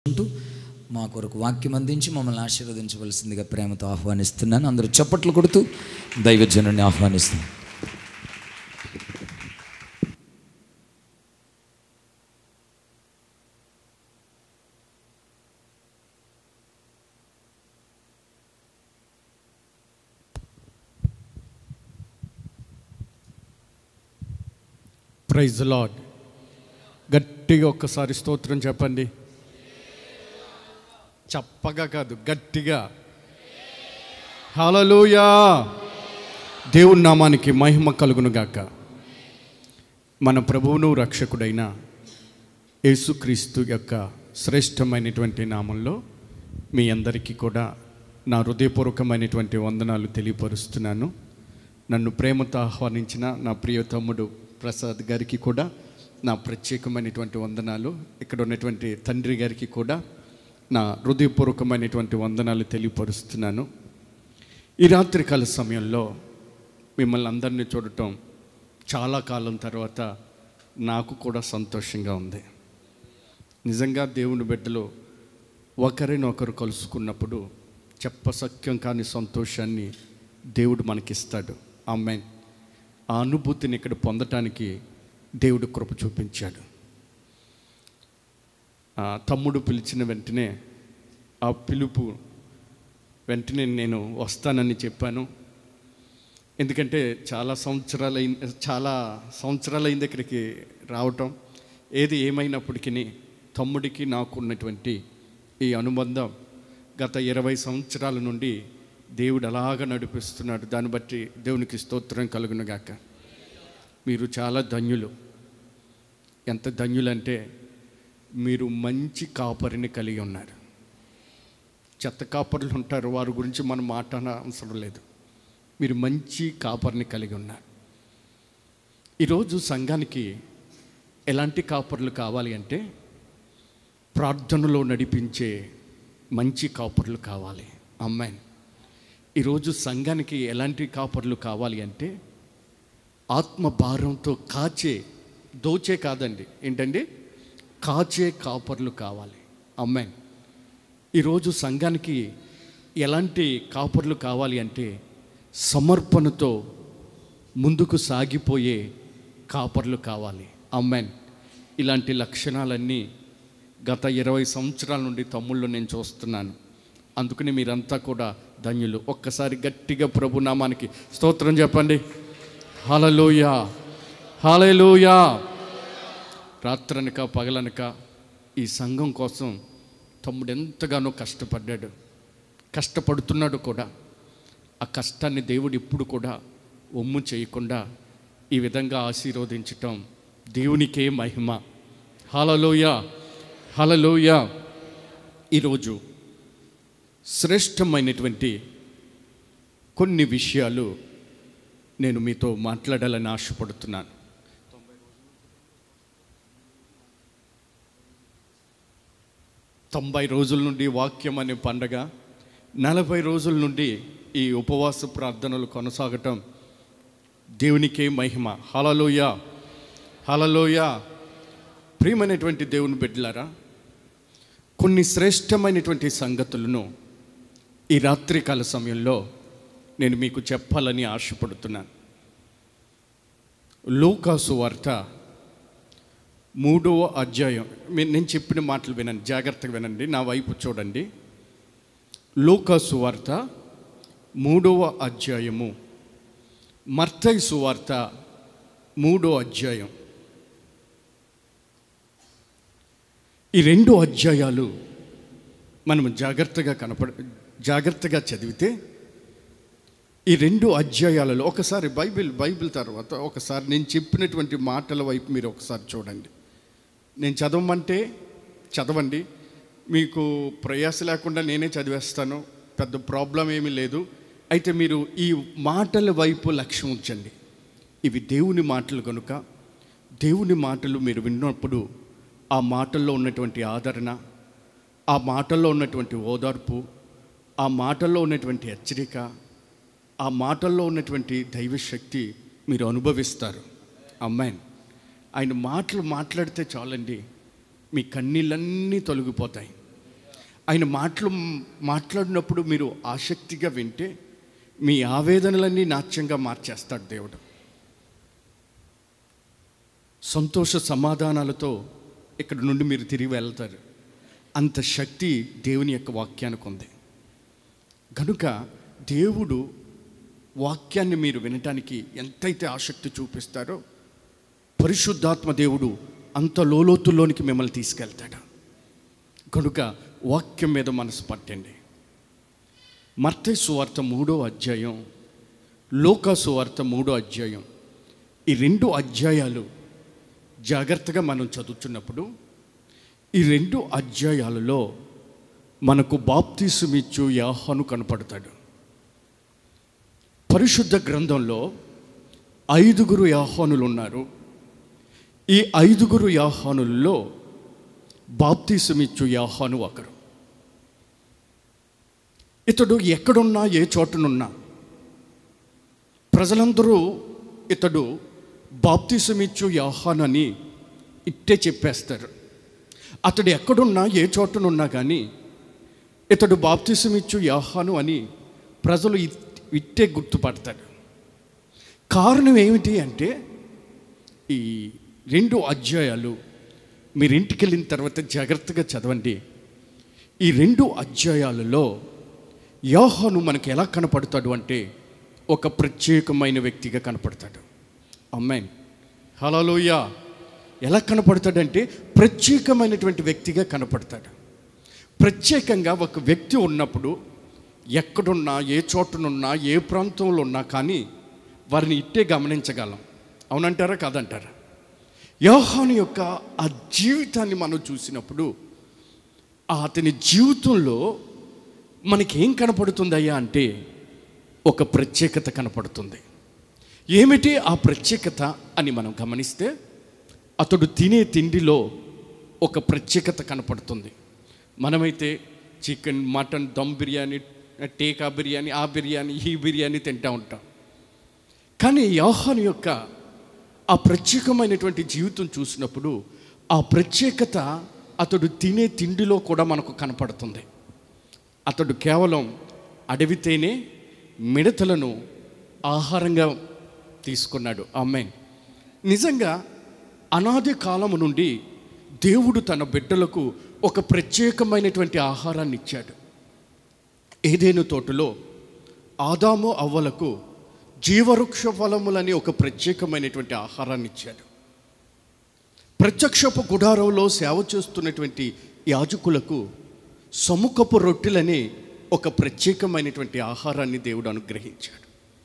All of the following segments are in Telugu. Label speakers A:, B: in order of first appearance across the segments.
A: ఉంటూ మా కొరకు వాక్యం అందించి మమ్మల్ని ఆశీర్వదించవలసిందిగా ప్రేమతో ఆహ్వానిస్తున్నాను అందరూ చప్పట్లు కొడుతూ దైవజనుని ఆహ్వానిస్తున్నాను
B: ప్రైజ్ లాడ్ గట్టిగా ఒక్కసారి స్తోత్రం చెప్పండి చెప్పగా కాదు గట్టిగా హలలుయా దేవుని నామానికి మహిమ కలుగును గాక మన ప్రభువును రక్షకుడైన యేసుక్రీస్తు యొక్క శ్రేష్టమైనటువంటి నామంలో మీ అందరికీ కూడా నా హృదయపూర్వకమైనటువంటి వందనాలు తెలియపరుస్తున్నాను నన్ను ప్రేమతో ఆహ్వానించిన నా ప్రియ తమ్ముడు ప్రసాద్ గారికి కూడా నా ప్రత్యేకమైనటువంటి వందనాలు ఇక్కడ ఉన్నటువంటి తండ్రి గారికి కూడా నా హృదయపూర్వకమైనటువంటి వందనాలు తెలియపరుస్తున్నాను ఈ రాత్రికాల సమయంలో మిమ్మల్ని అందరినీ చూడటం చాలా కాలం తర్వాత నాకు కూడా సంతోషంగా ఉంది నిజంగా దేవుని బిడ్డలు ఒకరినొకరు కలుసుకున్నప్పుడు చెప్పసక్యం కాని సంతోషాన్ని దేవుడు మనకిస్తాడు అమ్మాయి ఆ అనుభూతిని ఇక్కడ పొందటానికి దేవుడు కృప చూపించాడు ఆ తమ్ముడు పిలిచిన వెంటనే ఆ పిలుపు వెంటనే నేను వస్తానని చెప్పాను ఎందుకంటే చాలా సంవత్సరాలు చాలా సంవత్సరాలైంది ఇక్కడికి రావటం ఏది ఏమైనప్పటికీ తమ్ముడికి నాకు ఉన్నటువంటి ఈ అనుబంధం గత ఇరవై సంవత్సరాల నుండి దేవుడు అలాగ నడిపిస్తున్నాడు దాన్ని బట్టి దేవునికి స్తోత్రం కలుగునుగాక మీరు చాలా ధన్యులు ఎంత ధన్యులంటే మీరు మంచి కాపరిని కలిగి ఉన్నారు చెత్త కాపరులు ఉంటారు వారి గురించి మనం మాట్లాడ అవసరం లేదు మీరు మంచి కాపరిని కలిగి ఉన్నారు ఈరోజు సంఘానికి ఎలాంటి కాపర్లు కావాలి అంటే ప్రార్థనలో నడిపించే మంచి కాపర్లు కావాలి అమ్మాయి ఈరోజు సంఘానికి ఎలాంటి కాపర్లు కావాలి అంటే ఆత్మ భారంతో కాచే దోచే కాదండి ఏంటండి కాచే కాపర్లు కావాలి అమ్మాయి ఈరోజు సంఘానికి ఎలాంటి కాపర్లు కావాలి అంటే సమర్పణతో ముందుకు సాగిపోయే కాపర్లు కావాలి అమ్మాన్ ఇలాంటి లక్షణాలన్నీ గత ఇరవై సంవత్సరాల నుండి తమ్ముళ్ళు నేను చూస్తున్నాను అందుకని మీరంతా కూడా ధన్యులు ఒక్కసారి గట్టిగా ప్రభునామానికి స్తోత్రం చెప్పండి హలలోయా హలలోయా రాత్రనక పగలనక ఈ సంఘం కోసం తమ్ముడు ఎంతగానో కష్టపడ్డాడు కష్టపడుతున్నాడు కూడా ఆ కష్టాన్ని దేవుడు ఇప్పుడు కూడా ఒమ్ము చేయకుండా ఈ విధంగా ఆశీర్వదించటం దేవునికే మహిమ హలలోయ హలలోయ ఈరోజు శ్రేష్టమైనటువంటి కొన్ని విషయాలు నేను మీతో మాట్లాడాలని ఆశపడుతున్నాను తొంభై రోజుల నుండి వాక్యం అనే పండగ నలభై రోజుల నుండి ఈ ఉపవాస ప్రార్థనలు కొనసాగటం దేవునికే మహిమ హలలోయ హలలోయ ప్రియమైనటువంటి దేవుని బిడ్డలారా కొన్ని శ్రేష్టమైనటువంటి సంగతులను ఈ రాత్రికాల సమయంలో నేను మీకు చెప్పాలని ఆశపడుతున్నాను లూకాసు వార్త మూడవ అధ్యాయం మీ- నేను చెప్పిన మాటలు వినండి జాగ్రత్తగా వినండి నా వైపు చూడండి లూకాసు వార్త మూడవ అధ్యాయము మర్తయి సువార్త మూడో అధ్యాయం ఈ రెండు అధ్యాయాలు మనం జాగ్రత్తగా కనపడ జాగ్రత్తగా చదివితే ఈ రెండు అధ్యాయాలలో ఒకసారి బైబిల్ బైబిల్ తర్వాత ఒకసారి నేను చెప్పినటువంటి మాటల వైపు మీరు ఒకసారి చూడండి నేను చదవమంటే చదవండి మీకు ప్రయాస లేకుండా నేనే చదివేస్తాను పెద్ద ప్రాబ్లం ఏమీ లేదు అయితే మీరు ఈ మాటల వైపు లక్ష్యం ఉంచండి ఇవి దేవుని మాటలు కనుక దేవుని మాటలు మీరు విన్నప్పుడు ఆ మాటల్లో ఉన్నటువంటి ఆదరణ ఆ మాటల్లో ఉన్నటువంటి ఓదార్పు ఆ మాటల్లో ఉన్నటువంటి హెచ్చరిక ఆ మాటల్లో ఉన్నటువంటి దైవశక్తి మీరు అనుభవిస్తారు అమ్మాయి ఆయన మాటలు మాట్లాడితే చాలండి మీ కన్నీళ్ళన్నీ తొలగిపోతాయి ఆయన మాటలు మాట్లాడినప్పుడు మీరు ఆసక్తిగా వింటే మీ ఆవేదనలన్నీ నాట్యంగా మార్చేస్తాడు దేవుడు సంతోష సమాధానాలతో ఇక్కడ నుండి మీరు తిరిగి వెళ్తారు అంత శక్తి దేవుని యొక్క వాక్యానికి ఉంది కనుక దేవుడు వాక్యాన్ని మీరు వినటానికి ఎంతైతే ఆసక్తి చూపిస్తారో పరిశుద్ధాత్మ దేవుడు అంత లోలోతుల్లోనికి మిమ్మల్ని తీసుకెళ్తాడు కనుక వాక్యం మీద మనసు పట్టండి మర్తే సువార్త మూడో అధ్యాయం లోకా సువార్త మూడో అధ్యాయం ఈ రెండు అధ్యాయాలు జాగ్రత్తగా మనం చదువుతున్నప్పుడు ఈ రెండు అధ్యాయాలలో మనకు బాప్తీసుమిచ్చు యాహను కనపడతాడు పరిశుద్ధ గ్రంథంలో ఐదుగురు యాహానులు ఉన్నారు ఈ ఐదుగురు యాహానుల్లో బాప్తీసమిచ్చు యాహాను ఒకరు ఇతడు ఎక్కడున్నా ఏ చోటనున్నా ప్రజలందరూ ఇతడు బాప్తీసమిచ్చు యాహాన్ అని ఇట్టే చెప్పేస్తారు అతడు ఎక్కడున్నా ఏ చోటనున్నా కానీ ఇతడు బాప్తిసమిచ్చు యాహాను అని ప్రజలు ఇట్- ఇట్టే గుర్తుపడతాడు కారణం ఏమిటి అంటే ఈ రెండు అధ్యాయాలు మీరు ఇంటికి వెళ్ళిన తర్వాత జాగ్రత్తగా చదవండి ఈ రెండు అధ్యాయాలలో యోహాను మనకు ఎలా కనపడతాడు అంటే ఒక ప్రత్యేకమైన వ్యక్తిగా కనపడతాడు అమ్మాయి హలోయ ఎలా కనపడతాడంటే ప్రత్యేకమైనటువంటి వ్యక్తిగా కనపడతాడు ప్రత్యేకంగా ఒక వ్యక్తి ఉన్నప్పుడు ఎక్కడున్నా ఏ చోటనున్నా ఏ ప్రాంతంలో ఉన్నా కానీ వారిని ఇట్టే గమనించగలం అవునంటారా కాదంటారా యోహాను యొక్క ఆ జీవితాన్ని మనం చూసినప్పుడు ఆ అతని జీవితంలో మనకేం కనపడుతుందయ్యా అంటే ఒక ప్రత్యేకత కనపడుతుంది ఏమిటి ఆ ప్రత్యేకత అని మనం గమనిస్తే అతడు తినే తిండిలో ఒక ప్రత్యేకత కనపడుతుంది మనమైతే చికెన్ మటన్ దమ్ బిర్యానీ టేకా బిర్యానీ ఆ బిర్యానీ ఈ బిర్యానీ తింటూ ఉంటాం కానీ యోహాను యొక్క ఆ ప్రత్యేకమైనటువంటి జీవితం చూసినప్పుడు ఆ ప్రత్యేకత అతడు తినే తిండిలో కూడా మనకు కనపడుతుంది అతడు కేవలం అడవితేనే మిడతలను ఆహారంగా తీసుకున్నాడు అమ్మాయి నిజంగా అనాది కాలము నుండి దేవుడు తన బిడ్డలకు ఒక ప్రత్యేకమైనటువంటి ఆహారాన్ని ఇచ్చాడు ఏదేను తోటలో ఆదాము అవ్వలకు జీవవృక్ష ఫలములని ఒక ప్రత్యేకమైనటువంటి ఆహారాన్ని ఇచ్చాడు ప్రత్యక్షపు గుడారంలో సేవ చేస్తున్నటువంటి యాజకులకు సముఖపు రొట్టెలని ఒక ప్రత్యేకమైనటువంటి ఆహారాన్ని దేవుడు అనుగ్రహించాడు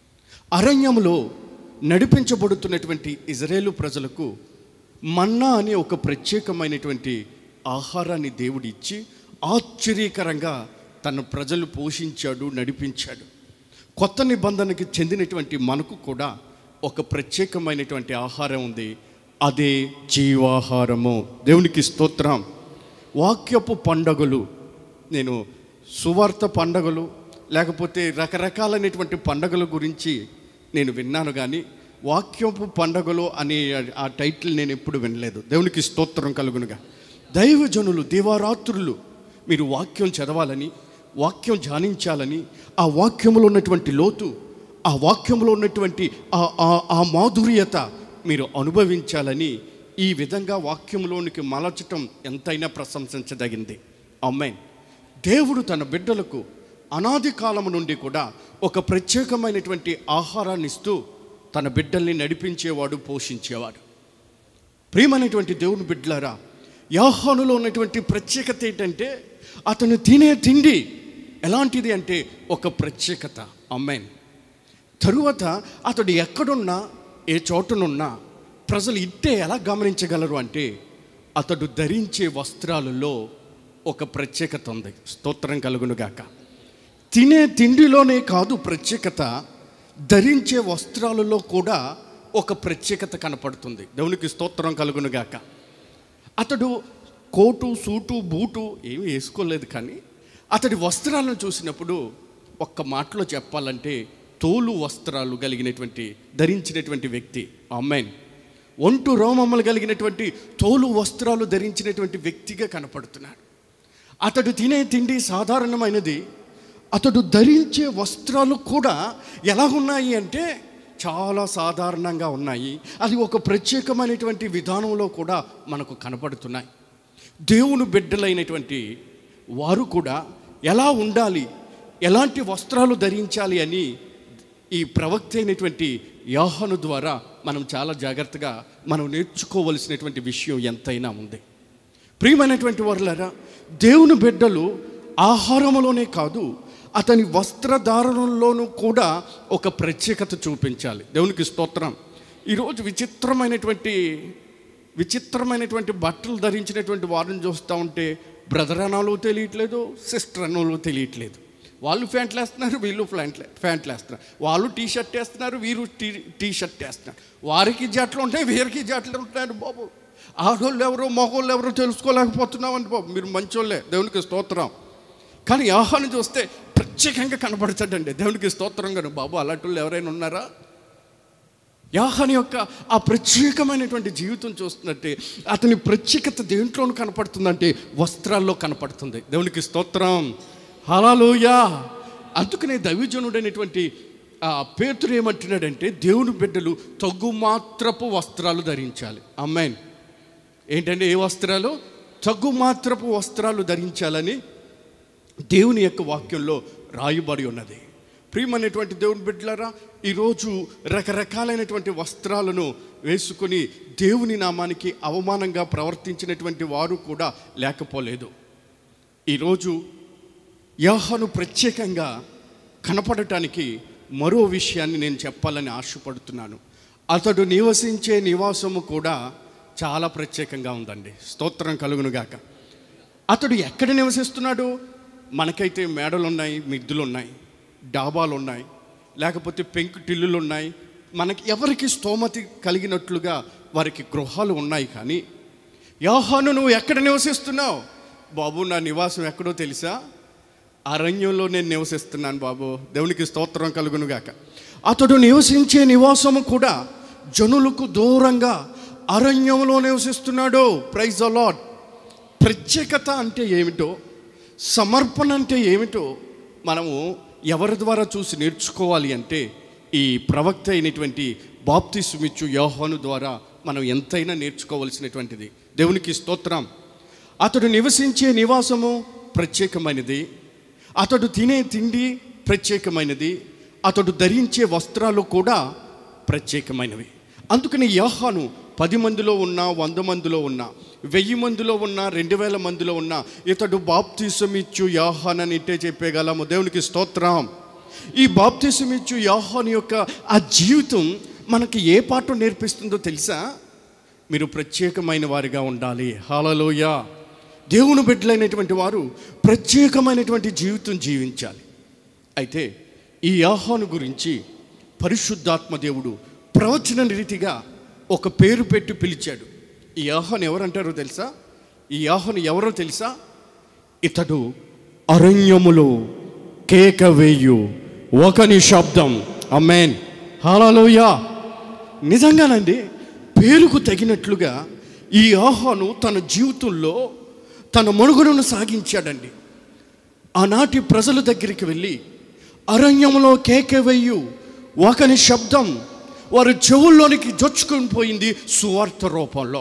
B: అరణ్యంలో నడిపించబడుతున్నటువంటి ఇజ్రాయేలు ప్రజలకు మన్నా అనే ఒక ప్రత్యేకమైనటువంటి ఆహారాన్ని దేవుడు ఇచ్చి ఆశ్చర్యకరంగా తన ప్రజలు పోషించాడు నడిపించాడు కొత్త నిబంధనకి చెందినటువంటి మనకు కూడా ఒక ప్రత్యేకమైనటువంటి ఆహారం ఉంది అదే జీవాహారము దేవునికి స్తోత్రం వాక్యపు పండగలు నేను సువార్త పండగలు లేకపోతే రకరకాలైనటువంటి పండగల గురించి నేను విన్నాను కానీ వాక్యపు పండగలు అనే ఆ టైటిల్ నేను ఎప్పుడు వినలేదు దేవునికి స్తోత్రం కలుగునుగా దైవజనులు దివారాత్రులు మీరు వాక్యం చదవాలని వాక్యం ధ్యానించాలని ఆ వాక్యంలో ఉన్నటువంటి లోతు ఆ వాక్యంలో ఉన్నటువంటి ఆ ఆ- ఆ మాధుర్యత మీరు అనుభవించాలని ఈ విధంగా వాక్యంలోనికి మలచటం ఎంతైనా ప్రశంసించదగింది అమ్మాయి దేవుడు తన బిడ్డలకు అనాది కాలము నుండి కూడా ఒక ప్రత్యేకమైనటువంటి ఆహారాన్ని ఇస్తూ తన బిడ్డల్ని నడిపించేవాడు పోషించేవాడు ప్రియమైనటువంటి దేవుని బిడ్డలారా యాహానులో ఉన్నటువంటి ప్రత్యేకత ఏంటంటే అతను తినే తిండి ఎలాంటిది అంటే ఒక ప్రత్యేకత అమ్మాయిన్ తరువాత అతడు ఎక్కడున్నా ఏ చోటనున్నా ప్రజలు ఇట్టే ఎలా గమనించగలరు అంటే అతడు ధరించే వస్త్రాలలో ఒక ప్రత్యేకత ఉంది స్తోత్రం కలుగునుగాక తినే తిండిలోనే కాదు ప్రత్యేకత ధరించే వస్త్రాలలో కూడా ఒక ప్రత్యేకత కనపడుతుంది దేవునికి స్తోత్రం కలుగునుగాక అతడు కోటు సూటు బూటు ఏమీ వేసుకోలేదు కానీ అతడి వస్త్రాలను చూసినప్పుడు ఒక్క మాటలో చెప్పాలంటే తోలు వస్త్రాలు కలిగినటువంటి ధరించినటువంటి వ్యక్తి అమ్మాయిన్ ఒంటు రోమమ్మలు కలిగినటువంటి తోలు వస్త్రాలు ధరించినటువంటి వ్యక్తిగా కనపడుతున్నాడు అతడు తినే తిండి సాధారణమైనది అతడు ధరించే వస్త్రాలు కూడా ఎలా ఉన్నాయి అంటే చాలా సాధారణంగా ఉన్నాయి అది ఒక ప్రత్యేకమైనటువంటి విధానంలో కూడా మనకు కనపడుతున్నాయి దేవుని బిడ్డలైనటువంటి వారు కూడా ఎలా ఉండాలి ఎలాంటి వస్త్రాలు ధరించాలి అని ఈ ప్రవక్త అయినటువంటి యాహను ద్వారా మనం చాలా జాగ్రత్తగా మనం నేర్చుకోవలసినటువంటి విషయం ఎంతైనా ఉంది ప్రియమైనటువంటి వారులారా దేవుని బిడ్డలు ఆహారములోనే కాదు అతని వస్త్రధారణలోనూ కూడా ఒక ప్రత్యేకత చూపించాలి దేవునికి స్తోత్రం ఈరోజు విచిత్రమైనటువంటి విచిత్రమైనటువంటి బట్టలు ధరించినటువంటి వారిని చూస్తూ ఉంటే బ్రదర్ అనాలో తెలియట్లేదు సిస్టర్ అనాలో తెలియట్లేదు వాళ్ళు ప్యాంట్లు వేస్తున్నారు వీళ్ళు ప్యాంట్లు ప్యాంట్లు వేస్తున్నారు వాళ్ళు టీ షర్ట్ వేస్తున్నారు వీరు టీ టీ షర్ట్ వేస్తున్నారు వారికి జట్లు ఉంటాయి వీరికి జట్లు ఉంటున్నారు బాబు ఆడోళ్ళు ఎవరో మగోళ్ళు ఎవరో తెలుసుకోలేకపోతున్నామండి బాబు మీరు మంచోళ్ళే దేవునికి స్తోత్రం కానీ ఆహాన్ని చూస్తే ప్రత్యేకంగా కనబడతాడండి దేవునికి స్తోత్రం గాను బాబు అలాంటి వాళ్ళు ఎవరైనా ఉన్నారా యాహాని యొక్క ఆ ప్రత్యేకమైనటువంటి జీవితం చూస్తున్నట్టే అతని ప్రత్యేకత దేంట్లోనూ కనపడుతుందంటే వస్త్రాల్లో కనపడుతుంది దేవునికి స్తోత్రం హలాలోయా అందుకనే దైవజనుడైనటువంటి ఆ పేతురు ఏమంటున్నాడంటే దేవుని బిడ్డలు తగ్గు మాత్రపు వస్త్రాలు ధరించాలి అమ్మాయిన్ ఏంటంటే ఏ వస్త్రాలు తగ్గు మాత్రపు వస్త్రాలు ధరించాలని దేవుని యొక్క వాక్యంలో రాయబడి ఉన్నది ప్రియమైనటువంటి దేవుని బిడ్డలారా ఈరోజు రకరకాలైనటువంటి వస్త్రాలను వేసుకొని దేవుని నామానికి అవమానంగా ప్రవర్తించినటువంటి వారు కూడా లేకపోలేదు ఈరోజు యాహాను ప్రత్యేకంగా కనపడటానికి మరో విషయాన్ని నేను చెప్పాలని ఆశపడుతున్నాను అతడు నివసించే నివాసము కూడా చాలా ప్రత్యేకంగా ఉందండి స్తోత్రం కలుగునుగాక అతడు ఎక్కడ నివసిస్తున్నాడు మనకైతే మేడలు ఉన్నాయి మిద్దులు ఉన్నాయి డాబాలు ఉన్నాయి లేకపోతే పెంకు టిల్లులు ఉన్నాయి మనకి ఎవరికి స్తోమతి కలిగినట్లుగా వారికి గృహాలు ఉన్నాయి కానీ యోహాను నువ్వు ఎక్కడ నివసిస్తున్నావు బాబు నా నివాసం ఎక్కడో తెలుసా అరణ్యంలో నేను నివసిస్తున్నాను బాబు దేవునికి స్తోత్రం కలుగునుగాక అతడు నివసించే నివాసము కూడా జనులకు దూరంగా అరణ్యంలో నివసిస్తున్నాడు ప్రైజ్ అలాడ్ ప్రత్యేకత అంటే ఏమిటో సమర్పణ అంటే ఏమిటో మనము ఎవరి ద్వారా చూసి నేర్చుకోవాలి అంటే ఈ ప్రవక్త అయినటువంటి బాప్తిసుమిచ్చు యోహాను ద్వారా మనం ఎంతైనా నేర్చుకోవలసినటువంటిది దేవునికి స్తోత్రం అతడు నివసించే నివాసము ప్రత్యేకమైనది అతడు తినే తిండి ప్రత్యేకమైనది అతడు ధరించే వస్త్రాలు కూడా ప్రత్యేకమైనవి అందుకని యోహాను పది మందిలో ఉన్న వంద మందిలో ఉన్న వెయ్యి మందిలో ఉన్న రెండు వేల మందిలో ఉన్న ఇతడు బాప్తీసమిచ్చు యోహాన్ అని ఇట్టే చెప్పేగలము దేవునికి స్తోత్రం ఈ బాప్తీసమిచ్చు యోహాన్ యొక్క ఆ జీవితం మనకి ఏ పాఠం నేర్పిస్తుందో తెలుసా మీరు ప్రత్యేకమైన వారిగా ఉండాలి హాలలోయ దేవుని బిడ్డలైనటువంటి వారు ప్రత్యేకమైనటువంటి జీవితం జీవించాలి అయితే ఈ ఆహ్వాను గురించి పరిశుద్ధాత్మ దేవుడు ప్రవచన రీతిగా ఒక పేరు పెట్టి పిలిచాడు ఈ ఆహ్వాన్ ఎవరంటారో తెలుసా ఈ ఆహ్వాన్ ఎవరో తెలుసా ఇతడు అరణ్యములో కేక వేయు ఒకని శబ్దం అమ్మేన్ హాలలోయ నిజంగానండి పేరుకు తగినట్లుగా ఈ ఆహ్వాను తన జీవితంలో తన మనుగడను సాగించాడండి ఆనాటి ప్రజల దగ్గరికి వెళ్ళి అరణ్యంలో కేకవేయు ఒకని శబ్దం వారి చెవుల్లోనికి జొచ్చుకొని పోయింది సువార్త రూపంలో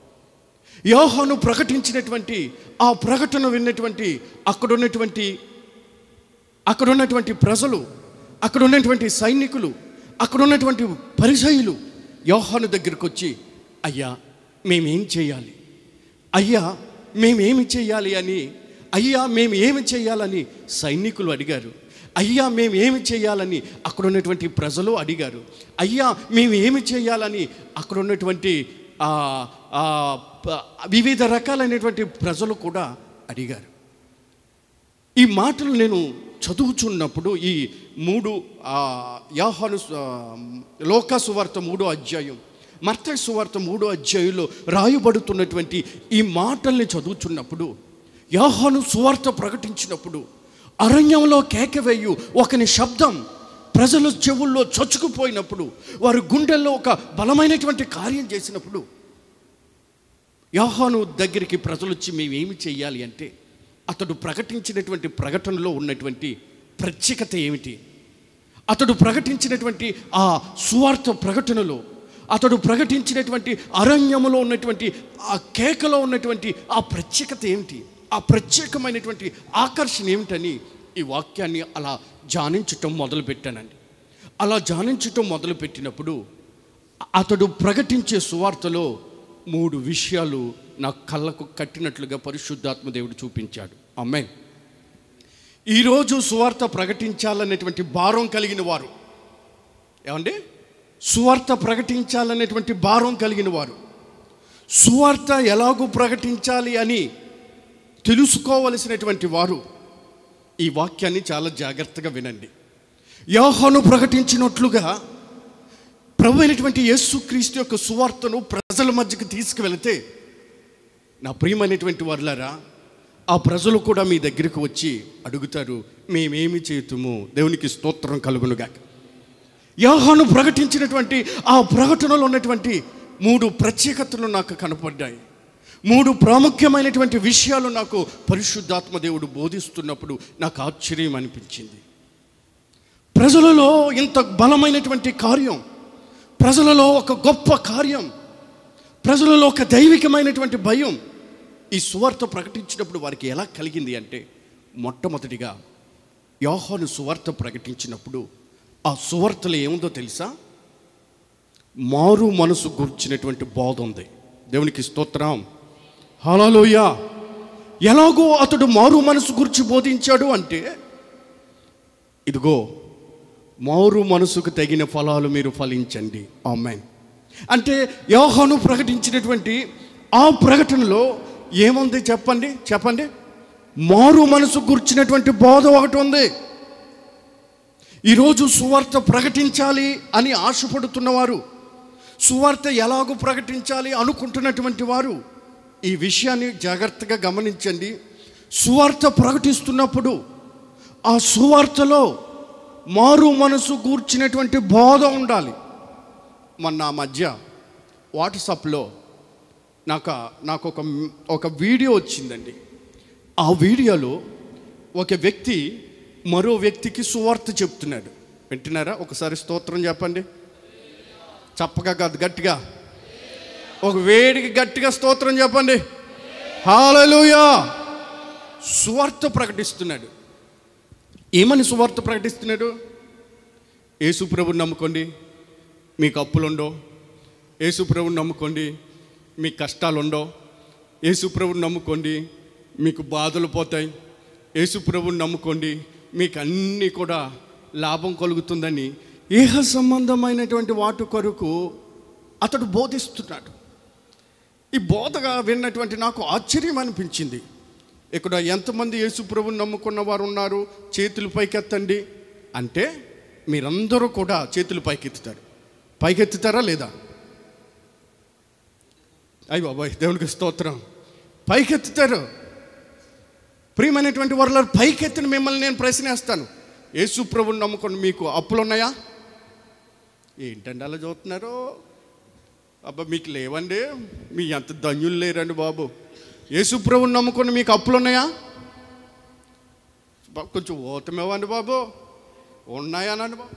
B: యోహాను ప్రకటించినటువంటి ఆ ప్రకటన విన్నటువంటి అక్కడ ఉన్నటువంటి అక్కడ ఉన్నటువంటి ప్రజలు అక్కడ ఉన్నటువంటి సైనికులు అక్కడ ఉన్నటువంటి పరిసయులు యోహాను దగ్గరికి వచ్చి అయ్యా మేమేం చేయాలి అయ్యా మేమేమి చేయాలి అని అయ్యా మేము ఏమి చేయాలని సైనికులు అడిగారు అయ్యా మేము ఏమి చేయాలని అక్కడ ఉన్నటువంటి ప్రజలు అడిగారు అయ్యా మేము ఏమి చేయాలని అక్కడ ఉన్నటువంటి ఆ, ఆ, ప- వివిధ రకాలైనటువంటి ప్రజలు కూడా అడిగారు ఈ మాటలు నేను చదువుచున్నప్పుడు ఈ మూడు ఆ, యాహాను సు- ఆ, లోకా సువార్త మూడో అధ్యాయం మర్త సువార్త మూడో అధ్యాయంలో రాయబడుతున్నటువంటి ఈ మాటల్ని చదువుచున్నప్పుడు యాహాను సువార్త ప్రకటించినప్పుడు అరణ్యంలో కేకవేయు ఒకని శబ్దం ప్రజల చెవుల్లో చొచ్చుకుపోయినప్పుడు వారి గుండెల్లో ఒక బలమైనటువంటి కార్యం చేసినప్పుడు యోహాను దగ్గరికి ప్రజలు వచ్చి మేము ఏమి చెయ్యాలి అంటే అతడు ప్రకటించినటువంటి ప్రకటనలో ఉన్నటువంటి ప్రత్యేకత ఏమిటి అతడు ప్రకటించినటువంటి ఆ సువార్త ప్రకటనలో అతడు ప్రకటించినటువంటి అరణ్యములో ఉన్నటువంటి ఆ కేకలో ఉన్నటువంటి ఆ ప్రత్యేకత ఏమిటి ఆ ప్రత్యేకమైనటువంటి ఆకర్షణ ఏమిటని ఈ వాక్యాన్ని అలా ధ్యానించటం మొదలుపెట్టానండి అలా ధ్యానించటం మొదలుపెట్టినప్పుడు అతడు ప్రకటించే సువార్తలో మూడు విషయాలు నా కళ్ళకు కట్టినట్లుగా పరిశుద్ధాత్మ దేవుడు చూపించాడు అమ్మాయి ఈరోజు సువార్త ప్రకటించాలనేటువంటి భారం కలిగిన వారు ఏమండి సువార్త ప్రకటించాలనేటువంటి భారం కలిగిన వారు సువార్త ఎలాగూ ప్రకటించాలి అని తెలుసుకోవలసినటువంటి వారు ఈ వాక్యాన్ని చాలా జాగ్రత్తగా వినండి యోహాను ప్రకటించినట్లుగా ప్రభు అయినటువంటి యేసుక్రీస్తు యొక్క సువార్తను ప్రజల మధ్యకి తీసుకువెళితే నా ప్రియమైనటువంటి వారులారా ఆ ప్రజలు కూడా మీ దగ్గరికి వచ్చి అడుగుతారు మేమేమి చేతుము దేవునికి స్తోత్రం కలుగునుగాక యోహాను ప్రకటించినటువంటి ఆ ప్రకటనలో ఉన్నటువంటి మూడు ప్రత్యేకతలు నాకు కనపడ్డాయి మూడు ప్రాముఖ్యమైనటువంటి విషయాలు నాకు పరిశుద్ధాత్మ దేవుడు బోధిస్తున్నప్పుడు నాకు ఆశ్చర్యం అనిపించింది ప్రజలలో ఇంత బలమైనటువంటి కార్యం ప్రజలలో ఒక గొప్ప కార్యం ప్రజలలో ఒక దైవికమైనటువంటి భయం ఈ సువార్త ప్రకటించినప్పుడు వారికి ఎలా కలిగింది అంటే మొట్టమొదటిగా యోహాను సువార్త ప్రకటించినప్పుడు ఆ సువార్తలో ఏముందో తెలుసా మారు మనసు గుర్చినటువంటి బోధ ఉంది దేవునికి స్తోత్రం హలోయ ఎలాగో అతడు మారు మనసు గురించి బోధించాడు అంటే ఇదిగో మారు మనసుకు తగిన ఫలాలు మీరు ఫలించండి ఆమెన్ అంటే యోహాను ప్రకటించినటువంటి ఆ ప్రకటనలో ఏముంది చెప్పండి చెప్పండి మారు మనసు గుర్చినటువంటి బోధ ఒకటి ఉంది ఈరోజు సువార్త ప్రకటించాలి అని ఆశపడుతున్నవారు సువార్త ఎలాగో ప్రకటించాలి అనుకుంటున్నటువంటి వారు ఈ విషయాన్ని జాగ్రత్తగా గమనించండి సువార్త ప్రకటిస్తున్నప్పుడు ఆ సువార్తలో మారు మనసు కూర్చున్నటువంటి బోధ ఉండాలి మొన్న ఆ మధ్య వాట్సాప్లో నాకు నాకు ఒక ఒక వీడియో వచ్చిందండి ఆ వీడియోలో ఒక వ్యక్తి మరో వ్యక్తికి సువార్త చెప్తున్నాడు వింటున్నారా ఒకసారి స్తోత్రం చెప్పండి చప్పగా కాదు గట్టిగా ఒక వేడికి గట్టిగా స్తోత్రం చెప్పండి హాలలుయా సువార్త ప్రకటిస్తున్నాడు ఏమని సువార్త ప్రకటిస్తున్నాడు యేసు ప్రభుని నమ్ముకోండి మీకు అప్పులుండో యేసు ప్రభుని నమ్ముకోండి మీ కష్టాలు ఉండో యేసు ప్రభుని నమ్ముకోండి మీకు బాధలు పోతాయి యేసు ప్రభుని నమ్ముకోండి మీకు అన్నీ కూడా లాభం కలుగుతుందని ఏహ సంబంధమైనటువంటి వాటి కొరకు అతడు బోధిస్తున్నాడు ఈ బోధగా విన్నటువంటి నాకు ఆశ్చర్యం అనిపించింది ఇక్కడ ఎంతమంది యేసు ప్రభుని నమ్ముకున్న వారు ఉన్నారు చేతులు పైకెత్తండి అంటే మీరందరూ కూడా చేతులు పైకెత్తుతారు పైకెత్తుతారా లేదా అయ్యి బాబాయ్ దేవునికి స్తోత్రం పైకెత్తుతారు ప్రియమైనటువంటి వారు పైకెత్తిన మిమ్మల్ని నేను ప్రశ్నేస్తాను యేసు ప్రభుని నమ్ముకొని మీకు అప్పులు ఉన్నాయా ఏంటండి అలా చూస్తున్నారు అబ్బా మీకు లేవండి మీ ఎంత ధన్యులు లేరండి బాబు యేసు ప్రభుని నమ్ముకొని మీకు అప్పులు ఉన్నాయా బా- కొంచెం ఓతమేవండి బాబు ఉన్నాయా అనండి బాబు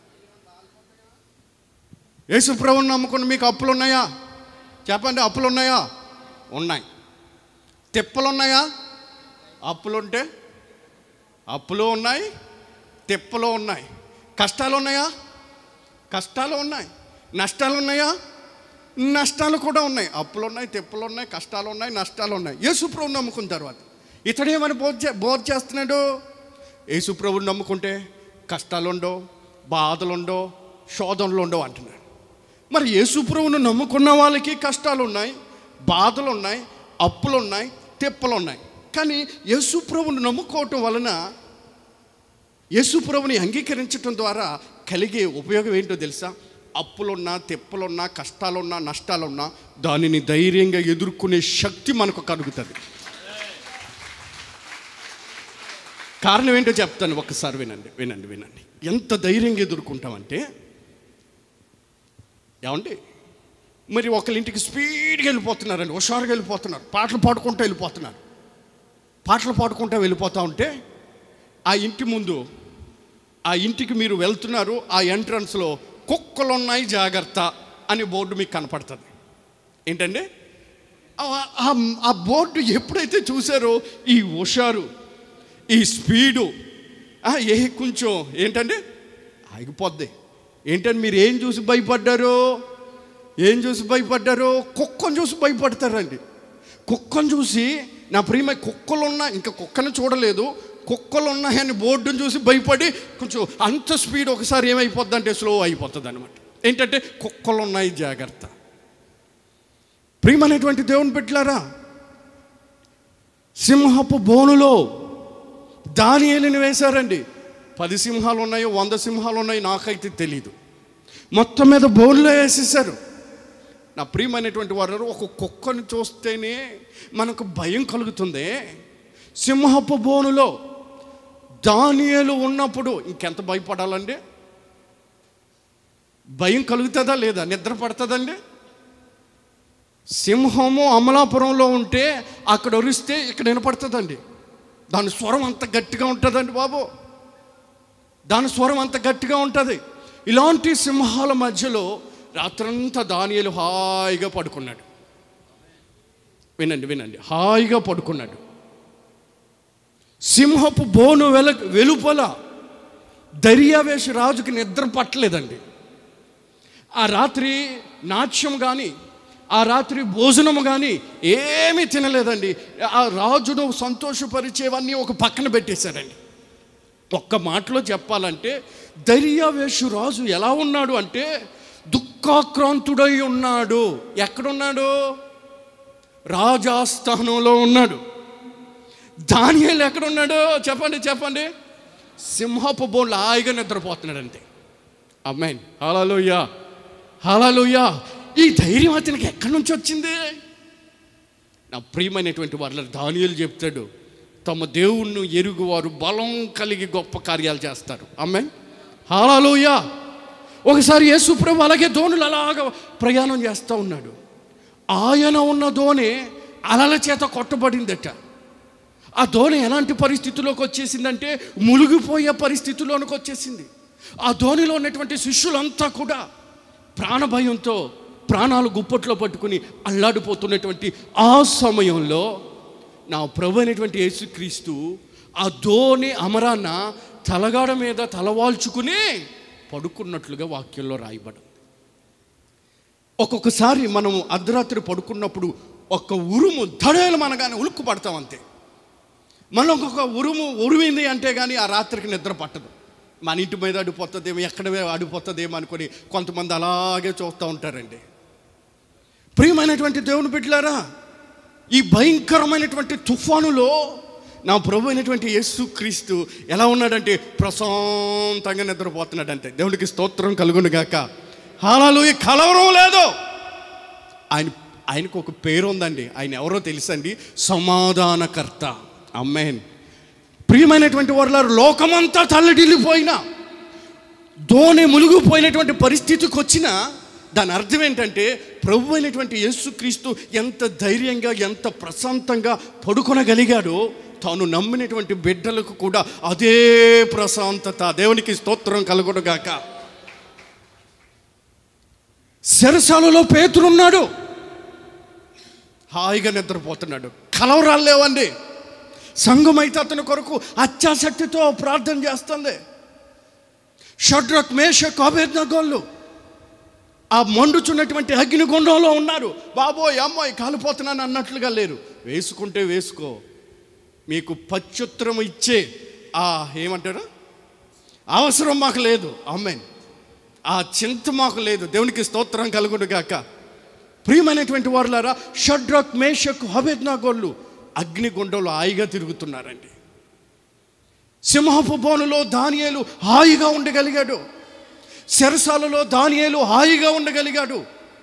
B: యేసు ప్రభుని నమ్ముకొని మీకు అప్పులు ఉన్నాయా చెప్పండి అప్పులు ఉన్నాయా ఉన్నాయి తిప్పలు ఉన్నాయా అప్పులుంటే అప్పులు ఉన్నాయి తిప్పలు ఉన్నాయి కష్టాలు ఉన్నాయా కష్టాలు ఉన్నాయి నష్టాలు ఉన్నాయా నష్టాలు కూడా ఉన్నాయి అప్పులు ఉన్నాయి తిప్పలు ఉన్నాయి కష్టాలు ఉన్నాయి నష్టాలు ఉన్నాయి యేసుప్రభు నమ్ముకున్న తర్వాత ఇతడేమని బోధ చే- బోధ చేస్తున్నాడు యేసుప్రభుని నమ్ముకుంటే కష్టాలు ఉండవు బాధలు ఉండవు శోధనలు ఉండవు అంటున్నాడు మరి యేసుప్రభుని నమ్ముకున్న వాళ్ళకి కష్టాలు ఉన్నాయి బాధలు ఉన్నాయి అప్పులు ఉన్నాయి తిప్పలు ఉన్నాయి కానీ యేసుప్రభుని నమ్ముకోవటం వలన యేసుప్రభుని అంగీకరించటం ద్వారా కలిగే ఉపయోగం ఏంటో తెలుసా అప్పులున్నా తిప్పలున్నా కష్టాలున్నా నష్టాలున్నా దానిని ధైర్యంగా ఎదుర్కొనే శక్తి మనకు కలుగుతుంది కారణం ఏంటో చెప్తాను ఒక్కసారి వినండి వినండి వినండి ఎంత ధైర్యంగా ఎదుర్కొంటామంటే ఏమండి మరి ఒకళ్ళ ఇంటికి స్పీడ్గా వెళ్ళిపోతున్నారండి హుషారుగా వెళ్ళిపోతున్నారు పాటలు పాడుకుంటూ వెళ్ళిపోతున్నారు పాటలు పాడుకుంటూ వెళ్ళిపోతూ ఉంటే ఆ ఇంటి ముందు ఆ ఇంటికి మీరు వెళ్తున్నారు ఆ ఎంట్రన్స్లో కుక్కలు ఉన్నాయి జాగ్రత్త అని బోర్డు మీకు కనపడుతుంది ఏంటండి ఆ- ఆ- ఆ బోర్డు ఎప్పుడైతే చూసారో ఈ హుషారు ఈ స్పీడు ఆ, ఏ కొంచెం ఏంటండి ఆగిపోద్ది ఏంటంటే మీరు ఏం చూసి భయపడ్డారు ఏం చూసి భయపడ్డారు కుక్కను చూసి భయపడతారండి కుక్కను చూసి నా ప్రియమ కుక్కలు ఉన్నా ఇంకా కుక్కను చూడలేదు కుక్కలు ఉన్నాయని బోర్డును చూసి భయపడి కొంచెం అంత స్పీడ్ ఒకసారి ఏమైపోద్ది అంటే స్లో అయిపోతుంది అనమాట ఏంటంటే కుక్కలు ఉన్నాయి జాగ్రత్త ప్రియమైనటువంటి దేవుని పెట్టారా సింహపు బోనులో దానియేలుని వేశారండి పది సింహాలు ఉన్నాయో వంద సింహాలు ఉన్నాయో నాకైతే తెలీదు మొత్తం మీద బోన్లో వేసేసారు నా ప్రియమైనటువంటి వారు ఒక కుక్కను చూస్తేనే మనకు భయం కలుగుతుంది సింహపు బోనులో దానియేలు ఉన్నప్పుడు ఇంకెంత భయపడాలండి భయం కలుగుతుందా లేదా నిద్ర పడుతుందండి సింహము అమలాపురంలో ఉంటే అక్కడ ఒరిస్తే ఇక్కడ వినపడుతుందండి దాని స్వరం అంత గట్టిగా ఉంటుందండి బాబు దాని స్వరం అంత గట్టిగా ఉంటుంది ఇలాంటి సింహాల మధ్యలో రాత్రంతా దానియలు హాయిగా పడుకున్నాడు వినండి వినండి హాయిగా పడుకున్నాడు సింహపు బోను వెల వెలుపల దర్యావేశ రాజుకి నిద్ర పట్టలేదండి ఆ రాత్రి నాట్యం కానీ ఆ రాత్రి భోజనము కానీ ఏమీ తినలేదండి ఆ రాజును సంతోషపరిచేవన్నీ ఒక పక్కన పెట్టేశారండి ఒక్క మాటలో చెప్పాలంటే దర్యావేశు రాజు ఎలా ఉన్నాడు అంటే దుఃఖాక్రాంతుడై ఉన్నాడు ఎక్కడున్నాడు రాజాస్థానంలో ఉన్నాడు దానియేలు ఎక్కడున్నాడు చెప్పండి చెప్పండి సింహపు బోన్లు హాయిగా నిద్రపోతున్నాడు అంతే అమ్మాయిన్ హలాలుయ్యా హలాలుయ్యా ఈ ధైర్యం అతనికి ఎక్కడి నుంచి వచ్చింది నా ప్రియమైనటువంటి వాళ్ళ దానియలు చెప్తాడు తమ దేవుణ్ణి ఎరుగువారు బలం కలిగి గొప్ప కార్యాలు చేస్తారు అమ్మాయి హాలాలుయ్యా ఒకసారి యేసు ప్రభు అలాగే దోణులు అలాగ ప్రయాణం చేస్తూ ఉన్నాడు ఆయన ఉన్న దోణి అలల చేత కొట్టబడిందట ఆ దోణి ఎలాంటి పరిస్థితిలోకి వచ్చేసిందంటే మునిగిపోయే పరిస్థితిలోనికి వచ్చేసింది ఆ ధోనిలో ఉన్నటువంటి శిష్యులంతా కూడా ప్రాణభయంతో ప్రాణాలు గుప్పట్లో పట్టుకుని అల్లాడిపోతున్నటువంటి ఆ సమయంలో నా ప్రభు అయినటువంటి యేసుక్రీస్తు ఆ ధోని అమరాన్న తలగాడ మీద తలవాల్చుకుని పడుకున్నట్లుగా వాక్యంలో రాయబడింది ఒక్కొక్కసారి మనం అర్ధరాత్రి పడుకున్నప్పుడు ఒక్క ఉరుము దడేలు మనగానే ఉలుక్కు పడతాం అంతే మనం ఒక్కొక్క ఉరుము ఉరిమింది అంటే కానీ ఆ రాత్రికి నిద్ర పట్టదు మన ఇంటి మీద అడిపోతుందేమో ఎక్కడమే అడిపోతుందేమో అనుకొని కొంతమంది అలాగే చూస్తూ ఉంటారండి ప్రియమైనటువంటి దేవుని బిడ్డలారా ఈ భయంకరమైనటువంటి తుఫానులో నా ప్రభు అయినటువంటి యేసు క్రీస్తు ఎలా ఉన్నాడంటే ప్రశాంతంగా నిద్రపోతున్నాడంటే దేవుడికి స్తోత్రం కలుగును గాక హాలాలు కలవరం లేదు ఆయన ఆయనకు ఒక పేరు ఉందండి ఆయన ఎవరో తెలుసండి సమాధానకర్త అమ్మేన్ ప్రియమైనటువంటి వారు లోకమంతా తల్లడిల్లిపోయినా దోణి మునిగిపోయినటువంటి పరిస్థితికి వచ్చిన దాని అర్థం ఏంటంటే ప్రభు అయినటువంటి యేసుక్రీస్తు ఎంత ధైర్యంగా ఎంత ప్రశాంతంగా పడుకొనగలిగాడో తాను నమ్మినటువంటి బిడ్డలకు కూడా అదే ప్రశాంతత దేవునికి స్తోత్రం కలుగుడుగాక శరసాలలో పేతురున్నాడు హాయిగా నిద్రపోతున్నాడు కలవరాలు లేవండి సంఘం అయితే అతని కొరకు అత్యాసక్తితో ప్రార్థన చేస్తుంది షడ్రక్ మేష కాబేద్నగోళ్ళు ఆ మండుచున్నటువంటి అగ్నిగుండంలో ఉన్నారు బాబోయ్ అమ్మాయి కాలిపోతున్నాను అన్నట్లుగా లేరు వేసుకుంటే వేసుకో మీకు పచ్చుత్రం ఇచ్చే ఆ ఏమంటారు అవసరం మాకు లేదు అమ్మాయి ఆ చింత మాకు లేదు దేవునికి స్తోత్రం కలుగుడు గాక ప్రియమైనటువంటి వారులారా షడ్రక్ మేషక్ హబెద్నాగోళ్ళు అగ్నిగుండంలో హాయిగా తిరుగుతున్నారండి సింహపు బోనులో దానియేలు హాయిగా ఉండగలిగాడు శరసాలలో దానియేలు హాయిగా ఉండగలిగాడు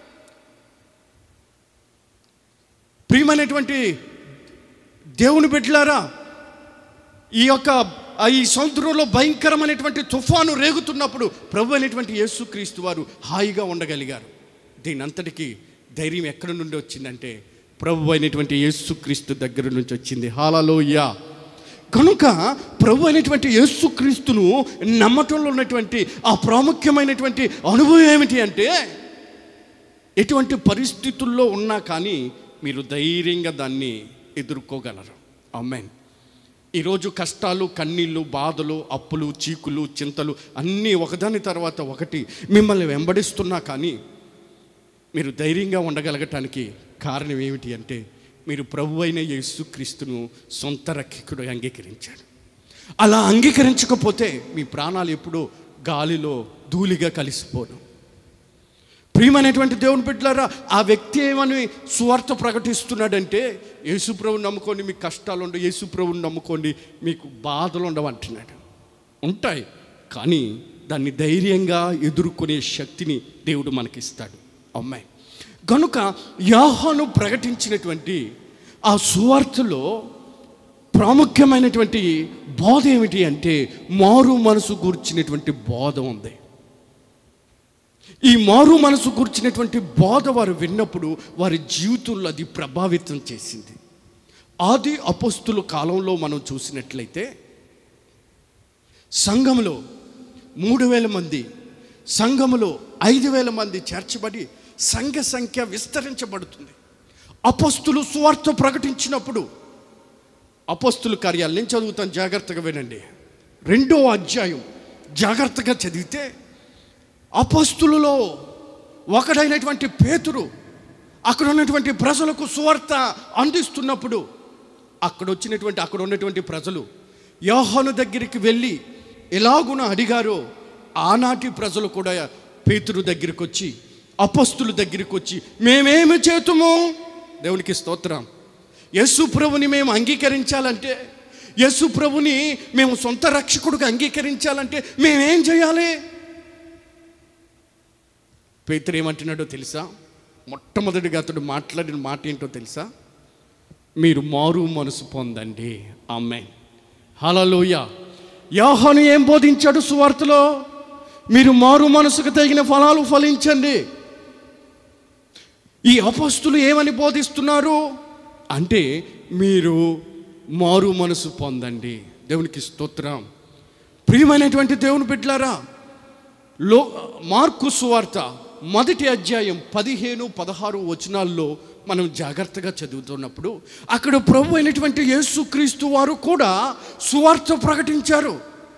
B: ప్రియమైనటువంటి దేవుని బిడ్డలారా ఈ యొక్క ఆ ఈ సముద్రంలో భయంకరమైనటువంటి తుఫాను రేగుతున్నప్పుడు ప్రభు అయినటువంటి యేసుక్రీస్తు వారు హాయిగా ఉండగలిగారు దీని అంతటికి ధైర్యం ఎక్కడి నుండి వచ్చిందంటే ప్రభు అయినటువంటి యేసుక్రీస్తు దగ్గర నుంచి వచ్చింది హాలలోయ కనుక ప్రభు అయినటువంటి యేసుక్రీస్తును నమ్మటంలో ఉన్నటువంటి ఆ ప్రాముఖ్యమైనటువంటి అనుభవం ఏమిటి అంటే ఎటువంటి పరిస్థితుల్లో ఉన్నా కానీ మీరు ధైర్యంగా దాన్ని ఎదుర్కోగలరు అమ్మాయి ఈరోజు కష్టాలు కన్నీళ్ళు బాధలు అప్పులు చీకులు చింతలు అన్నీ ఒకదాని తర్వాత ఒకటి మిమ్మల్ని వెంబడిస్తున్నా కానీ మీరు ధైర్యంగా ఉండగలగటానికి కారణం ఏమిటి అంటే మీరు ప్రభు అయిన యేసుక్రీస్తును సొంత రక్షకుడు అంగీకరించాడు అలా అంగీకరించకపోతే మీ ప్రాణాలు ఎప్పుడూ గాలిలో ధూళిగా కలిసిపోను ప్రియమైనటువంటి దేవుని బిడ్డలారా ఆ వ్యక్తి ఏమని సువార్త ప్రకటిస్తున్నాడంటే యేసుప్రభుని నమ్ముకోండి మీకు కష్టాలు ఉండవు యేసుప్రభుని నమ్ముకోండి మీకు బాధలు ఉండవు అంటున్నాడు ఉంటాయి కానీ దాన్ని ధైర్యంగా ఎదుర్కొనే శక్తిని దేవుడు మనకిస్తాడు అమ్మాయి కనుక యాహాను ప్రకటించినటువంటి ఆ సువార్తలో ప్రాముఖ్యమైనటువంటి బోధ ఏమిటి అంటే మారు మనసు కూర్చున్నటువంటి బోధ ఉంది ఈ మారు మనసు కూర్చున్నటువంటి బోధ వారు విన్నప్పుడు వారి జీవితంలో అది ప్రభావితం చేసింది ఆది అపస్తుల కాలంలో మనం చూసినట్లయితే సంఘములో మూడు వేల మంది సంఘములో ఐదు వేల మంది చేర్చబడి సంఘ సంఖ్య విస్తరించబడుతుంది అపస్తులు సువార్త ప్రకటించినప్పుడు అపస్తుల కార్యాలు నేను చదువుతాను జాగ్రత్తగా వినండి రెండో అధ్యాయం జాగ్రత్తగా చదివితే అపస్తులలో ఒకడైనటువంటి పేతురు అక్కడ ఉన్నటువంటి ప్రజలకు సువార్త అందిస్తున్నప్పుడు అక్కడ వచ్చినటువంటి అక్కడ ఉన్నటువంటి ప్రజలు యోహాను దగ్గరికి వెళ్ళి ఎలాగున అడిగారో ఆనాటి ప్రజలు కూడా పేతురు దగ్గరికి వచ్చి అపస్తుల దగ్గరికి వచ్చి మేమేమి చేతుము దేవునికి స్తోత్రం యేసు ప్రభుని మేము అంగీకరించాలంటే యేసు ప్రభుని మేము సొంత రక్షకుడిగా అంగీకరించాలంటే మేమేం చేయాలి పేతురు ఏమంటున్నాడో తెలుసా మొట్టమొదటిగా అతడు మాట్లాడిన మాట ఏంటో తెలుసా మీరు మారు మనసు పొందండి అమ్మే హలలోయ యాహోను ఏం బోధించాడు సువార్తలో మీరు మారు మనసుకు తగిన ఫలాలు ఫలించండి ఈ అపస్తులు ఏమని బోధిస్తున్నారు అంటే మీరు మారు మనసు పొందండి దేవునికి స్తోత్రం ప్రియమైనటువంటి దేవుని బిడ్డలారా లో మార్కు సువార్త మొదటి అధ్యాయం పదిహేను పదహారు వచనాల్లో మనం జాగ్రత్తగా చదువుతున్నప్పుడు అక్కడ ప్రభు అయినటువంటి యేసుక్రీస్తు వారు కూడా సువార్త ప్రకటించారు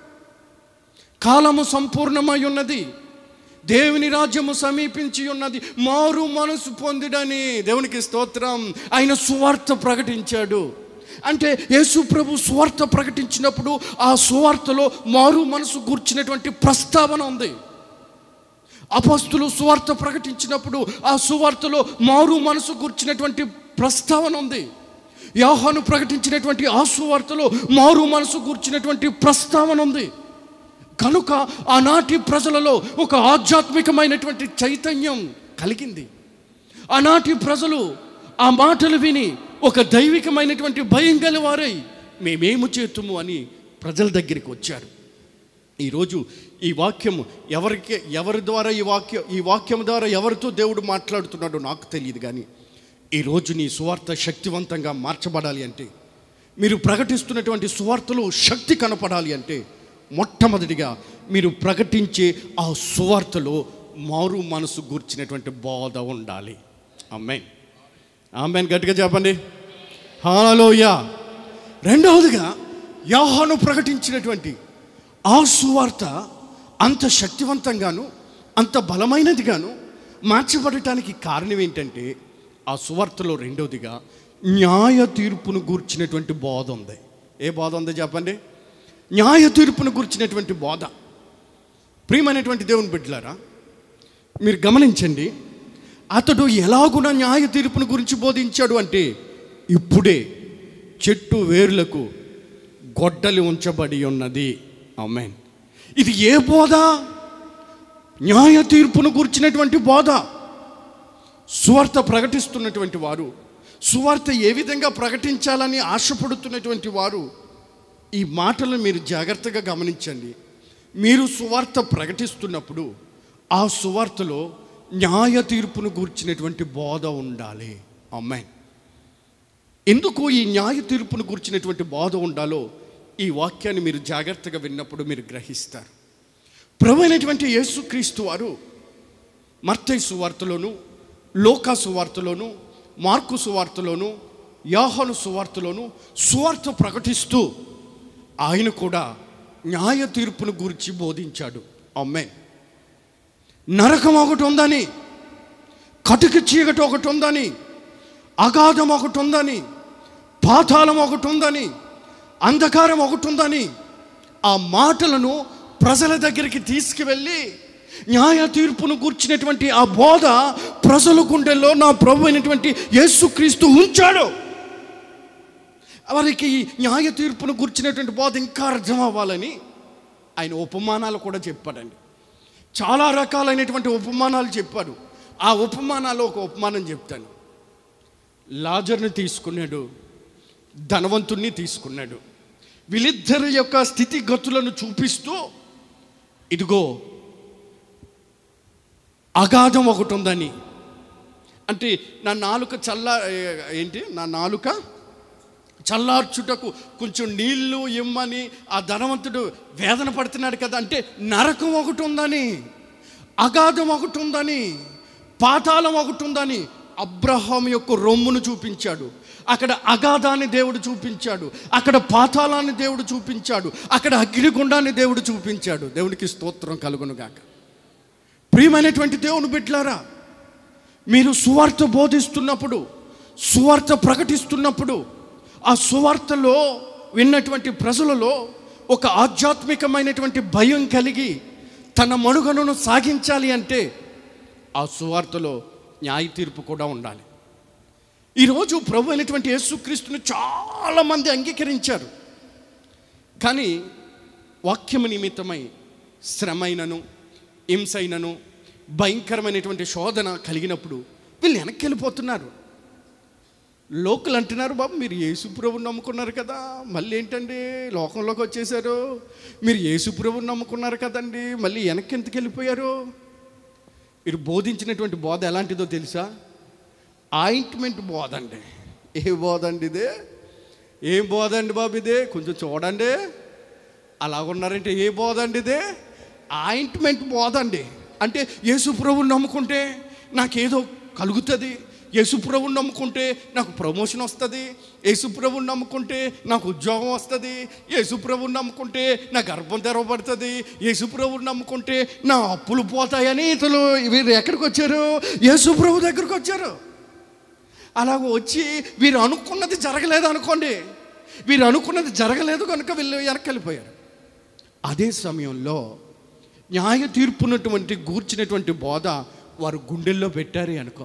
B: కాలము సంపూర్ణమై ఉన్నది దేవుని రాజ్యము సమీపించి ఉన్నది మారు మనసు పొందిడని దేవునికి స్తోత్రం ఆయన సువార్త ప్రకటించాడు అంటే యేసు ప్రభు సువార్త ప్రకటించినప్పుడు ఆ సువార్తలో మారు మనసు కూర్చున్నటువంటి ప్రస్తావన ఉంది అపస్తులు సువార్త ప్రకటించినప్పుడు ఆ సువార్తలో మారు మనసు కూర్చున్నటువంటి ప్రస్తావన ఉంది యాహాను ప్రకటించినటువంటి ఆ సువార్తలో మారు మనసు కూర్చున్నటువంటి ప్రస్తావన ఉంది కనుక ఆనాటి ప్రజలలో ఒక ఆధ్యాత్మికమైనటువంటి చైతన్యం కలిగింది ఆనాటి ప్రజలు ఆ మాటలు విని ఒక దైవికమైనటువంటి భయం గలవారై మేమేము చేతుము అని ప్రజల దగ్గరికి వచ్చారు ఈరోజు ఈ వాక్యం ఎవరికి ఎవరి ద్వారా ఈ వాక్యం ఈ వాక్యం ద్వారా ఎవరితో దేవుడు మాట్లాడుతున్నాడో నాకు తెలియదు కానీ ఈరోజు నీ సువార్త శక్తివంతంగా మార్చబడాలి అంటే మీరు ప్రకటిస్తున్నటువంటి సువార్తలో శక్తి కనపడాలి అంటే మొట్టమొదటిగా మీరు ప్రకటించే ఆ సువార్తలో మారు మనసు గూర్చినటువంటి బోధ ఉండాలి అమ్మాయి ఆమెన్ గట్టిగా చెప్పండి హాలోయ రెండవదిగా యాహాను ప్రకటించినటువంటి ఆ సువార్త అంత శక్తివంతంగాను అంత బలమైనదిగాను మార్చబడటానికి కారణం ఏంటంటే ఆ సువార్తలో రెండవదిగా న్యాయ తీర్పును గూర్చినటువంటి బోధ ఉంది ఏ బోధ ఉంది చెప్పండి న్యాయ తీర్పును గూర్చినటువంటి బోధ ప్రియమైనటువంటి దేవుని బిడ్డలారా మీరు గమనించండి అతడు ఎలాగున న్యాయ తీర్పును గురించి బోధించాడు అంటే ఇప్పుడే చెట్టు వేర్లకు గొడ్డలి ఉంచబడి ఉన్నది ఆమెన్ ఇది ఏ బోధ న్యాయ తీర్పును గుర్చినటువంటి బోధ సువార్త ప్రకటిస్తున్నటువంటి వారు సువార్త ఏ విధంగా ప్రకటించాలని ఆశపడుతున్నటువంటి వారు ఈ మాటలను మీరు జాగ్రత్తగా గమనించండి మీరు సువార్త ప్రకటిస్తున్నప్పుడు ఆ సువార్తలో న్యాయ తీర్పును గూర్చినటువంటి బోధ ఉండాలి అమ్మాయి ఎందుకు ఈ న్యాయ తీర్పును గురించినటువంటి బాధ ఉండాలో ఈ వాక్యాన్ని మీరు జాగ్రత్తగా విన్నప్పుడు మీరు గ్రహిస్తారు ప్రభు అయినటువంటి యేసుక్రీస్తు వారు మర్తై సువార్తలోను లోకా సువార్తలోను మార్కు సువార్తలోను యాహను సువార్తలోను సువార్త ప్రకటిస్తూ ఆయన కూడా న్యాయ తీర్పును గురించి బోధించాడు అమ్మే నరకం ఒకటి ఉందని కటుక చీకటి ఒకటి ఉందని అగాధం ఒకటి ఉందని పాతాళం ఒకటి ఉందని అంధకారం ఒకటి ఉందని ఆ మాటలను ప్రజల దగ్గరికి తీసుకువెళ్ళి న్యాయ తీర్పును కూర్చున్నటువంటి ఆ బోధ ప్రజల గుండెల్లో నా ప్రభు అయినటువంటి యేసుక్రీస్తు ఉంచాడు వారికి ఈ న్యాయ తీర్పును కూర్చున్నటువంటి బోధ ఇంకా అర్థం అవ్వాలని ఆయన ఉపమానాలు కూడా చెప్పాడండి చాలా రకాలైనటువంటి ఉపమానాలు చెప్పాడు ఆ ఉపమానాలు ఒక ఉపమానం చెప్తాను లాజర్ని తీసుకున్నాడు ధనవంతుణ్ణి తీసుకున్నాడు వీళ్ళిద్దరి యొక్క స్థితిగతులను చూపిస్తూ ఇదిగో అగాధం ఒకటి ఉందని అంటే నా నాలుక చల్ల ఏంటి నా నాలుక చల్లార్చుటకు కొంచెం నీళ్లు ఇమ్మని ఆ ధనవంతుడు వేదన పడుతున్నాడు కదా అంటే నరకం ఒకటి ఉందని అగాధం ఒకటి ఉందని పాతాళం ఒకటి ఉందని అబ్రహాం యొక్క రొమ్మును చూపించాడు అక్కడ అగాధాన్ని దేవుడు చూపించాడు అక్కడ పాతాళాన్ని దేవుడు చూపించాడు అక్కడ అగ్నిగుండాన్ని దేవుడు చూపించాడు దేవునికి స్తోత్రం కలుగునుగాక ప్రియమైనటువంటి దేవుని బిడ్డలారా మీరు సువార్త బోధిస్తున్నప్పుడు సువార్త ప్రకటిస్తున్నప్పుడు ఆ సువార్తలో విన్నటువంటి ప్రజలలో ఒక ఆధ్యాత్మికమైనటువంటి భయం కలిగి తన మనుగడను సాగించాలి అంటే ఆ సువార్తలో న్యాయ తీర్పు కూడా ఉండాలి ఈరోజు ప్రభు అయినటువంటి యేసుక్రీస్తుని చాలామంది అంగీకరించారు కానీ వాక్యము నిమిత్తమై శ్రమైనను హింసైనను భయంకరమైనటువంటి శోధన కలిగినప్పుడు వీళ్ళు వెనక్కి వెళ్ళిపోతున్నారు లోకల్ అంటున్నారు బాబు మీరు యేసుప్రభుని నమ్ముకున్నారు కదా మళ్ళీ ఏంటండి లోకంలోకి వచ్చేసారు మీరు యేసుప్రభుని నమ్ముకున్నారు కదండి మళ్ళీ వెనక్కి ఎందుకు వెళ్ళిపోయారు మీరు బోధించినటువంటి బోధ ఎలాంటిదో తెలుసా ఆయింట్మెంట్ బోధ అండి ఏ బోధ అండి ఇదే ఏం బోధ అండి బాబు ఇదే కొంచెం చూడండి అలాగున్నారంటే ఏ బోధ అండి ఇదే ఆయింట్మెంట్ బోధ అండి అంటే యేసుప్రభుని నమ్ముకుంటే నాకేదో కలుగుతుంది యేసుప్రభుని నమ్ముకుంటే నాకు ప్రమోషన్ వస్తుంది యేసుప్రభుని నమ్ముకుంటే నాకు ఉద్యోగం వస్తుంది యేసుప్రభుని నమ్ముకుంటే నా గర్భం తెరవబడుతుంది యేసుప్రభుని నమ్ముకుంటే నా అప్పులు పోతాయని ఇతను వీరు ఎక్కడికి వచ్చారు యేసుప్రభు దగ్గరికి వచ్చారు అలాగ వచ్చి వీరు అనుకున్నది జరగలేదు అనుకోండి వీరు అనుకున్నది జరగలేదు కనుక వీళ్ళు వెనక్కి వెళ్ళిపోయారు అదే సమయంలో న్యాయ తీర్పునటువంటి గూర్చినటువంటి బోధ వారు గుండెల్లో పెట్టారు అనుకో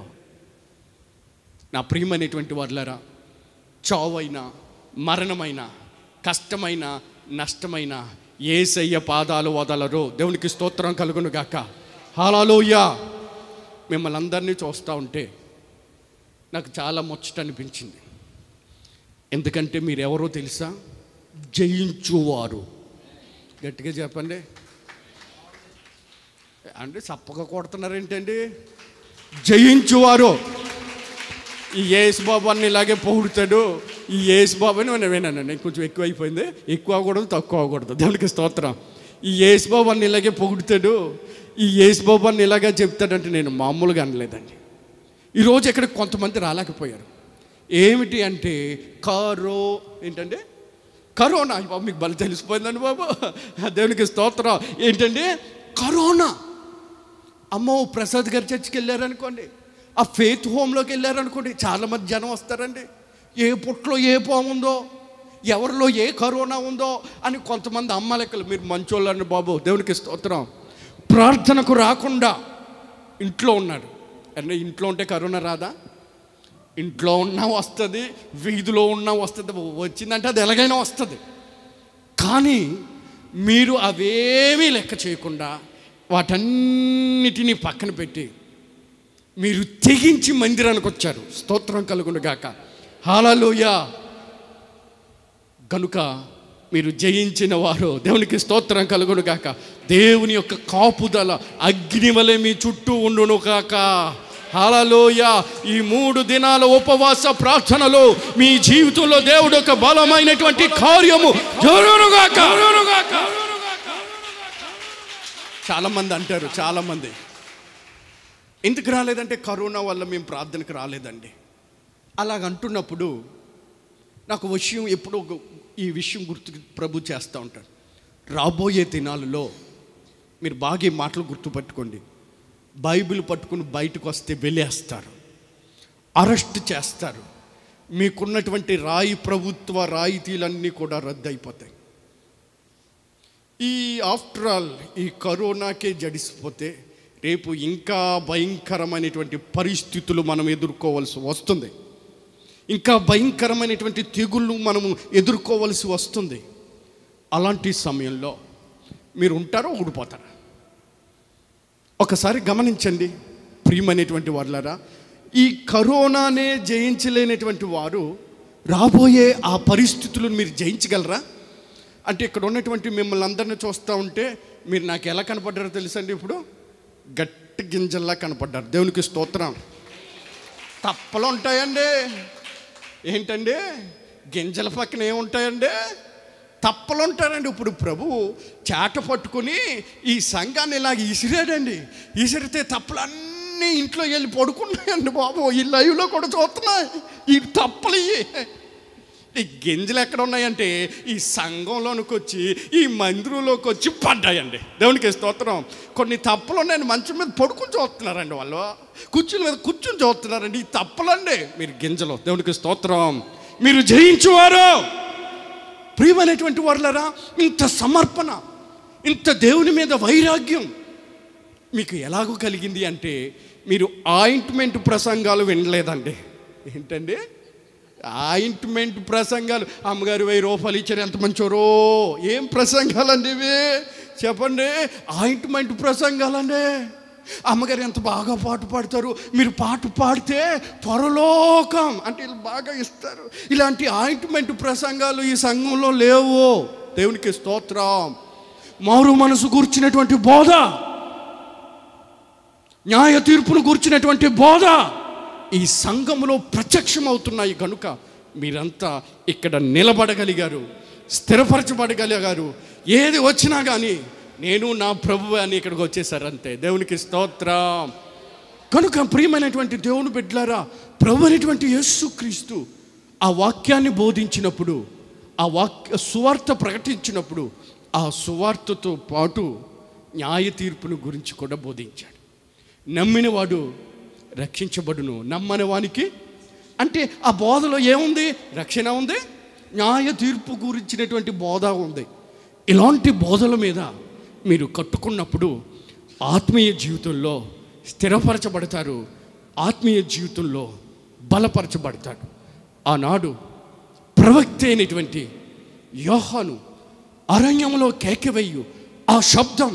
B: నా ప్రియమైనటువంటి వాళ్ళరా చావైన మరణమైన కష్టమైన నష్టమైన ఏసయ్య పాదాలు వదలరు దేవునికి స్తోత్రం కలుగును గాక హాలాలోయ మిమ్మల్ని అందరినీ చూస్తూ ఉంటే నాకు చాలా ముచ్చట అనిపించింది ఎందుకంటే మీరు ఎవరో తెలుసా జయించువారు గట్టిగా చెప్పండి అంటే చప్పగా కొడుతున్నారు ఏంటండి జయించువారు ఈ యేసు బాబు అన్ని ఇలాగే పొగుడుతాడు ఈ యేసు బాబు అని నేను విన్నాను నేను కొంచెం ఎక్కువ అయిపోయింది ఎక్కువ అవ్వకూడదు తక్కువ అవ్వకూడదు దేవునికి స్తోత్రం ఈ యేసు బాబు అన్ని ఇలాగే పొగుడుతాడు ఈ యేసు బాబు అన్ని ఇలాగే చెప్తాడంటే నేను మామూలుగా అనలేదండి ఈరోజు ఇక్కడ కొంతమంది రాలేకపోయారు ఏమిటి అంటే కరో ఏంటంటే కరోనా అయ్య బాబు మీకు బలి తెలిసిపోయిందండి బాబు దేవునికి స్తోత్రం ఏంటంటే కరోనా అమ్మో ప్రసాద్ గారి చర్చికి వెళ్ళారనుకోండి ఆ ఫేత్ హోమ్లోకి వెళ్ళారనుకోండి చాలా మంది జనం వస్తారండి ఏ పుట్లో ఏ పాము ఉందో ఎవరిలో ఏ కరోనా ఉందో అని కొంతమంది అమ్మ లెక్కలు మీరు మంచోళ్ళండి బాబు దేవునికి స్తోత్రం ప్రార్థనకు రాకుండా ఇంట్లో ఉన్నారు అంటే ఇంట్లో ఉంటే కరోనా రాదా ఇంట్లో ఉన్నా వస్తుంది వీధిలో ఉన్నా వస్తుంది వచ్చిందంటే అది ఎలాగైనా వస్తుంది కానీ మీరు అవేమీ లెక్క చేయకుండా వాటన్నిటినీ పక్కన పెట్టి మీరు తెగించి మందిరానికి వచ్చారు స్తోత్రం కలుగును గాక హాలలోయ గనుక మీరు జయించిన వారు దేవునికి స్తోత్రం కలుగును గాక దేవుని యొక్క కాపుదల అగ్ని వలె మీ చుట్టూ ఉండును కాక హలలోయ ఈ మూడు దినాల ఉపవాస ప్రార్థనలో మీ జీవితంలో దేవుడు ఒక బలమైనటువంటి కార్యము జరుగునుగాక చాలా మంది అంటారు చాలా మంది ఎందుకు రాలేదంటే కరోనా వల్ల మేము ప్రార్థనకు రాలేదండి అలాగ అంటున్నప్పుడు నాకు విషయం ఎప్పుడో ఒక- ఈ విషయం గుర్తు ప్రభు చేస్తూ ఉంటాడు రాబోయే దినాలలో మీరు బాగా ఈ మాటలు గుర్తుపట్టుకోండి బైబిల్ పట్టుకుని బయటకు వస్తే వెళ్ళేస్తారు అరెస్ట్ చేస్తారు మీకున్నటువంటి రాయి ప్రభుత్వ రాయితీలన్నీ కూడా రద్దు అయిపోతాయి ఈ ఆఫ్టర్ ఆల్ ఈ కరోనాకే జడిసిపోతే రేపు ఇంకా భయంకరమైనటువంటి పరిస్థితులు మనం ఎదుర్కోవాల్సి వస్తుంది ఇంకా భయంకరమైనటువంటి తెగుళ్ళు మనము ఎదుర్కోవలసి వస్తుంది అలాంటి సమయంలో మీరు ఉంటారో ఊడిపోతారా ఒకసారి గమనించండి ప్రియమైనటువంటి వాళ్ళరా ఈ కరోనానే జయించలేనటువంటి వారు రాబోయే ఆ పరిస్థితులను మీరు జయించగలరా అంటే ఇక్కడ ఉన్నటువంటి మిమ్మల్ని అందరిని చూస్తూ ఉంటే మీరు నాకు ఎలా కనపడ్డారో తెలుసండి ఇప్పుడు గట్టి గింజల్లా కనపడ్డారు దేవునికి స్తోత్రం తప్పలు ఉంటాయండి ఏంటండి గింజల పక్కన ఏముంటాయండి తప్పలు ఉంటారండి ఇప్పుడు ప్రభు చాట పట్టుకుని ఈ సంఘాన్ని ఇలాగ ఇసిరాడండి ఇసిరితే తప్పలన్నీ ఇంట్లో వెళ్ళి పడుకున్నాయండి బాబు ఈ లైవ్లో కూడా చూస్తున్నాయి ఈ తప్పలు ఇవి ఈ గింజలు ఎక్కడ ఉన్నాయంటే ఈ సంఘంలోనికి వచ్చి ఈ మందిరంలోకి వచ్చి పడ్డాయండి దేవునికి స్తోత్రం కొన్ని తప్పలు ఉన్నాయండి మంచం మీద పడుకుని చూస్తున్నారండి వాళ్ళు కుర్చీల మీద కూర్చుని చూస్తున్నారండి ఈ తప్పలండి మీరు గింజలు దేవునికి స్తోత్రం మీరు జయించువారు ప్రియమైనటువంటి వాళ్ళరా ఇంత సమర్పణ ఇంత దేవుని మీద వైరాగ్యం మీకు ఎలాగో కలిగింది అంటే మీరు ఆయింట్మెంట్ ప్రసంగాలు వినలేదండి ఏంటండి ఆయింట్మెంట్ ప్రసంగాలు అమ్మగారు వెయ్యి రూపాయలు ఇచ్చారు ఎంత మంచోరో ఏం ప్రసంగాలండి ఇవి చెప్పండి ఆయింట్మెంట్ ప్రసంగాలండి అమ్మగారు ఎంత బాగా పాట పాడతారు మీరు పాట పాడితే పరలోకం అంటే వీళ్ళు బాగా ఇస్తారు ఇలాంటి ఆయింట్మెంట్ ప్రసంగాలు ఈ సంఘంలో లేవు దేవునికి స్తోత్రం మారు మనసు కూర్చున్నటువంటి బోధ న్యాయ తీర్పును కూర్చున్నటువంటి బోధ ఈ సంఘములో ప్రత్యక్షమవుతున్నాయి కనుక మీరంతా ఇక్కడ నిలబడగలిగారు స్థిరపరచబడగలిగారు ఏది వచ్చినా కానీ నేను నా ప్రభు అని ఇక్కడికి వచ్చేసారు అంతే దేవునికి స్తోత్రం కనుక ప్రియమైనటువంటి దేవుని బిడ్డలారా ప్రభు అనేటువంటి యేసు క్రీస్తు ఆ వాక్యాన్ని బోధించినప్పుడు ఆ వాక్య సువార్త ప్రకటించినప్పుడు ఆ సువార్తతో పాటు న్యాయ తీర్పును గురించి కూడా బోధించాడు నమ్మినవాడు రక్షించబడును నమ్మని వానికి అంటే ఆ బోధలో ఏముంది రక్షణ ఉంది న్యాయ తీర్పు గురించినటువంటి బోధ ఉంది ఇలాంటి బోధల మీద మీరు కట్టుకున్నప్పుడు ఆత్మీయ జీవితంలో స్థిరపరచబడతారు ఆత్మీయ జీవితంలో బలపరచబడతాడు ఆనాడు ప్రవక్త అయినటువంటి యోహాను అరణ్యంలో కేకవెయ్యు ఆ శబ్దం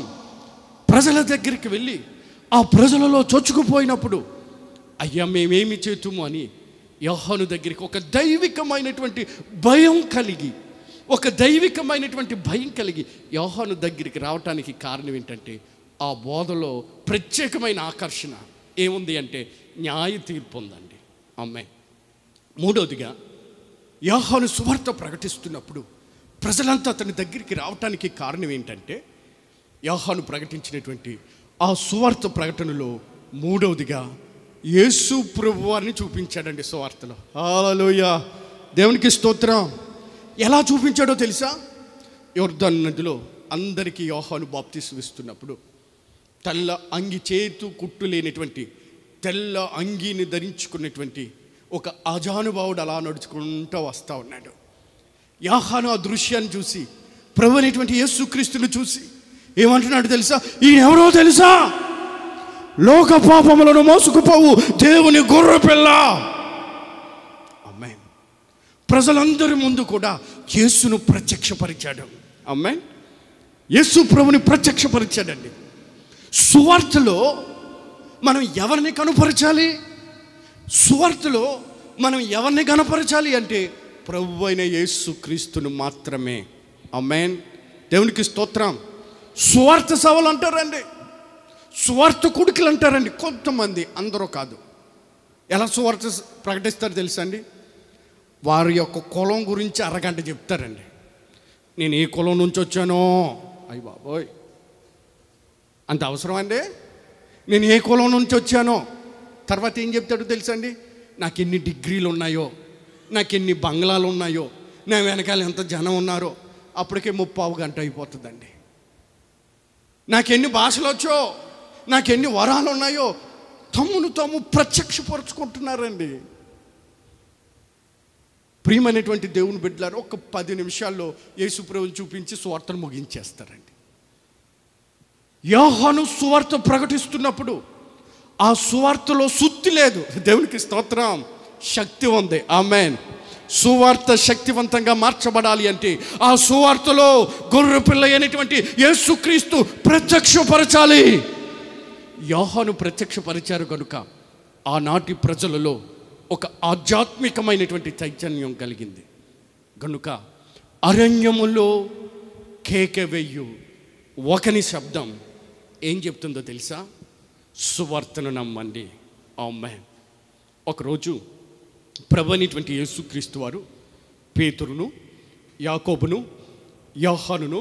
B: ప్రజల దగ్గరికి వెళ్ళి ఆ ప్రజలలో చొచ్చుకుపోయినప్పుడు అయ్యా మేమేమి చేతుము అని యోహాను దగ్గరికి ఒక దైవికమైనటువంటి భయం కలిగి ఒక దైవికమైనటువంటి భయం కలిగి యోహాను దగ్గరికి రావటానికి కారణం ఏంటంటే ఆ బోధలో ప్రత్యేకమైన ఆకర్షణ ఏముంది అంటే న్యాయ తీర్పు ఉందండి అమ్మాయి మూడవదిగా యోహాను సువార్త ప్రకటిస్తున్నప్పుడు ప్రజలంతా అతని దగ్గరికి రావటానికి కారణం ఏంటంటే యోహాను ప్రకటించినటువంటి ఆ సువార్త ప్రకటనలో మూడవదిగా యేసు ప్రభు వారిని చూపించాడండి సువార్తలో హల్లెలూయ దేవునికి స్తోత్రం ఎలా చూపించాడో తెలుసా యోర్ధన్ నదిలో అందరికీ యోహాను బాప్తీసు ఇస్తున్నప్పుడు తెల్ల అంగి చేతు కుట్టు లేనటువంటి తెల్ల అంగీని ధరించుకున్నటువంటి ఒక అజానుభావుడు అలా నడుచుకుంటూ వస్తూ ఉన్నాడు యాహాను ఆ దృశ్యాన్ని చూసి ప్రభు అనేటువంటి యేసుక్రీస్తుని చూసి ఏమంటున్నాడు తెలుసా ఈయన ఎవరో తెలుసా లోక పాపములను మోసుకుపోవు దేవుని గొర్రె పిల్ల అమ్మాయి ప్రజలందరి ముందు కూడా యేసును ప్రత్యక్షపరిచాడు అమ్మాయి యేసు ప్రభుని ప్రత్యక్షపరిచాడండి సువార్తలో మనం ఎవరిని కనుపరచాలి సువార్తలో మనం ఎవరిని కనపరచాలి అంటే ప్రభు అయిన యేసు క్రీస్తును మాత్రమే అమ్మేన్ దేవునికి స్తోత్రం సువార్త సవలు అంటారండి సువార్త కుడికలు అంటారండి కొంతమంది అందరూ కాదు ఎలా సువార్త ప్రకటిస్తారు తెలుసా అండి వారి యొక్క కులం గురించి అరగంట చెప్తారండి నేను ఏ కులం నుంచి వచ్చానో అయ్యి బాబోయ్ అంత అవసరం అండి నేను ఏ కులం నుంచి వచ్చానో తర్వాత ఏం చెప్తాడో తెలుసా అండి నాకు ఎన్ని డిగ్రీలు ఉన్నాయో నాకు ఎన్ని బంగ్లాలు ఉన్నాయో నా వెనకాల ఎంత జనం ఉన్నారో అప్పటికే ముప్పావు గంట అయిపోతుందండి నాకు ఎన్ని భాషలు వచ్చో నాకు ఎన్ని వరాలు ఉన్నాయో తమ్మును తాము ప్రత్యక్షపరుచుకుంటున్నారండి ప్రియమైనటువంటి దేవుని బిడ్డలారు ఒక పది నిమిషాల్లో యేసుప్రభుని చూపించి సువార్తను ముగించేస్తారండి యోహాను సువార్త ప్రకటిస్తున్నప్పుడు ఆ సువార్తలో సుత్తి లేదు దేవునికి స్తోత్రం శక్తి ఉంది ఆమెన్ సువార్త శక్తివంతంగా మార్చబడాలి అంటే ఆ సువార్తలో గొర్రె పిల్ల అయినటువంటి యేసుక్రీస్తు ప్రత్యక్షపరచాలి యోహాను ప్రత్యక్షపరిచారు కనుక ఆనాటి ప్రజలలో ఒక ఆధ్యాత్మికమైనటువంటి చైతన్యం కలిగింది కనుక అరణ్యములో కేక వెయ్యు ఒకని శబ్దం ఏం చెప్తుందో తెలుసా సువార్తను నమ్మండి అమ్మే ఒకరోజు ప్రభు అనేటువంటి యేసుక్రీస్తు వారు పేతురును యాకోబును యోహానును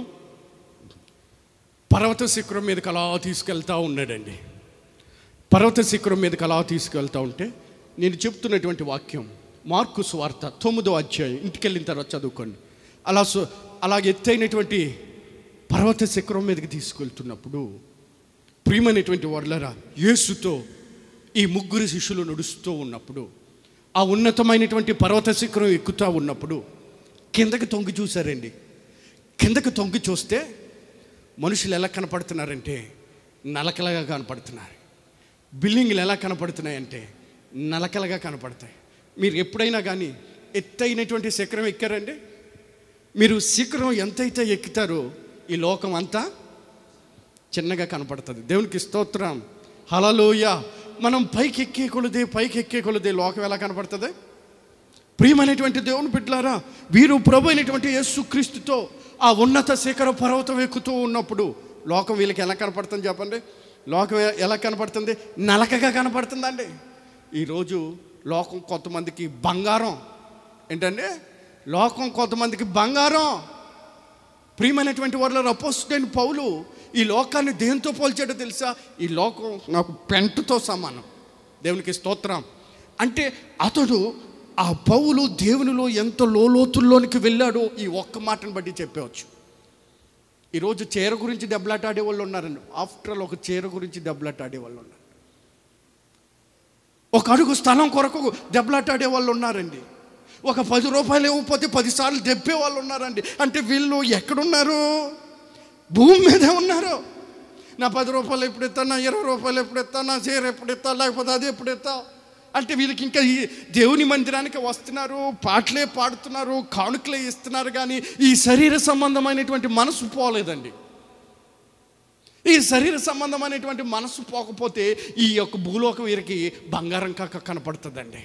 B: పర్వత శిఖరం మీదకి అలా తీసుకెళ్తా ఉన్నాడండి పర్వత శిఖరం మీదకి అలా తీసుకెళ్తా ఉంటే నేను చెప్తున్నటువంటి వాక్యం మార్కు స్వార్త తొమ్మిదో అధ్యాయం ఇంటికి వెళ్ళిన తర్వాత చదువుకోండి అలా సు అలా ఎత్తైనటువంటి పర్వత శిఖరం మీదకి తీసుకెళ్తున్నప్పుడు ప్రియమైనటువంటి వర్లరా యేసుతో ఈ ముగ్గురు శిష్యులు నడుస్తూ ఉన్నప్పుడు ఆ ఉన్నతమైనటువంటి పర్వత శిఖరం ఎక్కుతూ ఉన్నప్పుడు కిందకి తొంగి చూశారండి కిందకి తొంగి చూస్తే మనుషులు ఎలా కనపడుతున్నారంటే నలకలగా కనపడుతున్నారు బిల్డింగ్లు ఎలా కనపడుతున్నాయంటే నలకలుగా కనపడతాయి మీరు ఎప్పుడైనా కానీ ఎత్తైనటువంటి శిఖరం ఎక్కారండి మీరు శిఖరం ఎంతైతే ఎక్కుతారో ఈ లోకం అంతా చిన్నగా కనపడుతుంది దేవునికి స్తోత్రం హలలోయ మనం పైకి ఎక్కే కొలదే పైకి ఎక్కే కొలదే లోకం ఎలా కనపడుతుంది ప్రియమైనటువంటి దేవుని బిడ్డలారా వీరు ప్రభు అయినటువంటి యేసుక్రీస్తుతో ఆ ఉన్నత శిఖర పర్వతం ఎక్కుతూ ఉన్నప్పుడు లోకం వీళ్ళకి ఎలా కనపడుతుంది చెప్పండి లోకం ఎ- ఎలా కనపడుతుంది నలకగా కనపడుతుందండి ఈరోజు లోకం కొంతమందికి బంగారం ఏంటండి లోకం కొంతమందికి బంగారం ప్రియమైనటువంటి వాళ్ళ అపోస్తుడైన పౌలు ఈ లోకాన్ని దేంతో పోల్చాడో తెలుసా ఈ లోకం నాకు పెంటతో సమానం దేవునికి స్తోత్రం అంటే అతడు ఆ పౌలు దేవునిలో ఎంత లోలోతుల్లోనికి వెళ్ళాడో ఈ ఒక్క మాటను బట్టి చెప్పవచ్చు ఈరోజు చీర గురించి దెబ్బలాటాడే వాళ్ళు ఉన్నారండి ఆఫ్టర్ ఆల్ ఒక చీర గురించి దెబ్బలాటాడే వాళ్ళు ఉన్నారు ఒక అడుగు స్థలం కొరకు దెబ్బలాటాడే వాళ్ళు ఉన్నారండి ఒక పది రూపాయలు ఇవ్వకపోతే పదిసార్లు దెబ్బే వాళ్ళు ఉన్నారండి అంటే వీళ్ళు ఎక్కడున్నారు భూమి మీదే ఉన్నారు నా పది రూపాయలు ఎప్పుడు ఇస్తా నా ఇరవై రూపాయలు ఎప్పుడు ఇస్తా నా చీర ఎప్పుడు ఇస్తా లేకపోతే అది ఎప్పుడు ఇస్తా అంటే వీళ్ళకి ఇంకా ఈ దేవుని మందిరానికి వస్తున్నారు పాటలే పాడుతున్నారు కానుకలే ఇస్తున్నారు కానీ ఈ శరీర సంబంధమైనటువంటి మనసు పోలేదండి ఈ శరీర సంబంధమైనటువంటి మనసు పోకపోతే ఈ యొక్క భూలోకం వీరికి బంగారం కాక కనపడుతుందండి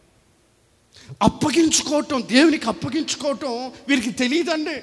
B: అప్పగించుకోవటం దేవునికి అప్పగించుకోవటం వీరికి తెలియదండి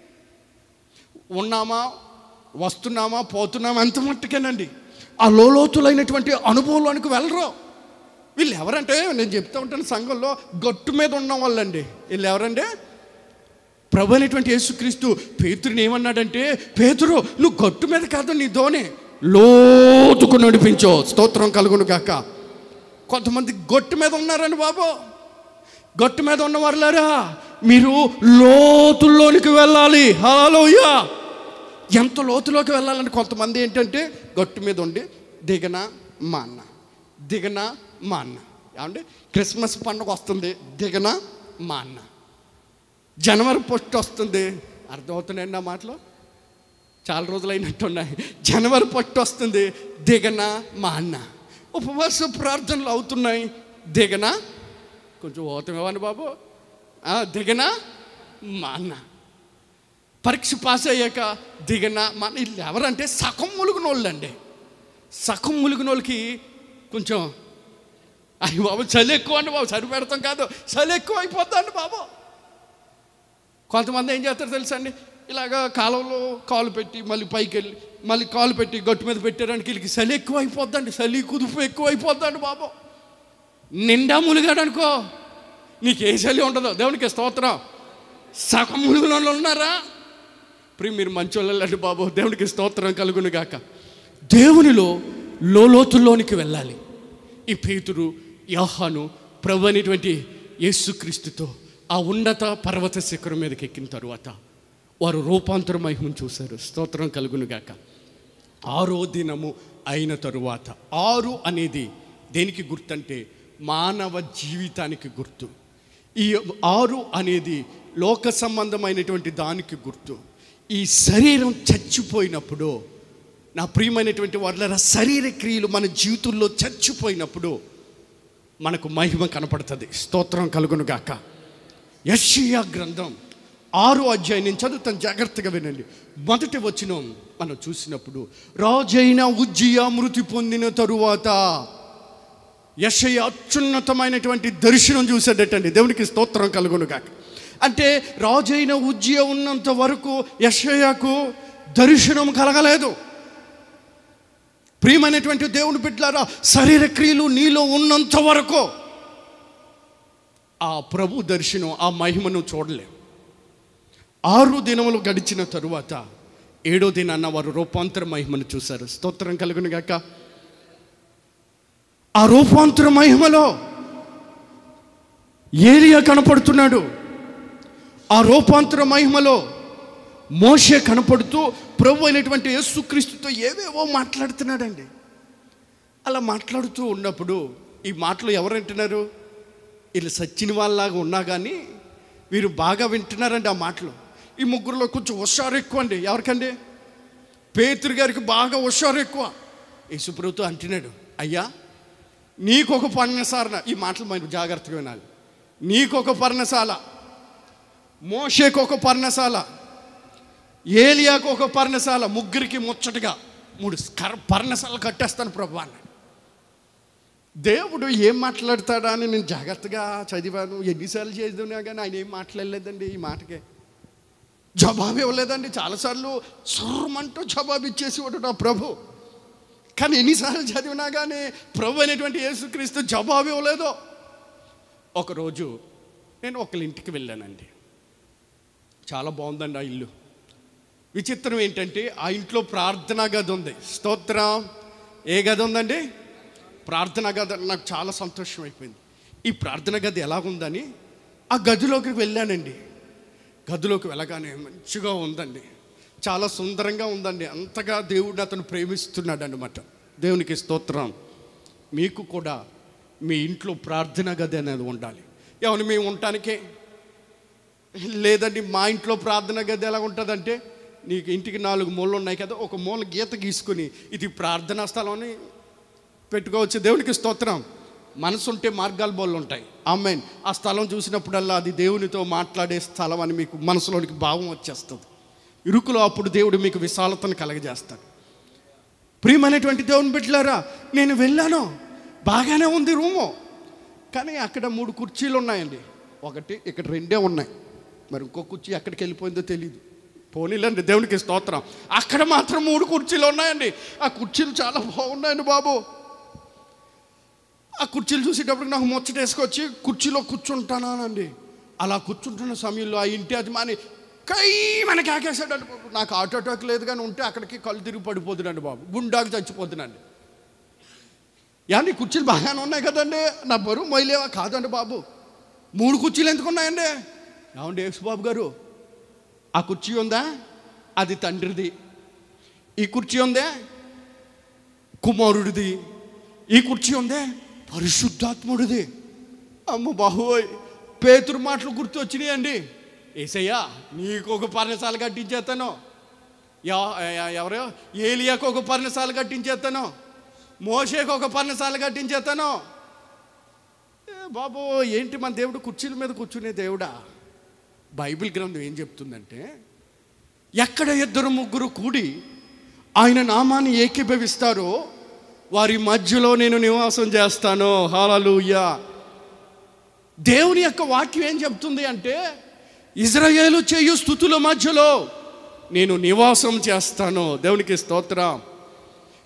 B: ఉన్నామా వస్తున్నామా పోతున్నామా అంత మట్టుకేనండి ఆ లోలోతులైనటువంటి అనుభవంలోనికి వెళ్ళరు వీళ్ళు ఎవరంటే నేను చెప్తా ఉంటాను సంఘంలో గట్టు మీద ఉన్న వాళ్ళండి వీళ్ళు ఎవరండి ప్రభు అనేటువంటి యేసుక్రీస్తు పేతురుని ఏమన్నాడంటే పేతురు నువ్వు గట్టు మీద కాదు నీ ధోని లోతుకు నడిపించో స్తోత్రం కలుగును గాక కొంతమంది గొట్టు మీద ఉన్నారండి బాబు గట్టు మీద ఉన్న వాళ్ళారా మీరు లోతుల్లోనికి వెళ్ళాలి హలోయ ఎంత లోతులోకి వెళ్ళాలని కొంతమంది ఏంటంటే గట్టు మీద ఉండి దిగన మా అన్న దిగన మా అన్న ఏమండి క్రిస్మస్ పండుగ వస్తుంది దిగన మా అన్న జనవరి ఫస్ట్ వస్తుంది అర్థమవుతున్నాయండి నా మాటలు చాలా రోజులు అయినట్టున్నాయి జనవరి పట్టు వస్తుంది దిగన మా అన్న ఉపవాస ప్రార్థనలు అవుతున్నాయి దిగన కొంచెం ఓతమేవాని బాబు ఆ, దిగన మా అన్న పరీక్ష పాస్ అయ్యాక దిగన మా అన్న వీళ్ళు ఎవరంటే సగం ములుగున వాళ్ళండి సగం ములుగున వాళ్ళకి కొంచెం అయ్యి బాబు చలి ఎక్కువ అండి బాబు సరిపెడతాం కాదు చలి ఎక్కువ అయిపోద్దండి బాబు కొంతమంది ఏం చేస్తారు తెలుసా అండి ఇలాగ కాలంలో కాలు పెట్టి మళ్ళీ పైకి వెళ్ళి మళ్ళీ కాలు పెట్టి గట్టు మీద పెట్టారని వీళ్ళకి చలి ఎక్కువ అయిపోద్దండి చలి కుదుపు ఎక్కువ అయిపోద్దండి బాబు నిండా ములిగాడు అనుకో నీకు ఏ శైలి ఉండదు దేవునికి స్తోత్రం సగం ములుగులో ఉన్నారా ప్రియ మీరు మంచోళ్ళండి బాబు దేవునికి స్తోత్రం కలుగును గాక దేవునిలో లోతుల్లోనికి వెళ్ళాలి ఈ పేతురు యాహాను ప్రభు అనేటువంటి యేసుక్రీస్తుతో ఆ ఉన్నత పర్వత శిఖరం మీదకి ఎక్కిన తరువాత వారు రూపాంతర మహిమను చూశారు స్తోత్రం కలుగును గాక ఆరో దినము అయిన తరువాత ఆరు అనేది దేనికి గుర్తంటే మానవ జీవితానికి గుర్తు ఈ ఆరు అనేది లోక సంబంధమైనటువంటి దానికి గుర్తు ఈ శరీరం చచ్చిపోయినప్పుడు నా ప్రియమైనటువంటి వాళ్ళ శరీర క్రియలు మన జీవితంలో చచ్చిపోయినప్పుడు మనకు మహిమ కనపడుతుంది స్తోత్రం కలుగును గాక యషియా గ్రంథం ఆరు అధ్యాయం నేను చదువుతాను జాగ్రత్తగా వినండి మొదటి వచ్చిన మనం చూసినప్పుడు రాజైన ఉజ్జియా మృతి పొందిన తరువాత యషయ అత్యున్నతమైనటువంటి దర్శనం చూసాడటండి దేవునికి స్తోత్రం కలుగును గాక అంటే రాజైన ఉజ్జియ ఉన్నంత వరకు యషయకు దర్శనం కలగలేదు ప్రియమైనటువంటి దేవుని బిడ్డలారా శరీర క్రియలు నీలో ఉన్నంత వరకు ఆ ప్రభు దర్శనం ఆ మహిమను చూడలేం ఆరు దినములు గడిచిన తరువాత ఏడో దినాన్న వారు రూపాంతర మహిమను చూశారు స్తోత్రం కలుగును గాక ఆ రూపాంతర మహిమలో ఏలియా కనపడుతున్నాడు ఆ రూపాంతర మహిమలో మోషే కనపడుతూ ప్రభు అయినటువంటి యేసుక్రీస్తుతో ఏవేవో మాట్లాడుతున్నాడండి అలా మాట్లాడుతూ ఉన్నప్పుడు ఈ మాటలు ఎవరు వింటున్నారు వీళ్ళు సచ్చిన వాళ్ళలాగా ఉన్నా కానీ వీరు బాగా వింటున్నారండి ఆ మాటలు ఈ ముగ్గురులో కొంచెం హుషారు ఎక్కువ అండి ఎవరికండి పేతురు గారికి బాగా హుషారు ఎక్కువ యేసుప్రభుతో అంటున్నాడు అయ్యా నీకొక పర్ణసారణ ఈ మాటలు మనం జాగ్రత్తగా వినాలి నీకొక పర్ణశాల మోషేకు ఒక పర్ణశాల ఏలియాకు ఒక పర్ణశాల ముగ్గురికి ముచ్చటగా మూడు స్కర పర్ణశాల కట్టేస్తాను ప్రభు అన్నాడు దేవుడు ఏం మాట్లాడతాడా అని నేను జాగ్రత్తగా చదివాను ఎన్నిసార్లు చేద్దానా కానీ ఆయన ఏం మాట్లాడలేదండి ఈ మాటకే జవాబు ఇవ్వలేదండి చాలాసార్లు సుర్రమంటూ జవాబు ఇచ్చేసి నా ప్రభు కానీ ఎన్నిసార్లు చదివినా కానీ ప్రభు అనేటువంటి యేసుక్రీస్తు జవాబు ఇవ్వలేదు ఒకరోజు నేను ఒకళ్ళ ఇంటికి వెళ్ళానండి చాలా బాగుందండి ఆ ఇల్లు విచిత్రం ఏంటంటే ఆ ఇంట్లో ప్రార్థనా గది ఉంది స్తోత్రం ఏ గది ఉందండి ప్రార్థనా గది నాకు చాలా సంతోషం అయిపోయింది ఈ ప్రార్థనా గది ఎలాగుందని ఆ గదిలోకి వెళ్ళానండి గదిలోకి వెళ్ళగానే మంచిగా ఉందండి చాలా సుందరంగా ఉందండి అంతగా దేవుడిని అతను ప్రేమిస్తున్నాడు అనమాట దేవునికి స్తోత్రం మీకు కూడా మీ ఇంట్లో ప్రార్థనా గది అనేది ఉండాలి ఏమని మేము ఉండటానికే లేదండి మా ఇంట్లో ప్రార్థన గది ఎలా ఉంటుందంటే నీకు ఇంటికి నాలుగు మూలలు ఉన్నాయి కదా ఒక మూల గీత గీసుకొని ఇది ప్రార్థనా స్థలం అని పెట్టుకోవచ్చు దేవునికి స్తోత్రం మనసు ఉంటే మార్గాలు బోళ్ళు ఉంటాయి ఆమెన్ ఆ స్థలం చూసినప్పుడల్లా అది దేవునితో మాట్లాడే స్థలం అని మీకు మనసులోనికి భావం వచ్చేస్తుంది ఇరుకులో అప్పుడు దేవుడు మీకు విశాలతను కలగజేస్తాడు ప్రియమైనటువంటి దేవుని బిడ్డలారా నేను వెళ్ళాను బాగానే ఉంది రూము కానీ అక్కడ మూడు కుర్చీలు ఉన్నాయండి ఒకటి ఇక్కడ రెండే ఉన్నాయి మరి ఇంకో కుర్చీ ఎక్కడికి వెళ్ళిపోయిందో తెలియదు పోనీలండి దేవునికి స్తోత్రం అక్కడ మాత్రం మూడు కుర్చీలు ఉన్నాయండి ఆ కుర్చీలు చాలా బాగున్నాయండి బాబు ఆ కుర్చీలు చూసేటప్పుడు నాకు ముచ్చట వేసుకొచ్చి కుర్చీలో కూర్చుంటానండి అలా కూర్చుంటున్న సమయంలో ఆ ఇంటి యజమాని కై మనకి ఆకేసాడండి బాబు నాకు ఆటో అటాక్ లేదు కానీ ఉంటే అక్కడికి కళ్ళు తిరిగి పడిపోతున్నాండి బాబు గుండాకి చచ్చిపోతున్నాండి యాండి కుర్చీలు బాగానే ఉన్నాయి కదండి నా బరువు మొయ్యలేవా కాదండి బాబు మూడు కుర్చీలు ఎందుకు ఉన్నాయండి ఏమండి యేసుబాబు గారు ఆ కుర్చీ ఉందా అది తండ్రిది ఈ కుర్చీ ఉందే కుమారుడిది ఈ కుర్చీ ఉందే పరిశుద్ధాత్ముడిది అమ్మ బాహోయ్ పేతురు మాటలు గుర్తు వచ్చినాయండి ఏసయ్యా నీకు ఒక పర్ణశాల కట్టించేస్తాను ఎవ- ఎ- ఎవరో ఏలియాకు ఒక పర్ణశాల కట్టించేస్తాను మోషేకు ఒక పర్ణశాల కట్టించేస్తాను ఏ బాబు ఏంటి మన దేవుడు కుర్చీల మీద కూర్చునే దేవుడా బైబిల్ గ్రంథం ఏం చెప్తుందంటే ఎక్కడ ఇద్దరు ముగ్గురు కూడి ఆయన నామాన్ని ఏకీభవిస్తారో వారి మధ్యలో నేను నివాసం చేస్తాను హాలూయా దేవుని యొక్క వాక్యం ఏం చెప్తుంది అంటే ఇజ్రాయేలు చేయు స్థుతుల మధ్యలో నేను నివాసం చేస్తాను దేవునికి స్తోత్రం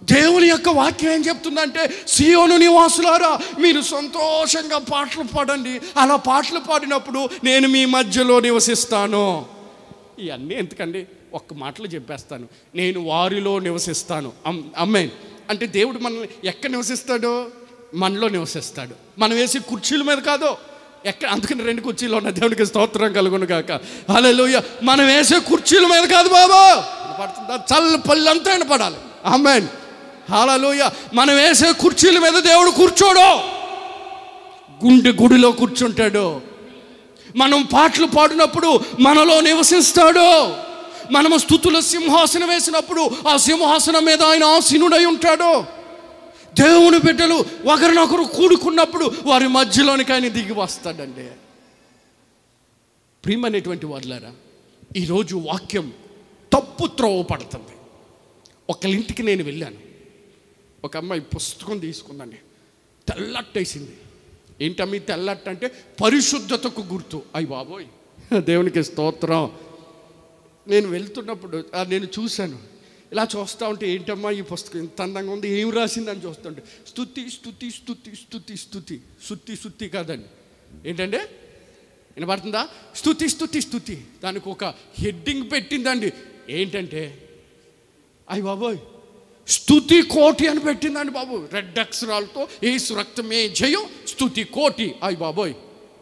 B: దేవుని యొక్క వాక్యం ఏం చెప్తుందంటే సియోను నివాసులారా మీరు సంతోషంగా పాటలు పాడండి అలా పాటలు పాడినప్పుడు నేను మీ మధ్యలో నివసిస్తాను ఇవన్నీ ఎందుకండి ఒక్క మాటలో చెప్పేస్తాను నేను వారిలో నివసిస్తాను అమ్- అమ్మే అంటే దేవుడు మనల్ని ఎక్కడ నివసిస్తాడు మనలో నివసిస్తాడు మనం వేసి కుర్చీల మీద కాదు ఎక్కడ అందుకని రెండు కుర్చీలు ఉన్న దేవునికి స్తోత్రం కలుగును కాక హల్లెలూయా మనం వేసే కుర్చీల మీద కాదు బాబా వినపడుతుందా చల్ల పళ్ళంతా వినపడాలి అమ్మాయి హల్లెలూయా మనం వేసే కుర్చీల మీద దేవుడు కూర్చోడు గుండె గుడిలో కూర్చుంటాడు మనం పాటలు పాడినప్పుడు మనలో నివసిస్తాడు మనము స్థుతుల సింహాసనం వేసినప్పుడు ఆ సింహాసనం మీద ఆయన ఆసీనుడై ఉంటాడు దేవుని బిడ్డలు ఒకరినొకరు కూడుకున్నప్పుడు వారి మధ్యలోనికి ఆయన దిగి వస్తాడండి ప్రియమైనటువంటి వాళ్ళారా ఈరోజు వాక్యం తప్పు త్రోవ పడుతుంది ఒకళ్ళింటికి నేను వెళ్ళాను ఒక అమ్మాయి పుస్తకం తీసుకుందండి తెల్లట్టేసింది ఏంటమ్మి తెల్లట్ట అంటే పరిశుద్ధతకు గుర్తు అయ్యి బాబోయ్ దేవునికి స్తోత్రం నేను వెళ్తున్నప్పుడు ఆ నేను చూశాను ఇలా చూస్తూ ఉంటే ఏంటమ్మా ఈ పుస్తకం ఇంత అందంగా ఉంది ఏం రాసిందని చూస్తుంటే స్తుతి స్తుతి స్తుతి స్తుతి స్తుతి సుత్తి సుత్తి కాదండి ఏంటంటే వినపడుతుందా స్తుతి స్తుతి స్తుతి దానికి ఒక హెడ్డింగ్ పెట్టిందండి ఏంటంటే అయ్యి బాబోయ్ స్తుతి కోటి అని పెట్టిందండి బాబు రెడ్ అక్షరాలతో ఏసు రక్తమే జయం స్తుతి కోటి అయ్యి బాబోయ్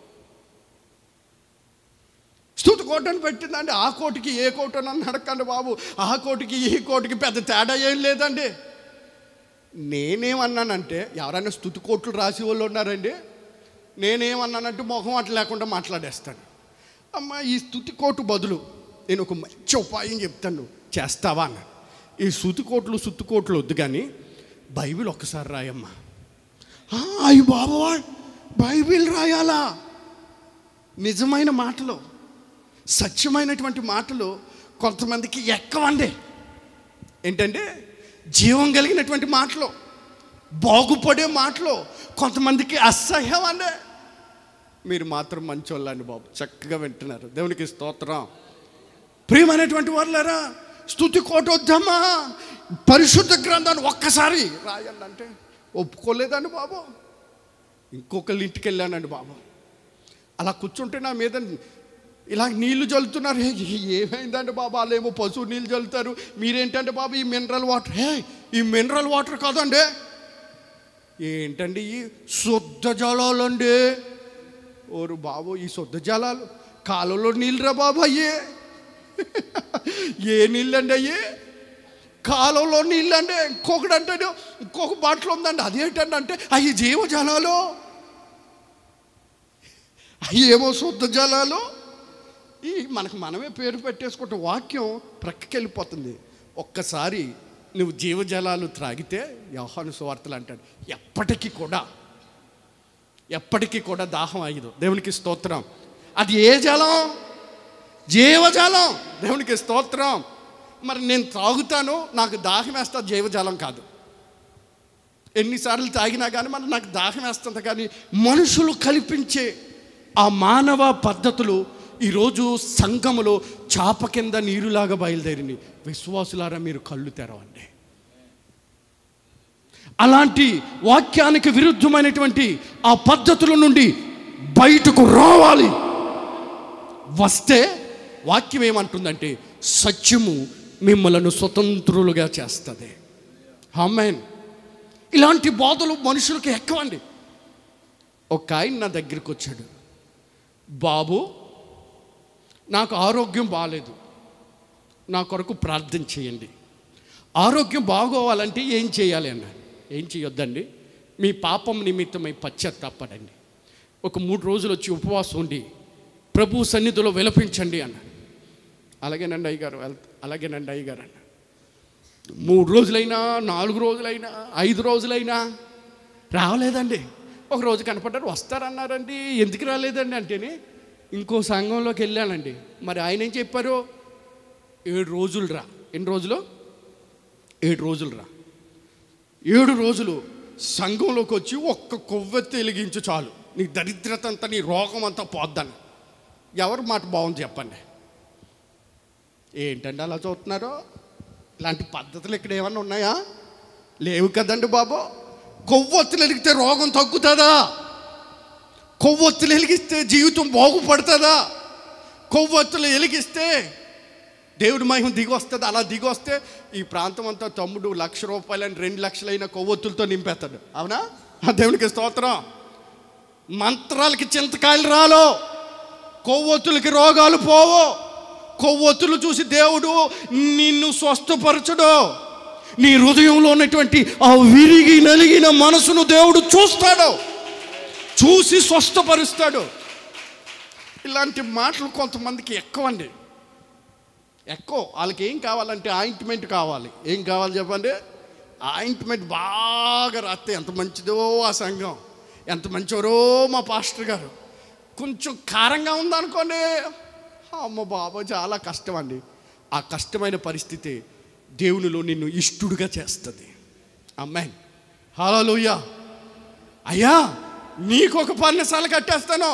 B: స్తుతి కోటి అని పెట్టిందండి ఆ కోటికి ఏ కోటి అని అడగండి బాబు ఆ కోటికి ఈ కోటికి పెద్ద తేడా ఏం లేదండి నేనేమన్నానంటే ఎవరైనా స్తుతి కోట్లు రాసి వాళ్ళు ఉన్నారండి నేనేమన్నానంటే మొహం అట్లా లేకుండా మాట్లాడేస్తాను అమ్మ ఈ స్తుతి కోటు బదులు నేను ఒక మంచి ఉపాయం చెప్తాను చేస్తావా అన్న ఈ శృతి కోట్లు సుత్తి కోట్లు వద్దు కానీ బైబిల్ ఒక్కసారి రాయమ్మా "ఆ, అయ్య బాబోయ్ బైబిల్ రాయాలా నిజమైన మాటలు సత్యమైనటువంటి మాటలు కొంతమందికి ఎక్కవండి ఏంటంటే జీవం కలిగినటువంటి మాటలు బాగుపడే మాటలు కొంతమందికి అసహ్యం అండి మీరు మాత్రం మంచోళ్ళండి బాబు చక్కగా వింటున్నారు దేవునికి స్తోత్రం ప్రియమైనటువంటి వాళ్ళారా స్థుతి కోటొద్దమ్మా పరిశుద్ధ గ్రంథాన్ని ఒక్కసారి రాయండి అంటే ఒప్పుకోలేదండి బాబు ఇంకొకళ్ళ ఇంటికి వెళ్ళానండి బాబు అలా కూర్చుంటే నా మీద ఇలా నీళ్లు చల్లుతున్నారు హే, ఏమైందండి బాబు వాళ్ళేమో పశువు నీళ్ళు చల్లుతారు మీరేంటంటే బాబు ఈ మినరల్ వాటర్ హే ఈ మినరల్ వాటర్ కాదండి ఏంటండి ఈ శుద్ధ జలాలండి ఓరు బాబు ఈ శుద్ధ జలాలు కాలువలో నీళ్ళరా బాబు అయ్యే ఏ నీళ్ళండి అయ్యే కాలువలో నీళ్ళండి ఇంకొకటి అంటే ఇంకొక బాటిల్ ఉందండి అదేంటండి అంటే అవి జీవజలాలు అవి ఏమో శుద్ధ జలాలు ఈ మనకు మనమే పేరు పెట్టేసుకుంటే వాక్యం ప్రక్కకి వెళ్ళిపోతుంది ఒక్కసారి నువ్వు జీవజలాలు త్రాగితే యోహాను సువార్తలు అంటాడు ఎప్పటికీ కూడా ఎప్పటికీ కూడా దాహం అయ్యదు దేవునికి స్తోత్రం అది ఏ జలం జీవజలం దేవునికి స్తోత్రం మరి నేను త్రాగుతాను నాకు దాహం వేస్తా జీవజలం కాదు ఎన్నిసార్లు తాగినా కానీ మరి నాకు దాహం వేస్తుంది కానీ మనుషులు కల్పించే ఆ మానవ పద్ధతులు ఈరోజు సంఘములో చాప కింద నీరులాగా బయలుదేరిని విశ్వాసులారా మీరు కళ్ళు తెరవండి అలాంటి వాక్యానికి విరుద్ధమైనటువంటి ఆ పద్ధతుల నుండి బయటకు రావాలి వస్తే వాక్యం ఏమంటుందంటే సత్యము మిమ్మలను స్వతంత్రులుగా చేస్తుంది ఆమెన్ ఇలాంటి బోధలు మనుషులకు ఎక్కవండి ఒక ఆయన నా దగ్గరికి వచ్చాడు బాబు నాకు ఆరోగ్యం బాగాలేదు నా కొరకు ప్రార్థన చేయండి ఆరోగ్యం బాగోవాలంటే ఏం చేయాలి అన్నాడు ఏం చేయొద్దండి మీ పాపం నిమిత్తమై పశ్చాత్తాపడండి ఒక మూడు రోజులు వచ్చి ఉపవాసం ఉండి ప్రభు సన్నిధిలో విలపించండి అన్నాడు అలాగేనండి అయ్యగారు వెళ్తా అలాగేనండి అయ్యగారు అన్నాడు మూడు రోజులైనా నాలుగు రోజులైనా ఐదు రోజులైనా రావలేదండి ఒక రోజు కనపడ్డారు వస్తారన్నారండి ఎందుకు రాలేదండి అంటేనే ఇంకో సంఘంలోకి వెళ్ళానండి మరి ఆయన ఏం చెప్పారు ఏడు రోజులు రా ఎన్ని రోజులు ఏడు రోజులు రా ఏడు రోజులు సంఘంలోకి వచ్చి ఒక్క కొవ్వెత్తి వెలిగించు చాలు నీ దరిద్రత అంతా నీ రోగం అంతా పోద్దని ఎవరి మాట బాగుంది చెప్పండి ఏంటండి అలా చూస్తున్నారో ఇలాంటి పద్ధతులు ఇక్కడ ఏమన్నా ఉన్నాయా లేవు కదండి బాబు కొవ్వొత్తులు వెలిగితే రోగం తగ్గుతుందా కొవ్వొత్తులు వెలిగిస్తే జీవితం బాగుపడుతుందా కొవ్వొత్తులు వెలిగిస్తే దేవుడి మహిమ దిగి వస్తుంది అలా దిగి వస్తే ఈ ప్రాంతం అంతా తమ్ముడు లక్ష రూపాయలని రెండు లక్షలైన కొవ్వొత్తులతో నింపేస్తాడు అవునా ఆ దేవునికి స్తోత్రం మంత్రాలకి చింతకాయలు రాలో కొవ్వొత్తులకి రోగాలు పోవు కొవ్వొత్తులు చూసి దేవుడు నిన్ను స్వస్థపరచడు నీ హృదయంలో ఉన్నటువంటి ఆ విరిగి నలిగిన మనసును దేవుడు చూస్తాడు చూసి స్వస్థపరుస్తాడు ఇలాంటి మాటలు కొంతమందికి ఎక్కువండి ఎక్కువ వాళ్ళకి ఏం కావాలంటే ఆయింట్మెంట్ కావాలి ఏం కావాలి చెప్పండి ఆయింట్మెంట్ బాగా రాస్తే ఎంత మంచిదో ఆ సంఘం ఎంత మంచివారో మా పాస్టర్ గారు కొంచెం కారంగా ఉందనుకోండి అమ్మ బాబా చాలా కష్టం అండి ఆ కష్టమైన పరిస్థితి దేవునిలో నిన్ను ఇష్టుడుగా చేస్తుంది అమ్మాయి హలోయ అయ్యా నీకు ఒక పర్ణశాల కట్టేస్తాను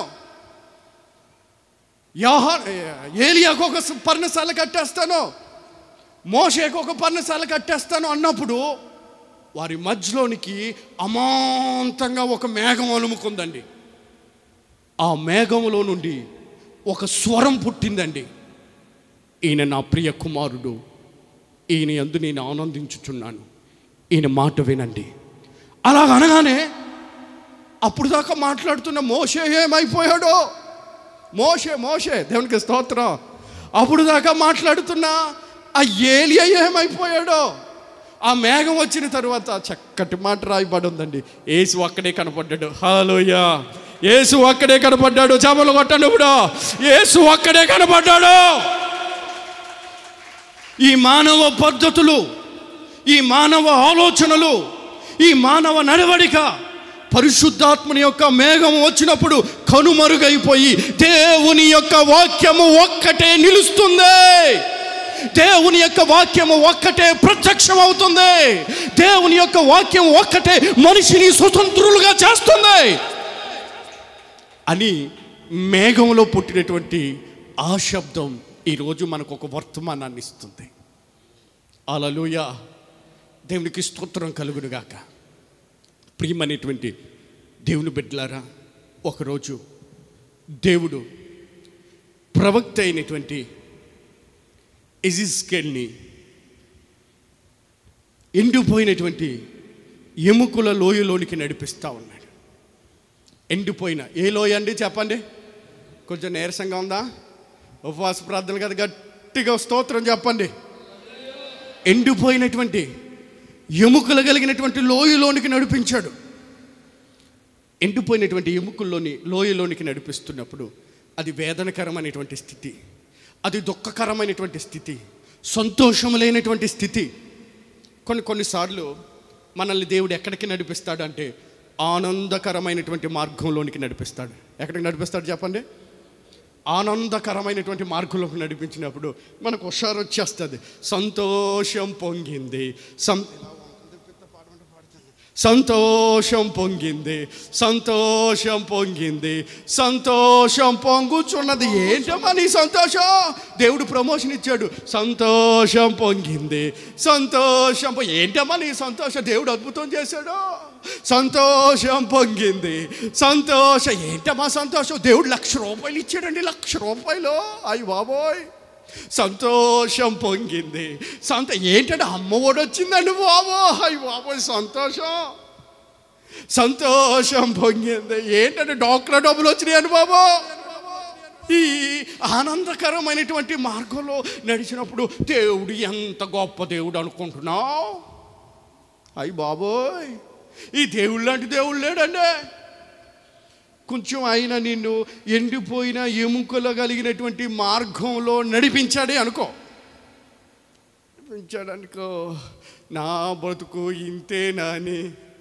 B: యోహా ఏలియాకు ఒక పర్ణశాల కట్టేస్తాను మోషేకు ఒక పర్ణశాల కట్టేస్తాను అన్నప్పుడు వారి మధ్యలోనికి అమాంతంగా ఒక మేఘం అలుముకుందండి ఆ మేఘములో నుండి ఒక స్వరం పుట్టిందండి ఈయన నా ప్రియ కుమారుడు ఈయన ఎందు నేను ఆనందించుచున్నాను ఈయన మాట వినండి అలాగ అనగానే అప్పుడు దాకా మాట్లాడుతున్న మోషే ఏమైపోయాడో మోషే మోషే దేవునికి స్తోత్రం అప్పుడు దాకా మాట్లాడుతున్నా ఆ ఏలియా ఏమైపోయాడో ఆ మేఘం వచ్చిన తర్వాత చక్కటి మాట రాయబడి ఉందండి ఏసు అక్కడే కనపడ్డాడు హాలోయా ఏసు అక్కడే కనపడ్డాడు చేపలు కొట్టండి ఇప్పుడు ఏసు అక్కడే కనపడ్డాడు ఈ మానవ పద్ధతులు ఈ మానవ ఆలోచనలు ఈ మానవ నడవడిక పరిశుద్ధాత్మని యొక్క మేఘం వచ్చినప్పుడు కనుమరుగైపోయి దేవుని యొక్క వాక్యము ఒక్కటే నిలుస్తుంది దేవుని యొక్క వాక్యము ఒక్కటే ప్రత్యక్షం అవుతుంది దేవుని యొక్క వాక్యం ఒక్కటే మనిషిని స్వతంత్రులుగా చేస్తుంది అని మేఘంలో పుట్టినటువంటి ఆ శబ్దం ఈరోజు మనకు ఒక వర్తమానాన్ని ఇస్తుంది అలలుయ దేవునికి స్తోత్రం కలుగునుగాక ప్రియమనేటువంటి దేవుని బిడ్డలారా ఒకరోజు దేవుడు ప్రవక్త అయినటువంటి ఎజిస్కెల్ని ఎండిపోయినటువంటి ఎముకల లోయలోనికి నడిపిస్తూ ఉన్నాడు ఎండిపోయిన ఏ లోయ అండి చెప్పండి కొంచెం నీరసంగా ఉందా ఉపవాస ప్రార్థనలు కదా గట్టిగా స్తోత్రం చెప్పండి ఎండిపోయినటువంటి ఎముకలు కలిగినటువంటి లోయలోనికి నడిపించాడు ఎండిపోయినటువంటి ఎముకల్లోని లోయలోనికి నడిపిస్తున్నప్పుడు అది వేదనకరమైనటువంటి స్థితి అది దుఃఖకరమైనటువంటి స్థితి సంతోషం లేనటువంటి స్థితి కొన్ని కొన్నిసార్లు మనల్ని దేవుడు ఎక్కడికి నడిపిస్తాడు అంటే ఆనందకరమైనటువంటి మార్గంలోనికి నడిపిస్తాడు ఎక్కడికి నడిపిస్తాడు చెప్పండి ఆనందకరమైనటువంటి మార్గంలోకి నడిపించినప్పుడు మనకు హుషారు వచ్చేస్తుంది సంతోషం పొంగింది సం సంతోషం పొంగింది సంతోషం పొంగింది సంతోషం పొంగుచున్నది ఏంటమ్మా నీ సంతోషం దేవుడు ప్రమోషన్ ఇచ్చాడు సంతోషం పొంగింది సంతోషం పొ- ఏంటమ్మా నీ సంతోషం దేవుడు అద్భుతం చేశాడు సంతోషం పొంగింది సంతోషం ఏంటమ్మా సంతోషం దేవుడు లక్ష రూపాయలు ఇచ్చాడండి లక్ష రూపాయలు అయ్యి బాబోయ్ సంతోషం పొంగింది సంత ఏంటంటే అమ్మఒడు వచ్చిందండి బాబో అయ్యి బాబోయ్ సంతోషం సంతోషం పొంగింది ఏంటంటే డాక్టర్ డబ్బులు వచ్చినాయండి బాబో ఈ ఆనందకరమైనటువంటి మార్గంలో నడిచినప్పుడు దేవుడు ఎంత గొప్ప దేవుడు అనుకుంటున్నావు అయ్యి బాబోయ్ ఈ దేవుడు లాంటి దేవుడు లేడండి కొంచెం ఆయన నిన్ను ఎండిపోయిన ఎముకలు కలిగినటువంటి మార్గంలో నడిపించాడే అనుకో నడిపించాడు అనుకో నా బతుకు ఇంతేనాని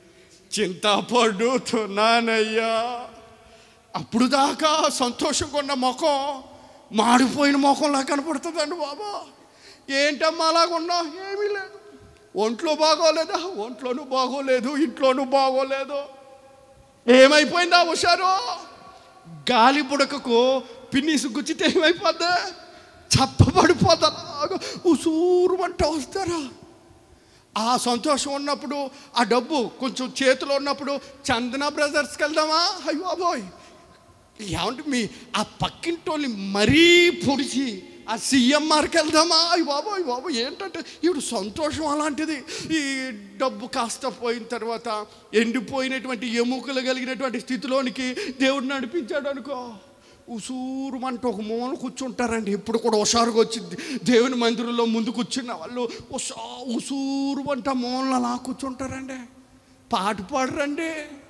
B: చింతపడుతున్నానయ్యా అప్పుడు దాకా సంతోషంగా ఉన్న ముఖం మాడిపోయిన ముఖంలా కనపడుతుందండి బాబా ఏంటమ్మా అలాగున్నా ఏమీ లేదు ఒంట్లో బాగోలేదా ఒంట్లోనూ బాగోలేదు ఇంట్లోనూ బాగోలేదు ఏమైపోయిందా హుషారు గాలి బుడకకు పిన్నిసి గుచ్చితే ఏమైపోద్ది చప్పబడిపోతారా ఉసూరుమంట వస్తారా ఆ సంతోషం ఉన్నప్పుడు ఆ డబ్బు కొంచెం చేతిలో ఉన్నప్పుడు చందన బ్రదర్స్కి వెళ్దామా అయ్యో బాబోయ్ ఏమంటే మీ ఆ పక్కింటోని మరీ పొడిచి ఆ సీఎంఆర్కి వెళ్దామా అయ్యి బాబు అయ్యి బాబు ఏంటంటే ఇప్పుడు సంతోషం అలాంటిది ఈ డబ్బు కాస్త పోయిన తర్వాత ఎండిపోయినటువంటి ఎముకలు కలిగినటువంటి స్థితిలోనికి దేవుడు నడిపించాడు అనుకో ఉసూరుమంటూ ఒక మూల కూర్చుంటారండి ఇప్పుడు కూడా హుషారుగా వచ్చింది దేవుని మందిరంలో ముందు కూర్చున్న వాళ్ళు ఉసా ఉసూరుమంట మూలన అలా కూర్చుంటారండి పాట పాడరండి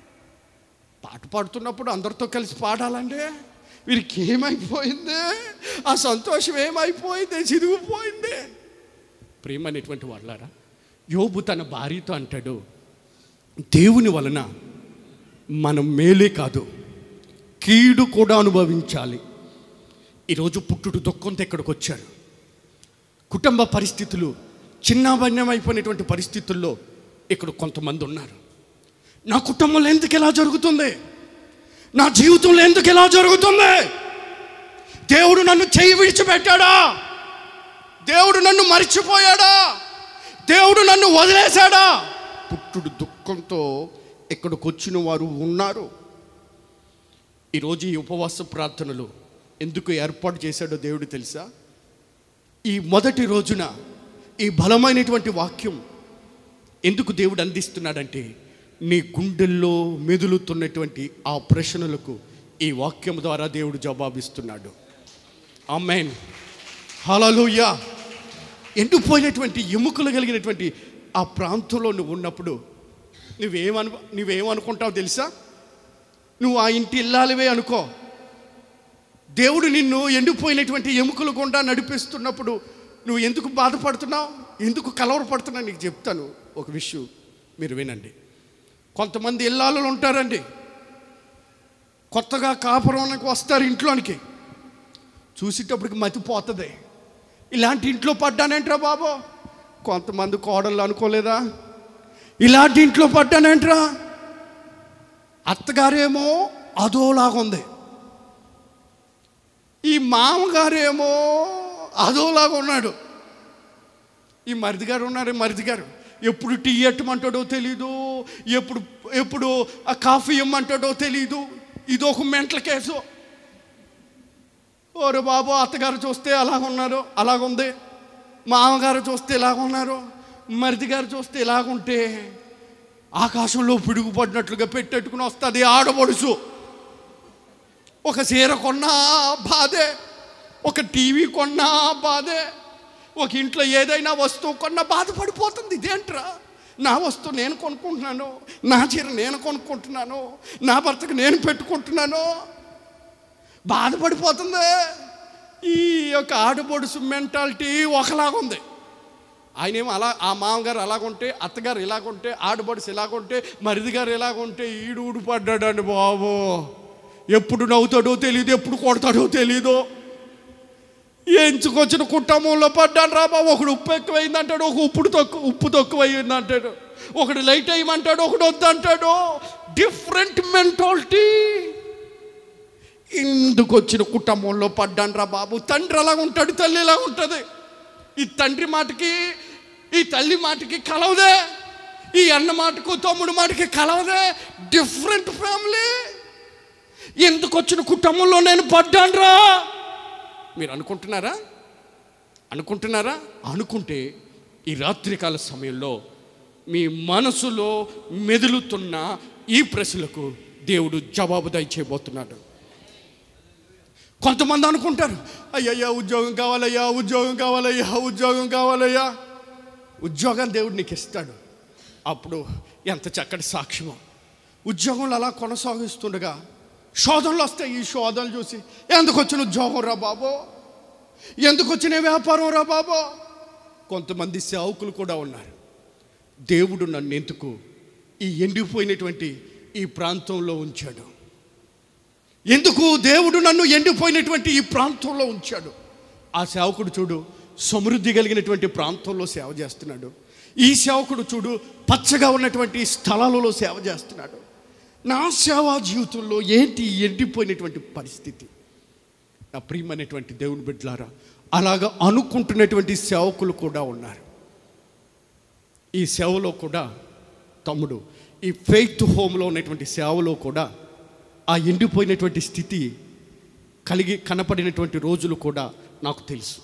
B: పాట పాడుతున్నప్పుడు అందరితో కలిసి పాడాలండి వీరికి ఏమైపోయింది ఆ సంతోషం ఏమైపోయింది చిరిగిపోయింది ప్రేమ అనేటువంటి వాళ్ళారా యోబు తన భార్యతో అంటాడు దేవుని వలన మనం మేలే కాదు కీడు కూడా అనుభవించాలి ఈరోజు పుట్టుడు దుఃఖంతో ఇక్కడికి వచ్చారు కుటుంబ పరిస్థితులు చిన్నాభన్యమైపోయినటువంటి పరిస్థితుల్లో ఇక్కడ కొంతమంది ఉన్నారు నా కుటుంబంలో ఎందుకు ఇలా జరుగుతుంది నా జీవితంలో ఎందుకు ఇలా జరుగుతుంది దేవుడు నన్ను చేయి విడిచిపెట్టాడా దేవుడు నన్ను మర్చిపోయాడా దేవుడు నన్ను వదిలేశాడా పుట్టుడు దుఃఖంతో ఇక్కడికి వచ్చిన వారు ఉన్నారు ఈరోజు ఈ ఉపవాస ప్రార్థనలు ఎందుకు ఏర్పాటు చేశాడో దేవుడు తెలుసా ఈ మొదటి రోజున ఈ బలమైనటువంటి వాక్యం ఎందుకు దేవుడు అందిస్తున్నాడంటే నీ గుండెల్లో మెదులుతున్నటువంటి ఆ ప్రశ్నలకు ఈ వాక్యం ద్వారా దేవుడు జవాబిస్తున్నాడు ఆమెన్ హలలుయా ఎండిపోయినటువంటి ఎముకలు కలిగినటువంటి ఆ ప్రాంతంలో నువ్వు ఉన్నప్పుడు నువ్వేమను నువ్వేమనుకుంటావు తెలుసా నువ్వు ఆ ఇంటి ఇల్లాలివే అనుకో దేవుడు నిన్ను ఎండిపోయినటువంటి ఎముకలు గుండా నడిపిస్తున్నప్పుడు నువ్వు ఎందుకు బాధపడుతున్నావు ఎందుకు కలవరపడుతున్నావు నీకు చెప్తాను ఒక విషయం మీరు వినండి కొంతమంది ఇల్లాలు ఉంటారండి కొత్తగా కాపురానికి వస్తారు ఇంట్లోనికి చూసేటప్పటికి మతిపోతుంది ఇలాంటి ఇంట్లో పడ్డానేంట్రా బాబు కొంతమంది కోడళ్ళు అనుకోలేదా ఇలాంటి ఇంట్లో పడ్డానేంట్రా అత్తగారేమో అదోలాగుంది ఈ మామగారేమో అదోలాగా ఉన్నాడు ఈ మరిది గారు ఉన్నారు ఈ మరిది గారు ఎప్పుడు టీ ఎట్టమంటాడో తెలీదు ఎప్పుడు ఎప్పుడు ఆ కాఫీ ఇమ్మంటాడో తెలీదు ఇది ఒక మెంటల్ కేసు ఓరే బాబు అత్తగారు చూస్తే అలాగ ఉన్నారు అలాగుంది మామగారు చూస్తే ఇలాగున్నారు మరిది గారు చూస్తే ఇలాగుంటే ఆకాశంలో పిడుగు పడినట్లుగా పెట్టెట్టుకుని వస్తుంది ఆడబడుసు ఒక చీర కొన్నా బాధే ఒక టీవీ కొన్నా బాధే ఒక ఇంట్లో ఏదైనా వస్తువు కొన్నా బాధపడిపోతుంది ఇదేంట్రా నా వస్తువు నేను కొనుక్కుంటున్నాను నా చీర నేను కొనుక్కుంటున్నాను నా భర్తకు నేను పెట్టుకుంటున్నాను బాధపడిపోతుంది ఈ యొక్క ఆడబొడుసు మెంటాలిటీ ఒకలాగా ఉంది ఆయన ఏమో అలా ఆ మామగారు అలాగుంటే అత్తగారు ఇలాగుంటే ఆడబడుసు ఇలాగుంటే మరిది గారు ఇలాగుంటే ఈడు ఊడిపడ్డాడండి బాబు ఎప్పుడు నవ్వుతాడో తెలియదు ఎప్పుడు కొడతాడో తెలీదు ఎంచుకొచ్చిన కుటుంబంలో పడ్డాను రా బాబు ఒకడు ఉప్పు ఎక్కువైంది అంటాడు ఒక ఉప్పుడు తక్కువ ఉప్పు తక్కువైంది అంటాడు ఒకడు లైట్ అయ్యమంటాడు ఒకడు వద్దంటాడు డిఫరెంట్ మెంటాలిటీ ఇందుకు వచ్చిన కుటుంబంలో పడ్డాను రా బాబు తండ్రి అలా ఉంటాడు తల్లి ఇలా ఉంటుంది ఈ తండ్రి మాటకి ఈ తల్లి మాటకి కలవదే ఈ అన్న మాటకు తమ్ముడు మాటకి కలవదే డిఫరెంట్ ఫ్యామిలీ ఎందుకు వచ్చిన కుటుంబంలో నేను పడ్డాను రా మీరు అనుకుంటున్నారా అనుకుంటున్నారా అనుకుంటే ఈ రాత్రికాల సమయంలో మీ మనసులో మెదులుతున్న ఈ ప్రశ్నలకు దేవుడు జవాబు దయచేయబోతున్నాడు కొంతమంది అనుకుంటారు అయ్యయ్యా ఉద్యోగం కావాలయ్యా ఉద్యోగం కావాలయ్యా ఉద్యోగం కావాలయ్యా ఉద్యోగం దేవుడు నీకు ఇస్తాడు అప్పుడు ఎంత చక్కటి సాక్ష్యమో ఉద్యోగంలో అలా కొనసాగిస్తుండగా శోధనలు వస్తాయి ఈ శోధనలు చూసి ఎందుకు వచ్చిన ఉద్యోగం రా బాబో ఎందుకు వచ్చిన వ్యాపారం రా బాబో కొంతమంది సేవకులు కూడా ఉన్నారు దేవుడు నన్ను ఎందుకు ఈ ఎండిపోయినటువంటి ఈ ప్రాంతంలో ఉంచాడు ఎందుకు దేవుడు నన్ను ఎండిపోయినటువంటి ఈ ప్రాంతంలో ఉంచాడు ఆ సేవకుడు చూడు సమృద్ధి కలిగినటువంటి ప్రాంతంలో సేవ చేస్తున్నాడు ఈ సేవకుడు చూడు పచ్చగా ఉన్నటువంటి స్థలాలలో సేవ చేస్తున్నాడు నా సేవా జీవితంలో ఏంటి ఈ ఎండిపోయినటువంటి పరిస్థితి నా ప్రియమైనటువంటి దేవుని బిడ్డలారా అలాగ అనుకుంటున్నటువంటి సేవకులు కూడా ఉన్నారు ఈ సేవలో కూడా తమ్ముడు ఈ ఫెయిత్ హోమ్లో ఉన్నటువంటి సేవలో కూడా ఆ ఎండిపోయినటువంటి స్థితి కలిగి కనపడినటువంటి రోజులు కూడా నాకు తెలుసు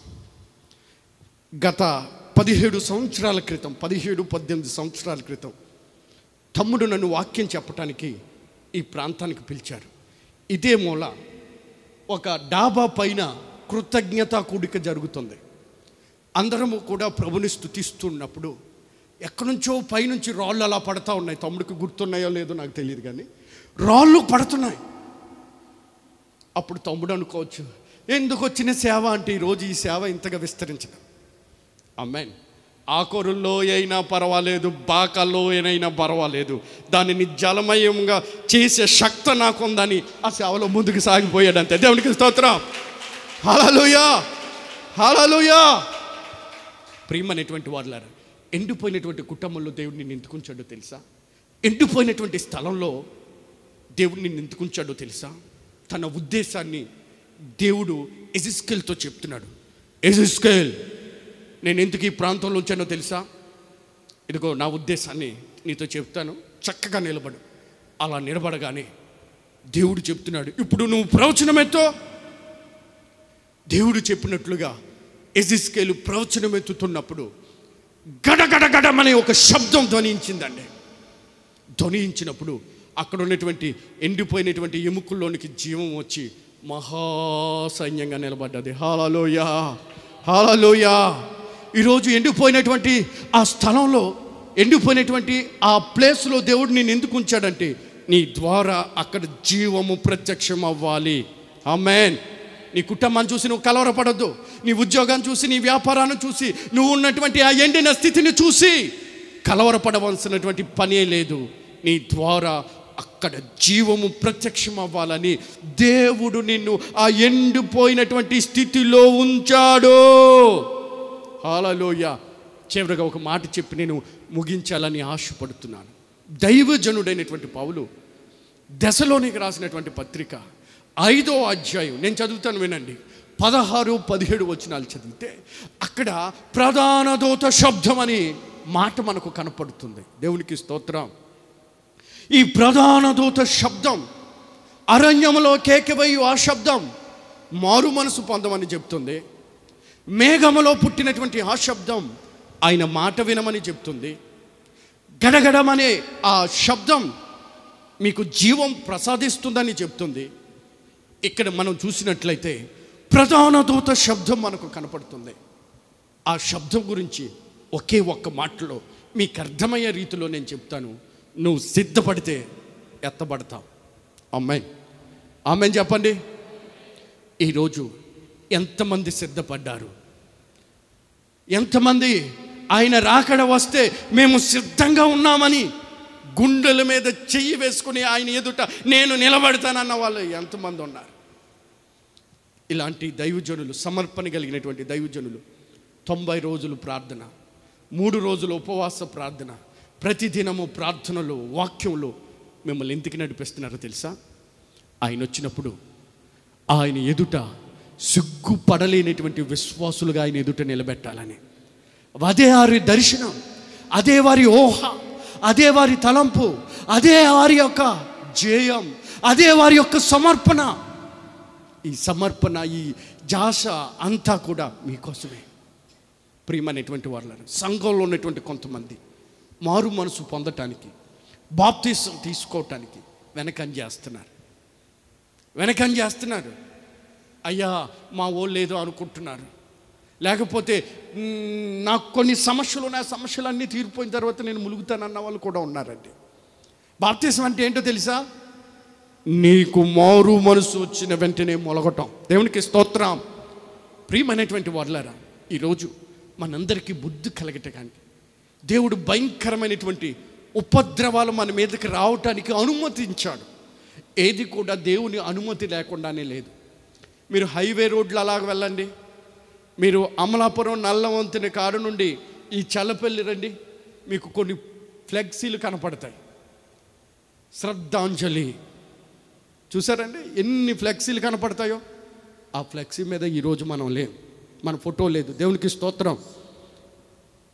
B: గత పదిహేడు సంవత్సరాల క్రితం పదిహేడు పద్దెనిమిది సంవత్సరాల క్రితం తమ్ముడు నన్ను వాక్యం చెప్పటానికి ఈ ప్రాంతానికి పిలిచారు ఇదే మూల ఒక డాబా పైన కృతజ్ఞతా కూడిక జరుగుతుంది అందరము కూడా ప్రభుని స్తుతిస్తున్నప్పుడు ఎక్కడి నుంచో పైనుంచి రాళ్ళు అలా పడతా ఉన్నాయి తమ్ముడికి గుర్తున్నాయో లేదో నాకు తెలియదు కానీ రాళ్ళు పడుతున్నాయి అప్పుడు తమ్ముడు అనుకోవచ్చు ఎందుకు వచ్చిన సేవ అంటే ఈరోజు ఈ సేవ ఇంతగా విస్తరించడం అమ్మాన్ ఆకొరుల్లో అయినా పర్వాలేదు బాకల్లో అయినా పర్వాలేదు దానిని జలమయంగా చేసే శక్తి నాకుందని ఆ సేవలో ముందుకు సాగిపోయాడు అంతే దేవునికి స్తోత్రం హలలుయా హలలుయా ప్రియమనేటువంటి వాళ్ళారు ఎండిపోయినటువంటి కుటుంబంలో దేవుడిని నింతుకుంచాడో తెలుసా ఎండిపోయినటువంటి స్థలంలో దేవుడిని నింతుకుంచాడో తెలుసా తన ఉద్దేశాన్ని దేవుడు ఎజిస్కెల్తో చెప్తున్నాడు ఎజిస్కెల్ నేను ఎందుకు ఈ ప్రాంతంలో ఉంచానో తెలుసా ఇదిగో నా ఉద్దేశాన్ని నీతో చెప్తాను చక్కగా నిలబడు అలా నిలబడగానే దేవుడు చెప్తున్నాడు ఇప్పుడు నువ్వు ప్రవచనం ఎత్తో దేవుడు చెప్పినట్లుగా ఎజిస్కేలు ప్రవచనం ఎత్తుతున్నప్పుడు గడగడ గడమనే ఒక శబ్దం ధ్వనించిందండి ధ్వనించినప్పుడు అక్కడ ఉన్నటువంటి ఎండిపోయినటువంటి ఎముకల్లోనికి జీవం వచ్చి మహాసైన్యంగా నిలబడ్డది హాలలోయా హాలలోయా ఈరోజు ఎండిపోయినటువంటి ఆ స్థలంలో ఎండిపోయినటువంటి ఆ ప్లేస్లో దేవుడు నేను ఎందుకు ఉంచాడంటే నీ ద్వారా అక్కడ జీవము ప్రత్యక్షం అవ్వాలి ఆమెన్ నీ కుటుంబాన్ని చూసి నువ్వు కలవరపడద్దు నీ ఉద్యోగాన్ని చూసి నీ వ్యాపారాన్ని చూసి నువ్వు ఉన్నటువంటి ఆ ఎండిన స్థితిని చూసి కలవరపడవలసినటువంటి పనే లేదు నీ ద్వారా అక్కడ జీవము ప్రత్యక్షం అవ్వాలని దేవుడు నిన్ను ఆ ఎండిపోయినటువంటి స్థితిలో ఉంచాడు హాలలోయ చివరిగా ఒక మాట చెప్పి నేను ముగించాలని ఆశపడుతున్నాను దైవజనుడైనటువంటి పౌలు దశలోనికి రాసినటువంటి పత్రిక ఐదో అధ్యాయం నేను చదువుతాను వినండి పదహారు పదిహేడు వచనాలు చదివితే అక్కడ ప్రధాన దూత శబ్దం అని మాట మనకు కనపడుతుంది దేవునికి స్తోత్రం ఈ ప్రధాన దూత శబ్దం అరణ్యములో కేకవయ్యు ఆ శబ్దం మారు మనసు పొందమని చెప్తుంది మేఘములో పుట్టినటువంటి ఆ శబ్దం ఆయన మాట వినమని చెప్తుంది గడగడమనే ఆ శబ్దం మీకు జీవం ప్రసాదిస్తుందని చెప్తుంది ఇక్కడ మనం చూసినట్లయితే ప్రధాన దూత శబ్దం మనకు కనపడుతుంది ఆ శబ్దం గురించి ఒకే ఒక్క మాటలో మీకు అర్థమయ్యే రీతిలో నేను చెప్తాను నువ్వు సిద్ధపడితే ఎత్తబడతావు అమ్మాయి ఆమె చెప్పండి ఈరోజు ఎంతమంది సిద్ధపడ్డారు ఎంతమంది ఆయన రాకడ వస్తే మేము సిద్ధంగా ఉన్నామని గుండెల మీద చెయ్యి వేసుకుని ఆయన ఎదుట నేను నిలబడతానన్న వాళ్ళు ఎంతమంది ఉన్నారు ఇలాంటి దైవజనులు సమర్పణ కలిగినటువంటి దైవజనులు తొంభై రోజులు ప్రార్థన మూడు రోజులు ఉపవాస ప్రార్థన ప్రతిదినము ప్రార్థనలు వాక్యంలో మిమ్మల్ని ఎందుకు నడిపిస్తున్నారో తెలుసా ఆయన వచ్చినప్పుడు ఆయన ఎదుట సిగ్గుపడలేనటువంటి విశ్వాసులుగా ఆయన ఎదుట నిలబెట్టాలని అదే వారి దర్శనం అదే వారి ఊహ అదే వారి తలంపు అదే వారి యొక్క జేయం అదే వారి యొక్క సమర్పణ ఈ సమర్పణ ఈ జాష అంతా కూడా మీకోసమే ప్రియమైనటువంటి వాళ్ళ సంఘంలో ఉన్నటువంటి కొంతమంది మారు మనసు పొందటానికి బాప్తీసం తీసుకోవటానికి వెనకం చేస్తున్నారు వెనకం చేస్తున్నారు అయ్యా మా వాళ్ళు ఏదో అనుకుంటున్నారు లేకపోతే "మ్, నాకు కొన్ని సమస్యలు ఉన్నాయి ఆ సమస్యలన్నీ తీరిపోయిన తర్వాత నేను ములుగుతానన్న వాళ్ళు కూడా ఉన్నారండి బాప్తీసం అంటే ఏంటో తెలుసా నీకు మారు మనసు వచ్చిన వెంటనే మొలగటం దేవునికి స్తోత్రం ప్రియమైనటువంటి వాళ్ళారా ఈరోజు మనందరికీ బుద్ధి కలగటానికి దేవుడు భయంకరమైనటువంటి ఉపద్రవాలు మన మీదకి రావటానికి అనుమతించాడు ఏది కూడా దేవుని అనుమతి లేకుండానే లేదు మీరు హైవే రోడ్లు అలాగ వెళ్ళండి మీరు అమలాపురం నల్లవంతుని కారు నుండి ఈ చల్లపల్లి రండి మీకు కొన్ని ఫ్లెక్సీలు కనపడతాయి శ్రద్ధాంజలి చూసారండి ఎన్ని ఫ్లెక్సీలు కనపడతాయో ఆ ఫ్లెక్సీ మీద ఈరోజు మనం లేం మన ఫోటో లేదు దేవునికి స్తోత్రం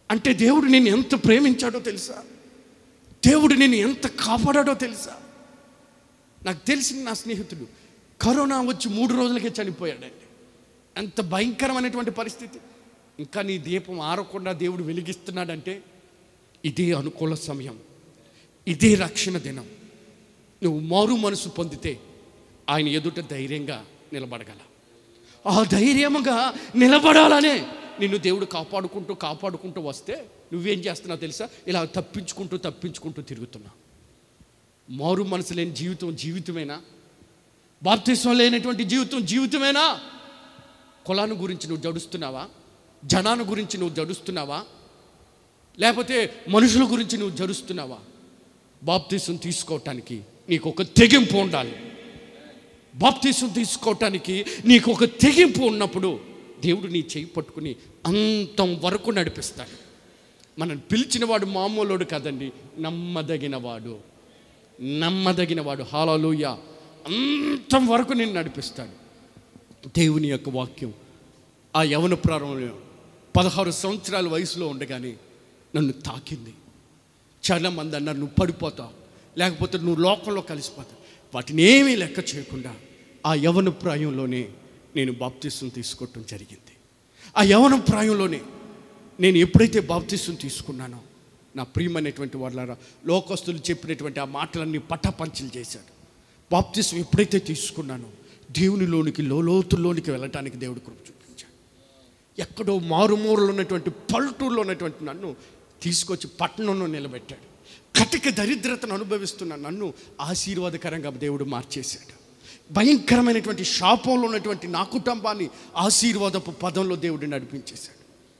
B: అంటే దేవుడు నిన్ను ఎంత ప్రేమించాడో తెలుసా దేవుడు నిన్ను ఎంత కాపాడాడో తెలుసా నాకు తెలిసిన నా స్నేహితుడు కరోనా వచ్చి మూడు రోజులకే చనిపోయాడండి అంత భయంకరమైనటువంటి పరిస్థితి ఇంకా నీ దీపం ఆరకుండా దేవుడు వెలిగిస్తున్నాడంటే ఇదే అనుకూల సమయం ఇదే రక్షణ దినం నువ్వు మారు మనసు పొందితే ఆయన ఎదుట ధైర్యంగా నిలబడగల ఆ ధైర్యముగా నిలబడాలనే నిన్ను దేవుడు కాపాడుకుంటూ కాపాడుకుంటూ వస్తే నువ్వేం చేస్తున్నావు తెలుసా ఇలా తప్పించుకుంటూ తప్పించుకుంటూ తిరుగుతున్నావు మారు మనసు లేని జీవితం జీవితమేనా బాప్తిస్వం లేనటువంటి జీవితం జీవితమేనా కులాన్ని గురించి నువ్వు జడుస్తున్నావా జనాన్ని గురించి నువ్వు జడుస్తున్నావా లేకపోతే మనుషుల గురించి నువ్వు జడుస్తున్నావా బాప్తీసం తీసుకోవటానికి నీకు ఒక తెగింపు ఉండాలి బాప్తీసం తీసుకోవటానికి నీకు ఒక తెగింపు ఉన్నప్పుడు దేవుడు నీ చేయి పట్టుకుని అంతం వరకు నడిపిస్తాడు మనం పిలిచినవాడు మామూలుడు కదండి నమ్మదగినవాడు నమ్మదగినవాడు హాలలోయ అంతం వరకు నేను నడిపిస్తాడు దేవుని యొక్క వాక్యం ఆ యవన ప్రారంభంలో పదహారు సంవత్సరాల వయసులో ఉండగానే నన్ను తాకింది చాలా మంది అన్నారు నువ్వు పడిపోతావు లేకపోతే నువ్వు లోకంలో కలిసిపోతావు వాటిని ఏమీ లెక్క చేయకుండా ఆ యవన ప్రాయంలోనే నేను బాప్తిస్వం తీసుకోవటం జరిగింది ఆ యవన ప్రాయంలోనే నేను ఎప్పుడైతే బాప్తిస్వం తీసుకున్నానో నా ప్రియమైనటువంటి వాళ్ళ లోకస్తులు చెప్పినటువంటి ఆ మాటలన్నీ పట్టపంచలు చేశాడు బాప్తిస్వం ఎప్పుడైతే తీసుకున్నానో దేవునిలోనికి లోతుల్లోనికి వెళ్ళటానికి దేవుడు కృప చూపించాడు ఎక్కడో మారుమూరలో ఉన్నటువంటి పల్లెటూరులో ఉన్నటువంటి నన్ను తీసుకొచ్చి పట్టణంలో నిలబెట్టాడు కటిక దరిద్రతను అనుభవిస్తున్న నన్ను ఆశీర్వాదకరంగా దేవుడు మార్చేశాడు భయంకరమైనటువంటి శాపంలో ఉన్నటువంటి నా కుటుంబాన్ని ఆశీర్వాదపు పదంలో దేవుడు నడిపించేశాడు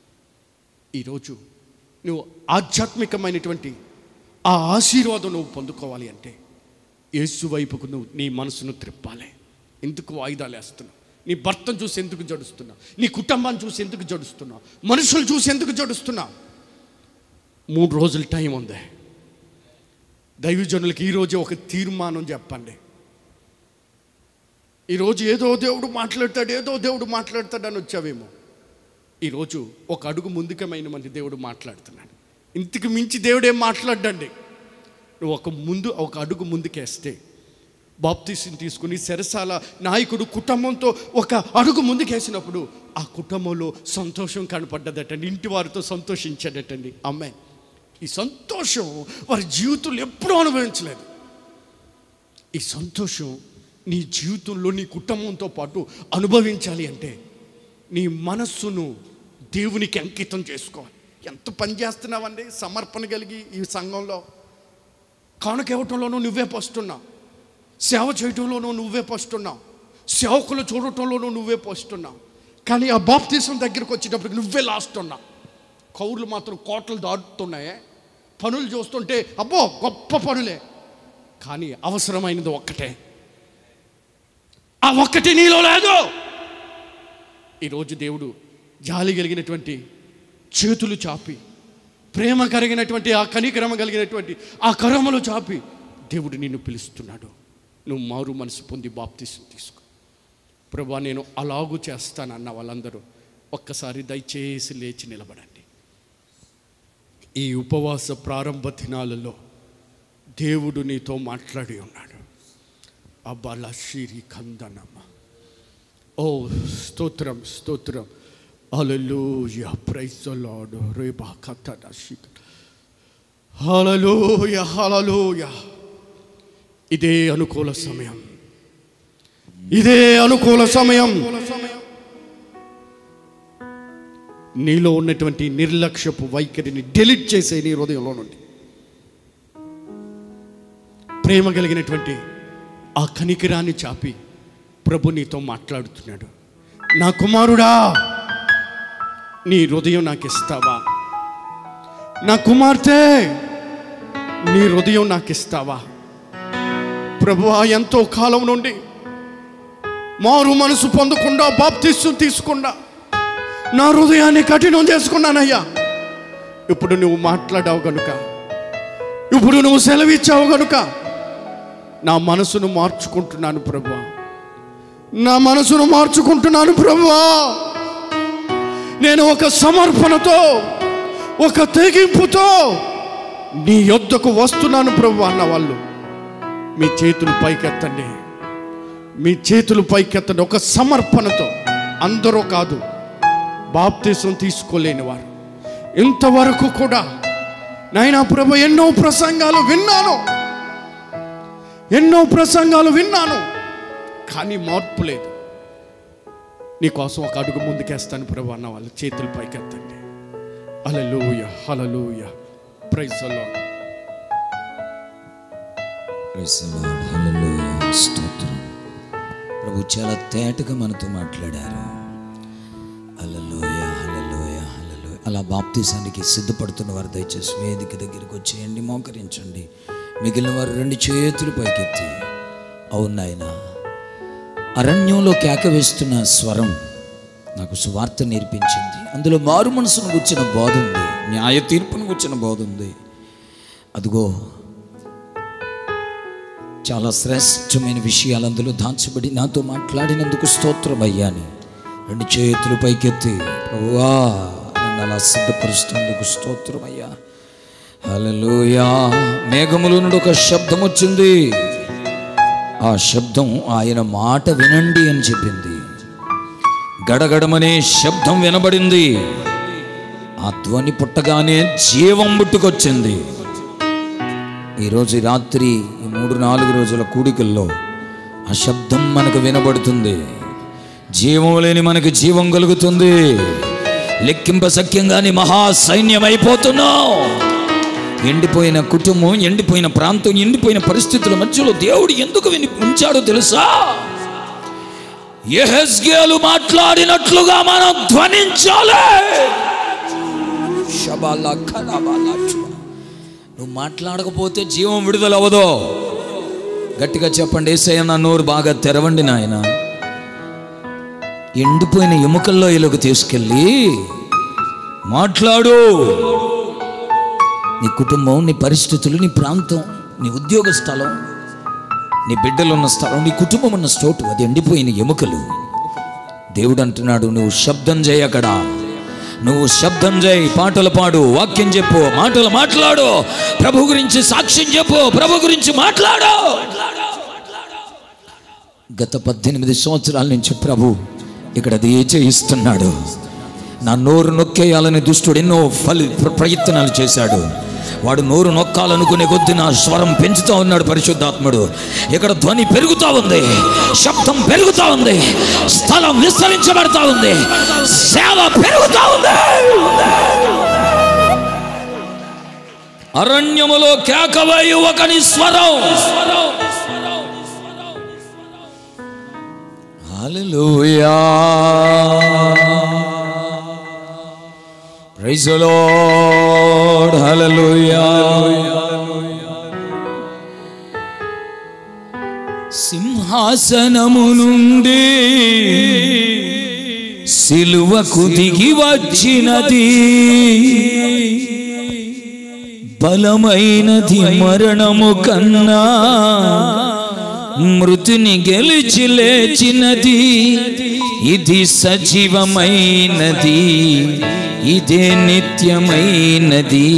B: ఈరోజు నువ్వు ఆధ్యాత్మికమైనటువంటి ఆ ఆశీర్వాదం నువ్వు పొందుకోవాలి అంటే యేసు వైపుకు నువ్వు నీ మనసును త్రిప్పాలి ఎందుకు వాయిదాలు వేస్తున్నావు నీ భర్తను చూసి ఎందుకు జడుస్తున్నావు నీ కుటుంబాన్ని చూసి ఎందుకు జడుస్తున్నావు మనుషులు చూసి ఎందుకు జడుస్తున్నావు మూడు రోజుల టైం ఉంది దైవజనులకి ఈరోజు ఒక తీర్మానం చెప్పండి ఈరోజు ఏదో దేవుడు మాట్లాడతాడు ఏదో దేవుడు మాట్లాడతాడని వచ్చావేమో ఈరోజు ఒక అడుగు ముందుకమైన మంది దేవుడు మాట్లాడుతున్నాడు ఇంతకు మించి దేవుడు ఏం మాట్లాడండి నువ్వు ఒక ముందు ఒక అడుగు ముందుకేస్తే బాప్తీసం తీసుకుని సెరసాల నాయకుడు కుటుంబంతో ఒక అడుగు ముందుకేసినప్పుడు ఆ కుటుంబంలో సంతోషం కనపడ్డదటండి ఇంటి వారితో సంతోషించాడటండి అమ్మాయి ఈ సంతోషం వారి జీవితంలో ఎప్పుడూ అనుభవించలేదు ఈ సంతోషం నీ జీవితంలో నీ కుటుంబంతో పాటు అనుభవించాలి అంటే నీ మనస్సును దేవునికి అంకితం చేసుకోవాలి ఎంత పని చేస్తున్నావండి సమర్పణ కలిగి ఈ సంఘంలో కానుక ఇవ్వటంలోనూ నువ్వే పోస్తున్నావు సేవ చేయటంలోనూ నువ్వే పోస్తున్నావు సేవకులు చూడటంలోనూ నువ్వే పోస్తున్నావు కానీ ఆ బాప్తీసం దగ్గరికి వచ్చేటప్పటికి నువ్వే లాస్ట్ ఉన్నావు కౌర్లు మాత్రం కోటలు దాటుతున్నాయే పనులు చూస్తుంటే అబ్బో గొప్ప పనులే కానీ అవసరమైనది ఒక్కటే ఆ ఒక్కటి నీలో లేదు ఈరోజు దేవుడు జాలి కలిగినటువంటి చేతులు చాపి ప్రేమ కలిగినటువంటి ఆ కనికరమ కలిగినటువంటి ఆ కరమలు చాపి దేవుడు నిన్ను పిలుస్తున్నాడు నువ్వు మారు మనసు పొంది బాప్తీసం తీసుకో ప్రభా నేను అలాగూ చేస్తానన్న వాళ్ళందరూ ఒక్కసారి దయచేసి లేచి నిలబడండి ఈ ఉపవాస ప్రారంభ దినాలలో దేవుడు నీతో మాట్లాడి ఉన్నాడు అబ్బాల షిరి కందనమ్మ ఓ స్తోత్రం స్తోత్రం హల్లెలూయా ప్రైజ్ ద లార్డ్ రేబా కతడ షిక హల్లెలూయా హల్లెలూయా ఇదే అనుకూల సమయం ఇదే అనుకూల సమయం నీలో ఉన్నటువంటి నిర్లక్ష్యపు వైఖరిని డెలిట్ చేసే నీ హృదయంలో నుండి ప్రేమ కలిగినటువంటి ఆ కనికిరాన్ని చాపి ప్రభు నీతో మాట్లాడుతున్నాడు నా కుమారుడా నీ హృదయం నాకు ఇస్తావా నా కుమార్తె నీ హృదయం నాకు ఇస్తావా ప్రభు ఎంతో కాలం నుండి మారు మనసు పొందకుండా బాప్తిస్తూ తీసుకుండా నా హృదయాన్ని కఠినం చేసుకున్నానయ్యా ఇప్పుడు నువ్వు మాట్లాడావు గనుక ఇప్పుడు నువ్వు సెలవిచ్చావు గనుక నా మనసును మార్చుకుంటున్నాను ప్రభు నా మనసును మార్చుకుంటున్నాను ప్రభు నేను ఒక సమర్పణతో ఒక తెగింపుతో నీ యొద్దకు వస్తున్నాను ప్రభు అన్న వాళ్ళు మీ చేతులు పైకెత్తండి మీ చేతులు పైకెత్తండి ఒక సమర్పణతో అందరూ కాదు బాప్తీసం తీసుకోలేని వారు ఇంతవరకు కూడా నాయనా ప్రభు ఎన్నో ప్రసంగాలు విన్నాను ఎన్నో ప్రసంగాలు విన్నాను కానీ మార్పు లేదు నీకోసం ఒక అడుగు ముందుకేస్తాను ప్రభు అన్న వాళ్ళు చేతులు పైకెత్తండి hallelujah hallelujah praise the Lord
A: Praise the Lord. Hallelujah. స్తోత్రం ప్రభు చాలా తేటగా మనతో మాట్లాడారు హల్లెలూయ హల్లెలూయ హల్లెలూయ అలా బాప్తీసానికి సిద్ధపడుతున్న వారు దయచేసి వేదిక దగ్గరికి వచ్చేయండి మోకరించండి మిగిలిన వారు రెండు చేతులు పైకెత్తి అవును నాయన అరణ్యంలో కేక వేస్తున్న స్వరం నాకు సువార్త నేర్పించింది అందులో మారు మనసును గుచ్చిన బోధ ఉంది న్యాయ తీర్పును గుచ్చిన బోధ ఉంది అదిగో చాలా శ్రేష్టమైన విషయాలు అందులో దాచబడి నాతో మాట్లాడినందుకు స్తోత్రం అయ్యాని రెండు చేతులు పైకెత్తి ప్రభువా నన్ను అలా సిద్ధపరుస్తున్నందుకు స్తోత్రం అయ్యా హల్లెలూయా మేఘములో నుండి ఒక శబ్దం వచ్చింది ఆ శబ్దం ఆయన మాట వినండి అని చెప్పింది గడగడమనే శబ్దం వినబడింది ఆ ధ్వని పుట్టగానే జీవం పుట్టుకొచ్చింది ఈరోజు ఈ రాత్రి ఈ మూడు నాలుగు రోజుల కూడికల్లో ఆ శబ్దం మనకు వినబడుతుంది జీవం లేని మనకు జీవం కలుగుతుంది లెక్కింప సఖ్యంగాని మహా సైన్యం అయిపోతున్నావు ఎండిపోయిన కుటుంబం ఎండిపోయిన ప్రాంతం ఎండిపోయిన పరిస్థితుల మధ్యలో దేవుడు ఎందుకు విని ఉంచాడో తెలుసా యెహెజ్కేలు మాట్లాడినట్లుగా మనం ధ్వనించాలి షబాలా ఖలాబాలా చువా. నువ్వు మాట్లాడకపోతే జీవం విడుదల అవ్వదు గట్టిగా చెప్పండి ఏసయ్య నా నోరు బాగా తెరవండి నాయన ఎండిపోయిన ఎముకల్లో ఇలాగ తీసుకెళ్ళి మాట్లాడు నీ కుటుంబం నీ పరిస్థితులు నీ ప్రాంతం నీ ఉద్యోగ స్థలం నీ బిడ్డలు ఉన్న స్థలం నీ కుటుంబం ఉన్న చోటు అది ఎండిపోయిన ఎముకలు దేవుడు అంటున్నాడు నువ్వు శబ్దం చేయి అక్కడ నువ్వు శబ్దం చేయి పాటలు పాడు వాక్యం చెప్పు మాటలు మాట్లాడు ప్రభు గురించి సాక్ష్యం చెప్పు ప్రభు గురించి మాట్లాడు గత పద్దెనిమిది సంవత్సరాల నుంచి ప్రభు ఇక్కడ అది చేయిస్తున్నాడు నా నోరు నొక్కేయాలని దుష్టుడు ఎన్నో ఫలి ప్ర- ప్రయత్నాలు చేశాడు వాడు నోరు నొక్కాలనుకునే కొద్ది నా స్వరం పెంచుతూ ఉన్నాడు పరిశుద్ధాత్ముడు ఇక్కడ ధ్వని పెరుగుతూ ఉంది శబ్దం పెరుగుతూ ఉంది స్థలం విస్తరించబడతా ఉంది సేవ పెరుగుతూ ఉంది అరణ్యములో కేకవై ఒకని స్వరం hallelujah praise the Lord hallelujah సింహాసనము నుండి సిలువకు దిగి వచ్చినది బలమైనది మరణము కన్నా మృతిని గెలిచి లేచినది ఇది సజీవమైనది ఇదే నిత్యమైనది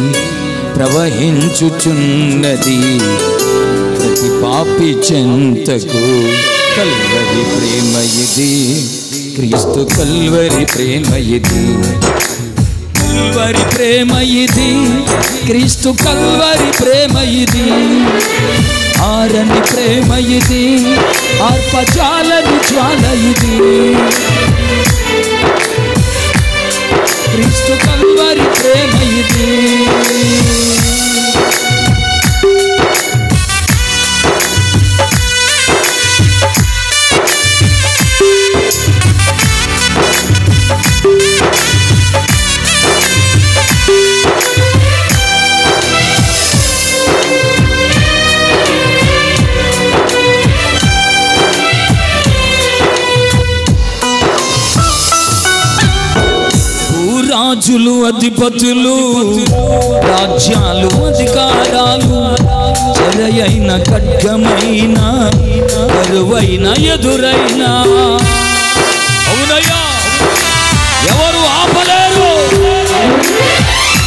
A: ప్రవహించుచున్నది ప్రతి పాపి చెంతకు కల్వరి ప్రేమ ఇది క్రీస్తు కల్వరి ప్రేమ ఇది కల్వరి ప్రేమ ఇది క్రీస్తు కల్వరి ప్రేమ ఇది ఆరని ప్రేమ ఇది ఆర్పజాలని జ్వాల ఇది క్రీస్తు కల్వరి ప్రేమ ఇది భూరాజులు అధిపతులు రాజ్యాలు అధికారాలు చెరయైన ఖడ్గమైన కరువైన ఎదురైన అవునయ్యా ఎవరు ఆపలేరు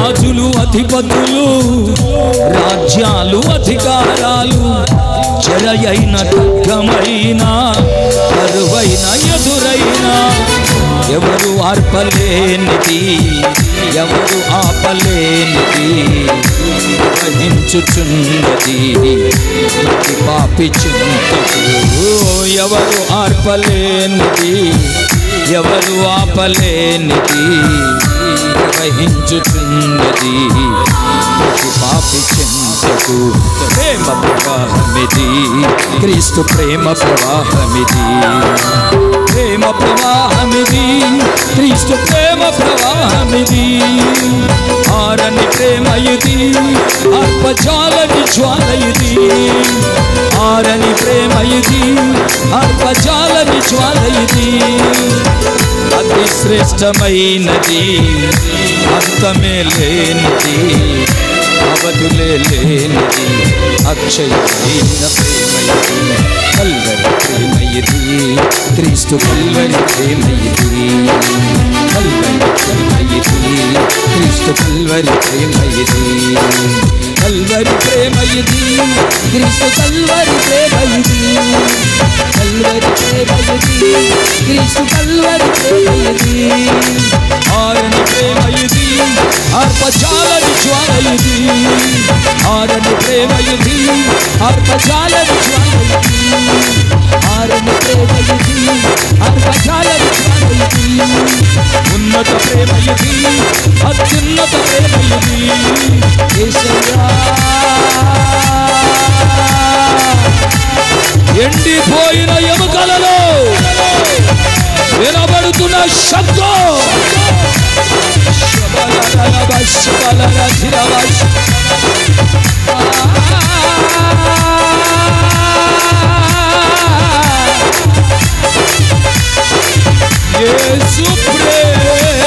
A: రాజులు అధిపతులు రాజ్యాలు అధికారాలు చెరయైన ఖడ్గమైన కరువైన ఎదురైన ఎవరు ఆర్పలేనిది ఎవరు ఆపలేనిది గ్రహించుచున్నది ప్రతి పాపి చింతకు ఎవరు ఆర్పలేనిది ఎవరు ఆపలేనిది గ్రహించుచున్నది ప్రతి పాపి చింతకు ప్రేమ ప్రవాహమిది క్రీస్తు ప్రేమ ప్రవాహమిది ప్రేమ ప్రవాహమిది క్రీస్తు ప్రేమ ప్రవాహమిది ఆరని ప్రేమ ఇది అర్పజాలని జ్వాల ఇది ఆరని ప్రేమ ఇది అర్పజాలని జ్వాల ఇది అతి శ్రేష్టమైనది అంతమే లేనిది అవధులే లేనిది అక్షయమైన ప్రేమయది కల్వరి ప్రేమయది క్రీస్తు కల్వరి ప్రేమయది కల్వరి ప్రేమయది క్రీస్తు కల్వరి ప్రేమయది కల్వరి ప్రేమయది క్రీస్తు కల్వరి ప్రేమయది కల్వరి ప్రేమయది క్రీస్తు కల్వరి ప్రేమయది ఆరని ప్రేమయది అర్పజాలని జ్వాలయది ఆరని ప్రేమయది అర్పజాలని జ్వాలయది ఆరని ప్రేమయది అర్పజాలని జ్వాలయది ఉన్నత ప్రేమయది అత్యున్నత ప్రేమయది యేసయ్యా ఎండిపోయిన ఎముకలలో వినబడుతున్న శబ్దం యేసు ప్రేమ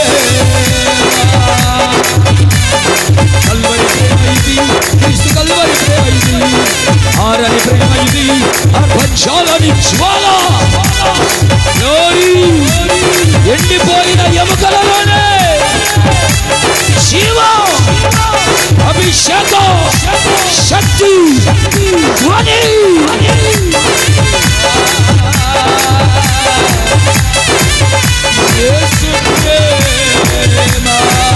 A: కల్వరి ప్రేమ ఇది క్రీస్తు కల్వరి ప్రేమ ఇది ఆరని ప్రేమ ఇది అర్పజాలని జ్వాల గ్లోరీ ఎండిపోయిన ఎముకలలోనే జీవం అభిషేకం శక్తి ధ్వని యేసు ప్రేమ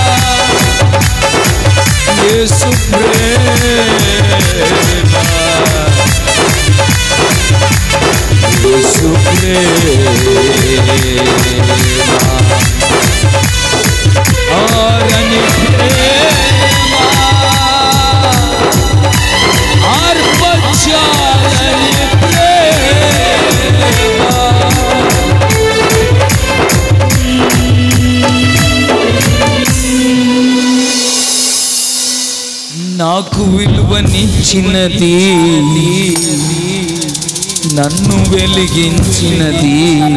A: యేసు ప్రేమ యేసు ప్రేమ ఆరని ప్రేమ ఆర్పచాలని ప్రేమ నాకు విలువనిచ్చినది నన్ను వెలిగించినది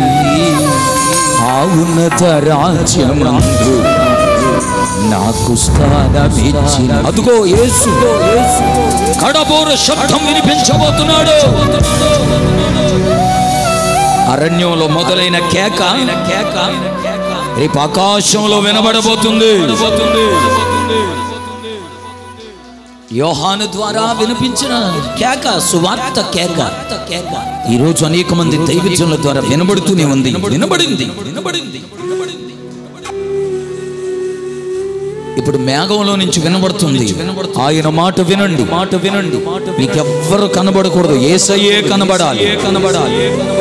A: ఆ ఉన్నత రాజ్యమందు నాకు స్థానమిచ్చిన అదుగో యేసు కడబోర శబ్దం వినిపించబోతున్నాడు అరణ్యంలో మొదలైన కేక కేక రేపు ఆకాశంలో వినబడబోతుంది యోహాను ద్వారా వినిపించిన కేక సువార్త కేక ఈ రోజు అనేక మంది దైవజనుల ద్వారా వినబడుతూనే ఉంది వినబడింది వినబడింది ఇప్పుడు మేఘంలో నుంచి వినబడుతుంది ఆయన మాట వినండి మాట వినండి మీకు ఎవ్వరు కనబడకూడదు ఏసయ్యే కనబడాలి కనబడాలి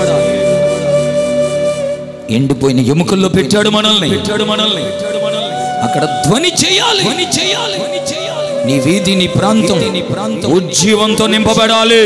A: ఎండిపోయిన ఎముకల్లో పెట్టాడు మనల్ని పెట్టాడు మనల్ని అక్కడ ధ్వని చేయాలి ధ్వని చేయాలి నీ వీధి నీ ప్రాంతం నీ ప్రాంతం ఉజ్జీవంతో నింపబడాలి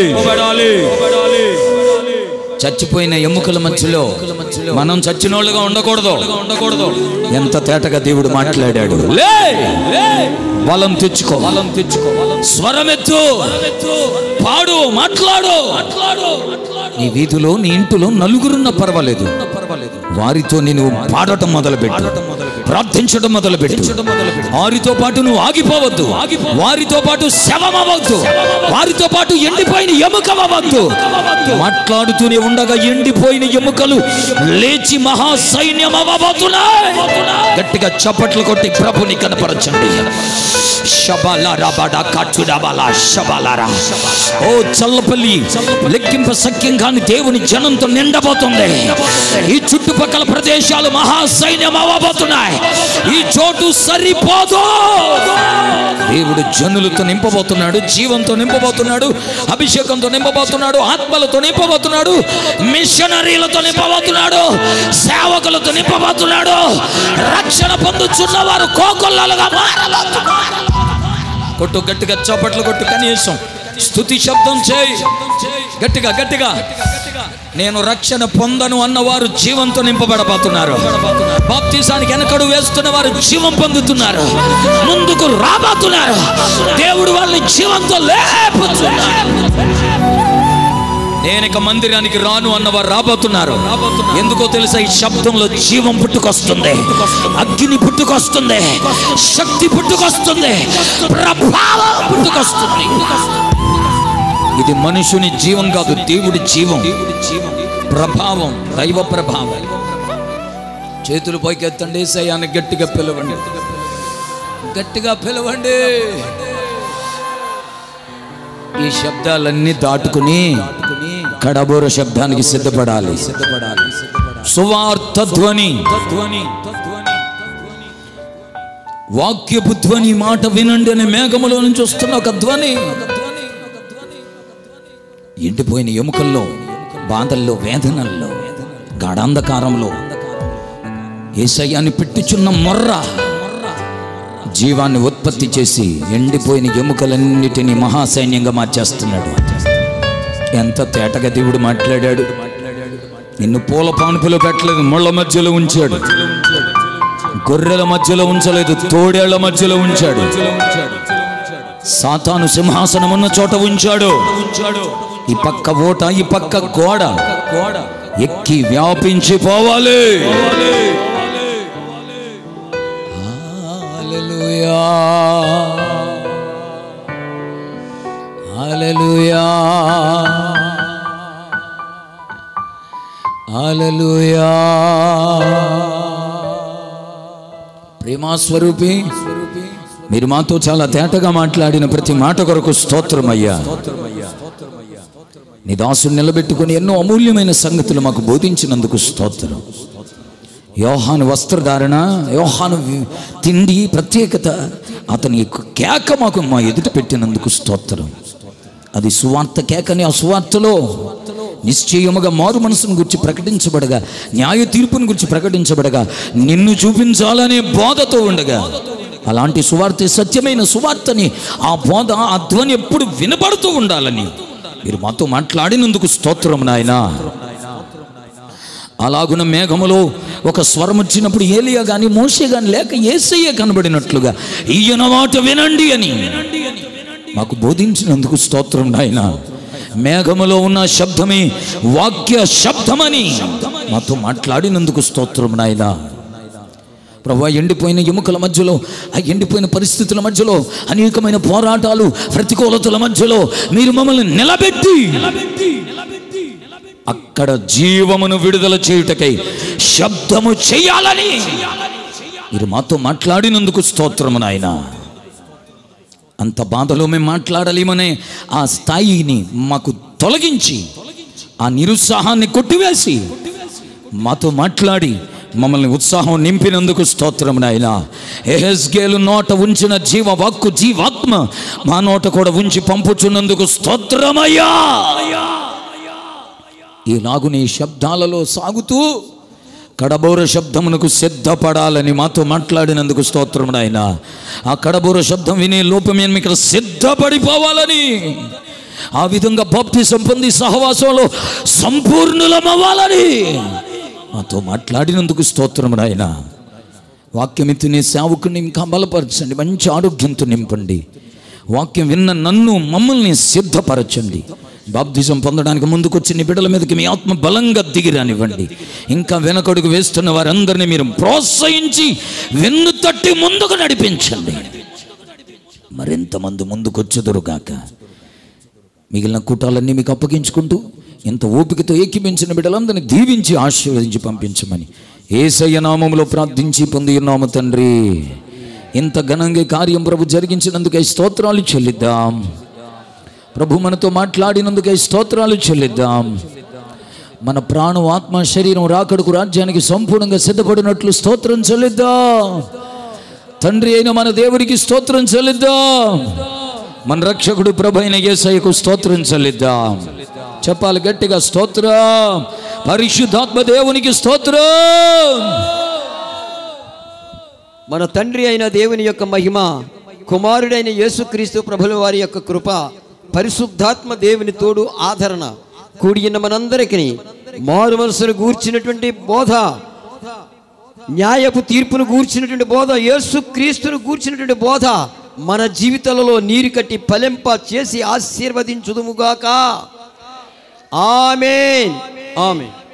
A: చచ్చిపోయిన ఎముకల మధ్యలో మనం చచ్చినోళ్ళుగా ఉండకూడదు ఉండకూడదు ఎంత తేటగా దేవుడు మాట్లాడాడు లే బలం తెచ్చుకో బలం తెచ్చుకో స్వరమెత్తు పాడు మాట్లాడు మాట్లాడు నీ వీధిలో నీ ఇంటిలో నలుగురున్న పర్వాలేదు పర్వాలేదు వారితో నేను పాడటం మొదలు పెట్టు ప్రార్థించడం మొదలు పెట్టు వారితో పాటు నువ్వు ఆగిపోవద్దు వారితో పాటు శవమవద్దు వారితో పాటు ఎండిపోయిన ఎముకవద్దు మాట్లాడుతూనే ఉండగా ఎండిపోయిన ఎముకలు లేచి మహాసైన్యం అవ్వబోతున్నాయి గట్టిగా చప్పట్లు కొట్టి ప్రభుని కనపరచండి శబలారా బడా కట్టుడబలా శబలారా ఓ చల్లపల్లి లెక్కింప సఖ్యం కాని దేవుని జనంతో నిండబోతుంది ఈ చుట్టుపక్కల ప్రదేశాలు మహాసైన్యం అవ్వబోతున్నాయి ఈ చోటు సరిపోదు దేవుడు జనులతో నింపబోతున్నాడు జీవంతో నింపబోతున్నాడు అభిషేకంతో నింపబోతున్నాడు ఆత్మలతో నింపబోతున్నాడు మిషనరీలతో నింపబోతున్నాడు సేవకులతో నింపబోతున్నాడు రక్షణ పొందుచున్న వారు కోకొల్లలుగా మారబోతున్నారు కొట్టు గట్టిగా చప్పట్లు కొట్టు కనీసం స్థుతి శబ్దం చేయి గట్టిగా గట్టిగా నేను రక్షణ పొందను అన్నవారు జీవంతో నింపబడబోతున్నారు బాప్తీసానికి వెనకడు వేస్తున్న వారు జీవం పొందుతున్నారు ముందుకు రాబోతున్నారు దేవుడు వాళ్ళని జీవంతో లేపుతున్నారు నేను ఇక మందిరానికి రాను అన్నవారు రాబోతున్నారు ఎందుకో తెలుసా ఈ శబ్దంలో జీవం పుట్టుకొస్తుంది అగ్ని పుట్టుకొస్తుంది శక్తి పుట్టుకొస్తుంది ప్రభావం పుట్టుకొస్తుంది ఇది మనుషుని జీవం కాదు దేవుడి జీవం ప్రభావం దైవ ప్రభావం చేతులు పైకి ఎత్తండి సయాన్ని గట్టిగా పిలవండి గట్టిగా పిలవండి ఈ శబ్దాలన్నీ దాటుకుని కడబోర శబ్దానికి సిద్ధపడాలి సిద్ధపడాలి సువార్త ధ్వని ధ్వని వాక్యపు ధ్వని మాట వినండి అనే మేఘములో నుంచి వస్తున్న ఒక ధ్వని ఎండిపోయిన ఎముకల్లో బాధల్లో వేదనల్లో గాఢాంధకారంలో ఏసయ్యాన్ని పెట్టుచున్న మొర్ర జీవాన్ని ఉత్పత్తి చేసి ఎండిపోయిన ఎముకలన్నిటినీ మహాసైన్యంగా మార్చేస్తున్నాడు ఎంత తేటగా దేవుడు మాట్లాడాడు నిన్ను పూల పానుపులో పెట్టలేదు ముళ్ళ మధ్యలో ఉంచాడు గొర్రెల మధ్యలో ఉంచలేదు తోడేళ్ల మధ్యలో ఉంచాడు సాతాను సింహాసనం ఉన్న చోట ఉంచాడు ఈ పక్క ఓట ఈ పక్క గోడ ఎక్కి వ్యాపించి పోవాలి హల్లెలూయా హల్లెలూయా హల్లెలూయా ప్రేమాస్వరూపి మీరు మాతో చాలా తేటగా మాట్లాడిన ప్రతి మాట కొరకు స్తోత్రమయ్యా నీ దాసుని నిలబెట్టుకుని ఎన్నో అమూల్యమైన సంగతులు మాకు బోధించినందుకు స్తోత్రం యోహాను వస్త్రధారణ యోహాను వి- తిండి ప్రత్యేకత అతని యొక్క కేక మాకు మా ఎదుట పెట్టినందుకు స్తోత్రం అది సువార్త కేకని ఆ సువార్తలో నిశ్చయముగా మారు మనసును గురించి ప్రకటించబడగా న్యాయ తీర్పును గురించి ప్రకటించబడగా నిన్ను చూపించాలనే బోధతో ఉండగా అలాంటి సువార్త సత్యమైన సువార్తని ఆ బోధ ఆ ధ్వని ఎప్పుడు వినపడుతూ ఉండాలని మీరు మాతో మాట్లాడినందుకు స్తోత్రం నాయనా అలాగున మేఘములో ఒక స్వరం వచ్చినప్పుడు ఏలియా గాని మోసే గాని లేక ఏసయ్య కనబడినట్లుగా ఈయన మాట వినండి అని మాకు బోధించినందుకు స్తోత్రం నాయన మేఘములో ఉన్న శబ్దమే వాక్య శబ్దమని మాతో మాట్లాడినందుకు స్తోత్రం నాయన ప్రభా ఎండిపోయిన ఎముకల మధ్యలో ఆ ఎండిపోయిన పరిస్థితుల మధ్యలో అనేకమైన పోరాటాలు ప్రతికూలతల మధ్యలో మీరు మమ్మల్ని నిలబెట్టి అక్కడ జీవమును విడుదల చేయుటకై శబ్దము చేయాలని మీరు మాతో మాట్లాడినందుకు స్తోత్రము నాయన అంత బాధలో మేము మాట్లాడలేమనే ఆ స్థాయిని మాకు తొలగించి ఆ నిరుత్సాహాన్ని కొట్టివేసి మాతో మాట్లాడి మమ్మల్ని ఉత్సాహం నింపినందుకు స్తోత్రం నాయన ఎహెస్గేలు నోట ఉంచిన జీవ వాక్కు జీవాత్మ మా నోట కూడా ఉంచి పంపుచున్నందుకు స్తోత్రమయ్యా ఈలాగు నీ శబ్దాలలో సాగుతూ కడబోర శబ్దమునకు సిద్ధపడాలని మాతో మాట్లాడినందుకు స్తోత్రం నాయన ఆ కడబోర శబ్దం వినే లోపం మేము ఇక్కడ సిద్ధపడిపోవాలని ఆ విధంగా భక్తి సంపొంది సహవాసంలో సంపూర్ణులమవ్వాలని మాతో మాట్లాడినందుకు స్తోత్రం నాయన వాక్యమిత్తి నీ సేవకుని ఇంకా బలపరచండి మంచి ఆరోగ్యంతో నింపండి వాక్యం విన్న నన్ను మమ్మల్ని సిద్ధపరచండి బాప్తిజం పొందడానికి ముందుకొచ్చి నీ బిడ్డల మీదకి మీ ఆత్మ బలంగా దిగి రానివ్వండి ఇంకా వెనకడుగు వేస్తున్న వారందరినీ మీరు ప్రోత్సహించి వెన్ను తట్టి ముందుకు నడిపించండి మరింతమంది ముందుకొచ్చుదురుగాక మిగిలిన కూటాలన్నీ మీకు అప్పగించుకుంటూ ఇంత ఓపికతో ఏకీపించిన బిడ్డలందరినీ దీవించి ఆశీర్వదించి పంపించమని ఏసయ్య నామములో ప్రార్థించి పొంది ఉన్నాము తండ్రి ఇంత ఘనంగా ఈ కార్యం ప్రభు జరిగించినందుకై స్తోత్రాలు చెల్లిద్దాం ప్రభు మనతో మాట్లాడినందుకై స్తోత్రాలు చెల్లిద్దాం మన ప్రాణం ఆత్మ శరీరం రాకడకు రాజ్యానికి సంపూర్ణంగా సిద్ధపడినట్లు స్తోత్రం చెల్లిద్దాం తండ్రి అయిన మన దేవునికి స్తోత్రం చెల్లిద్దాం మన రక్షకుడు ప్రభు అయిన యేసయ్యకు స్తోత్రం చెల్లిద్దాం చెప్పాలి గట్టిగా స్తోత్రం పరిశుద్ధాత్మ దేవునికి స్తోత్రం
C: మన తండ్రి అయిన దేవుని యొక్క మహిమ కుమారుడైన యేసుక్రీస్తు ప్రభుల వారి యొక్క కృప పరిశుద్ధాత్మ దేవుని తోడు ఆదరణ కూడిన మనందరికీ మారు మనసును గూర్చినటువంటి బోధ న్యాయపు తీర్పును గూర్చినటువంటి బోధ యేసుక్రీస్తును గూర్చినటువంటి బోధ మన జీవితాలలో నీరు కట్టి ఫలింప చేసి ఆశీర్వదించుదుముగాక ఆమెన్ ఆమెన్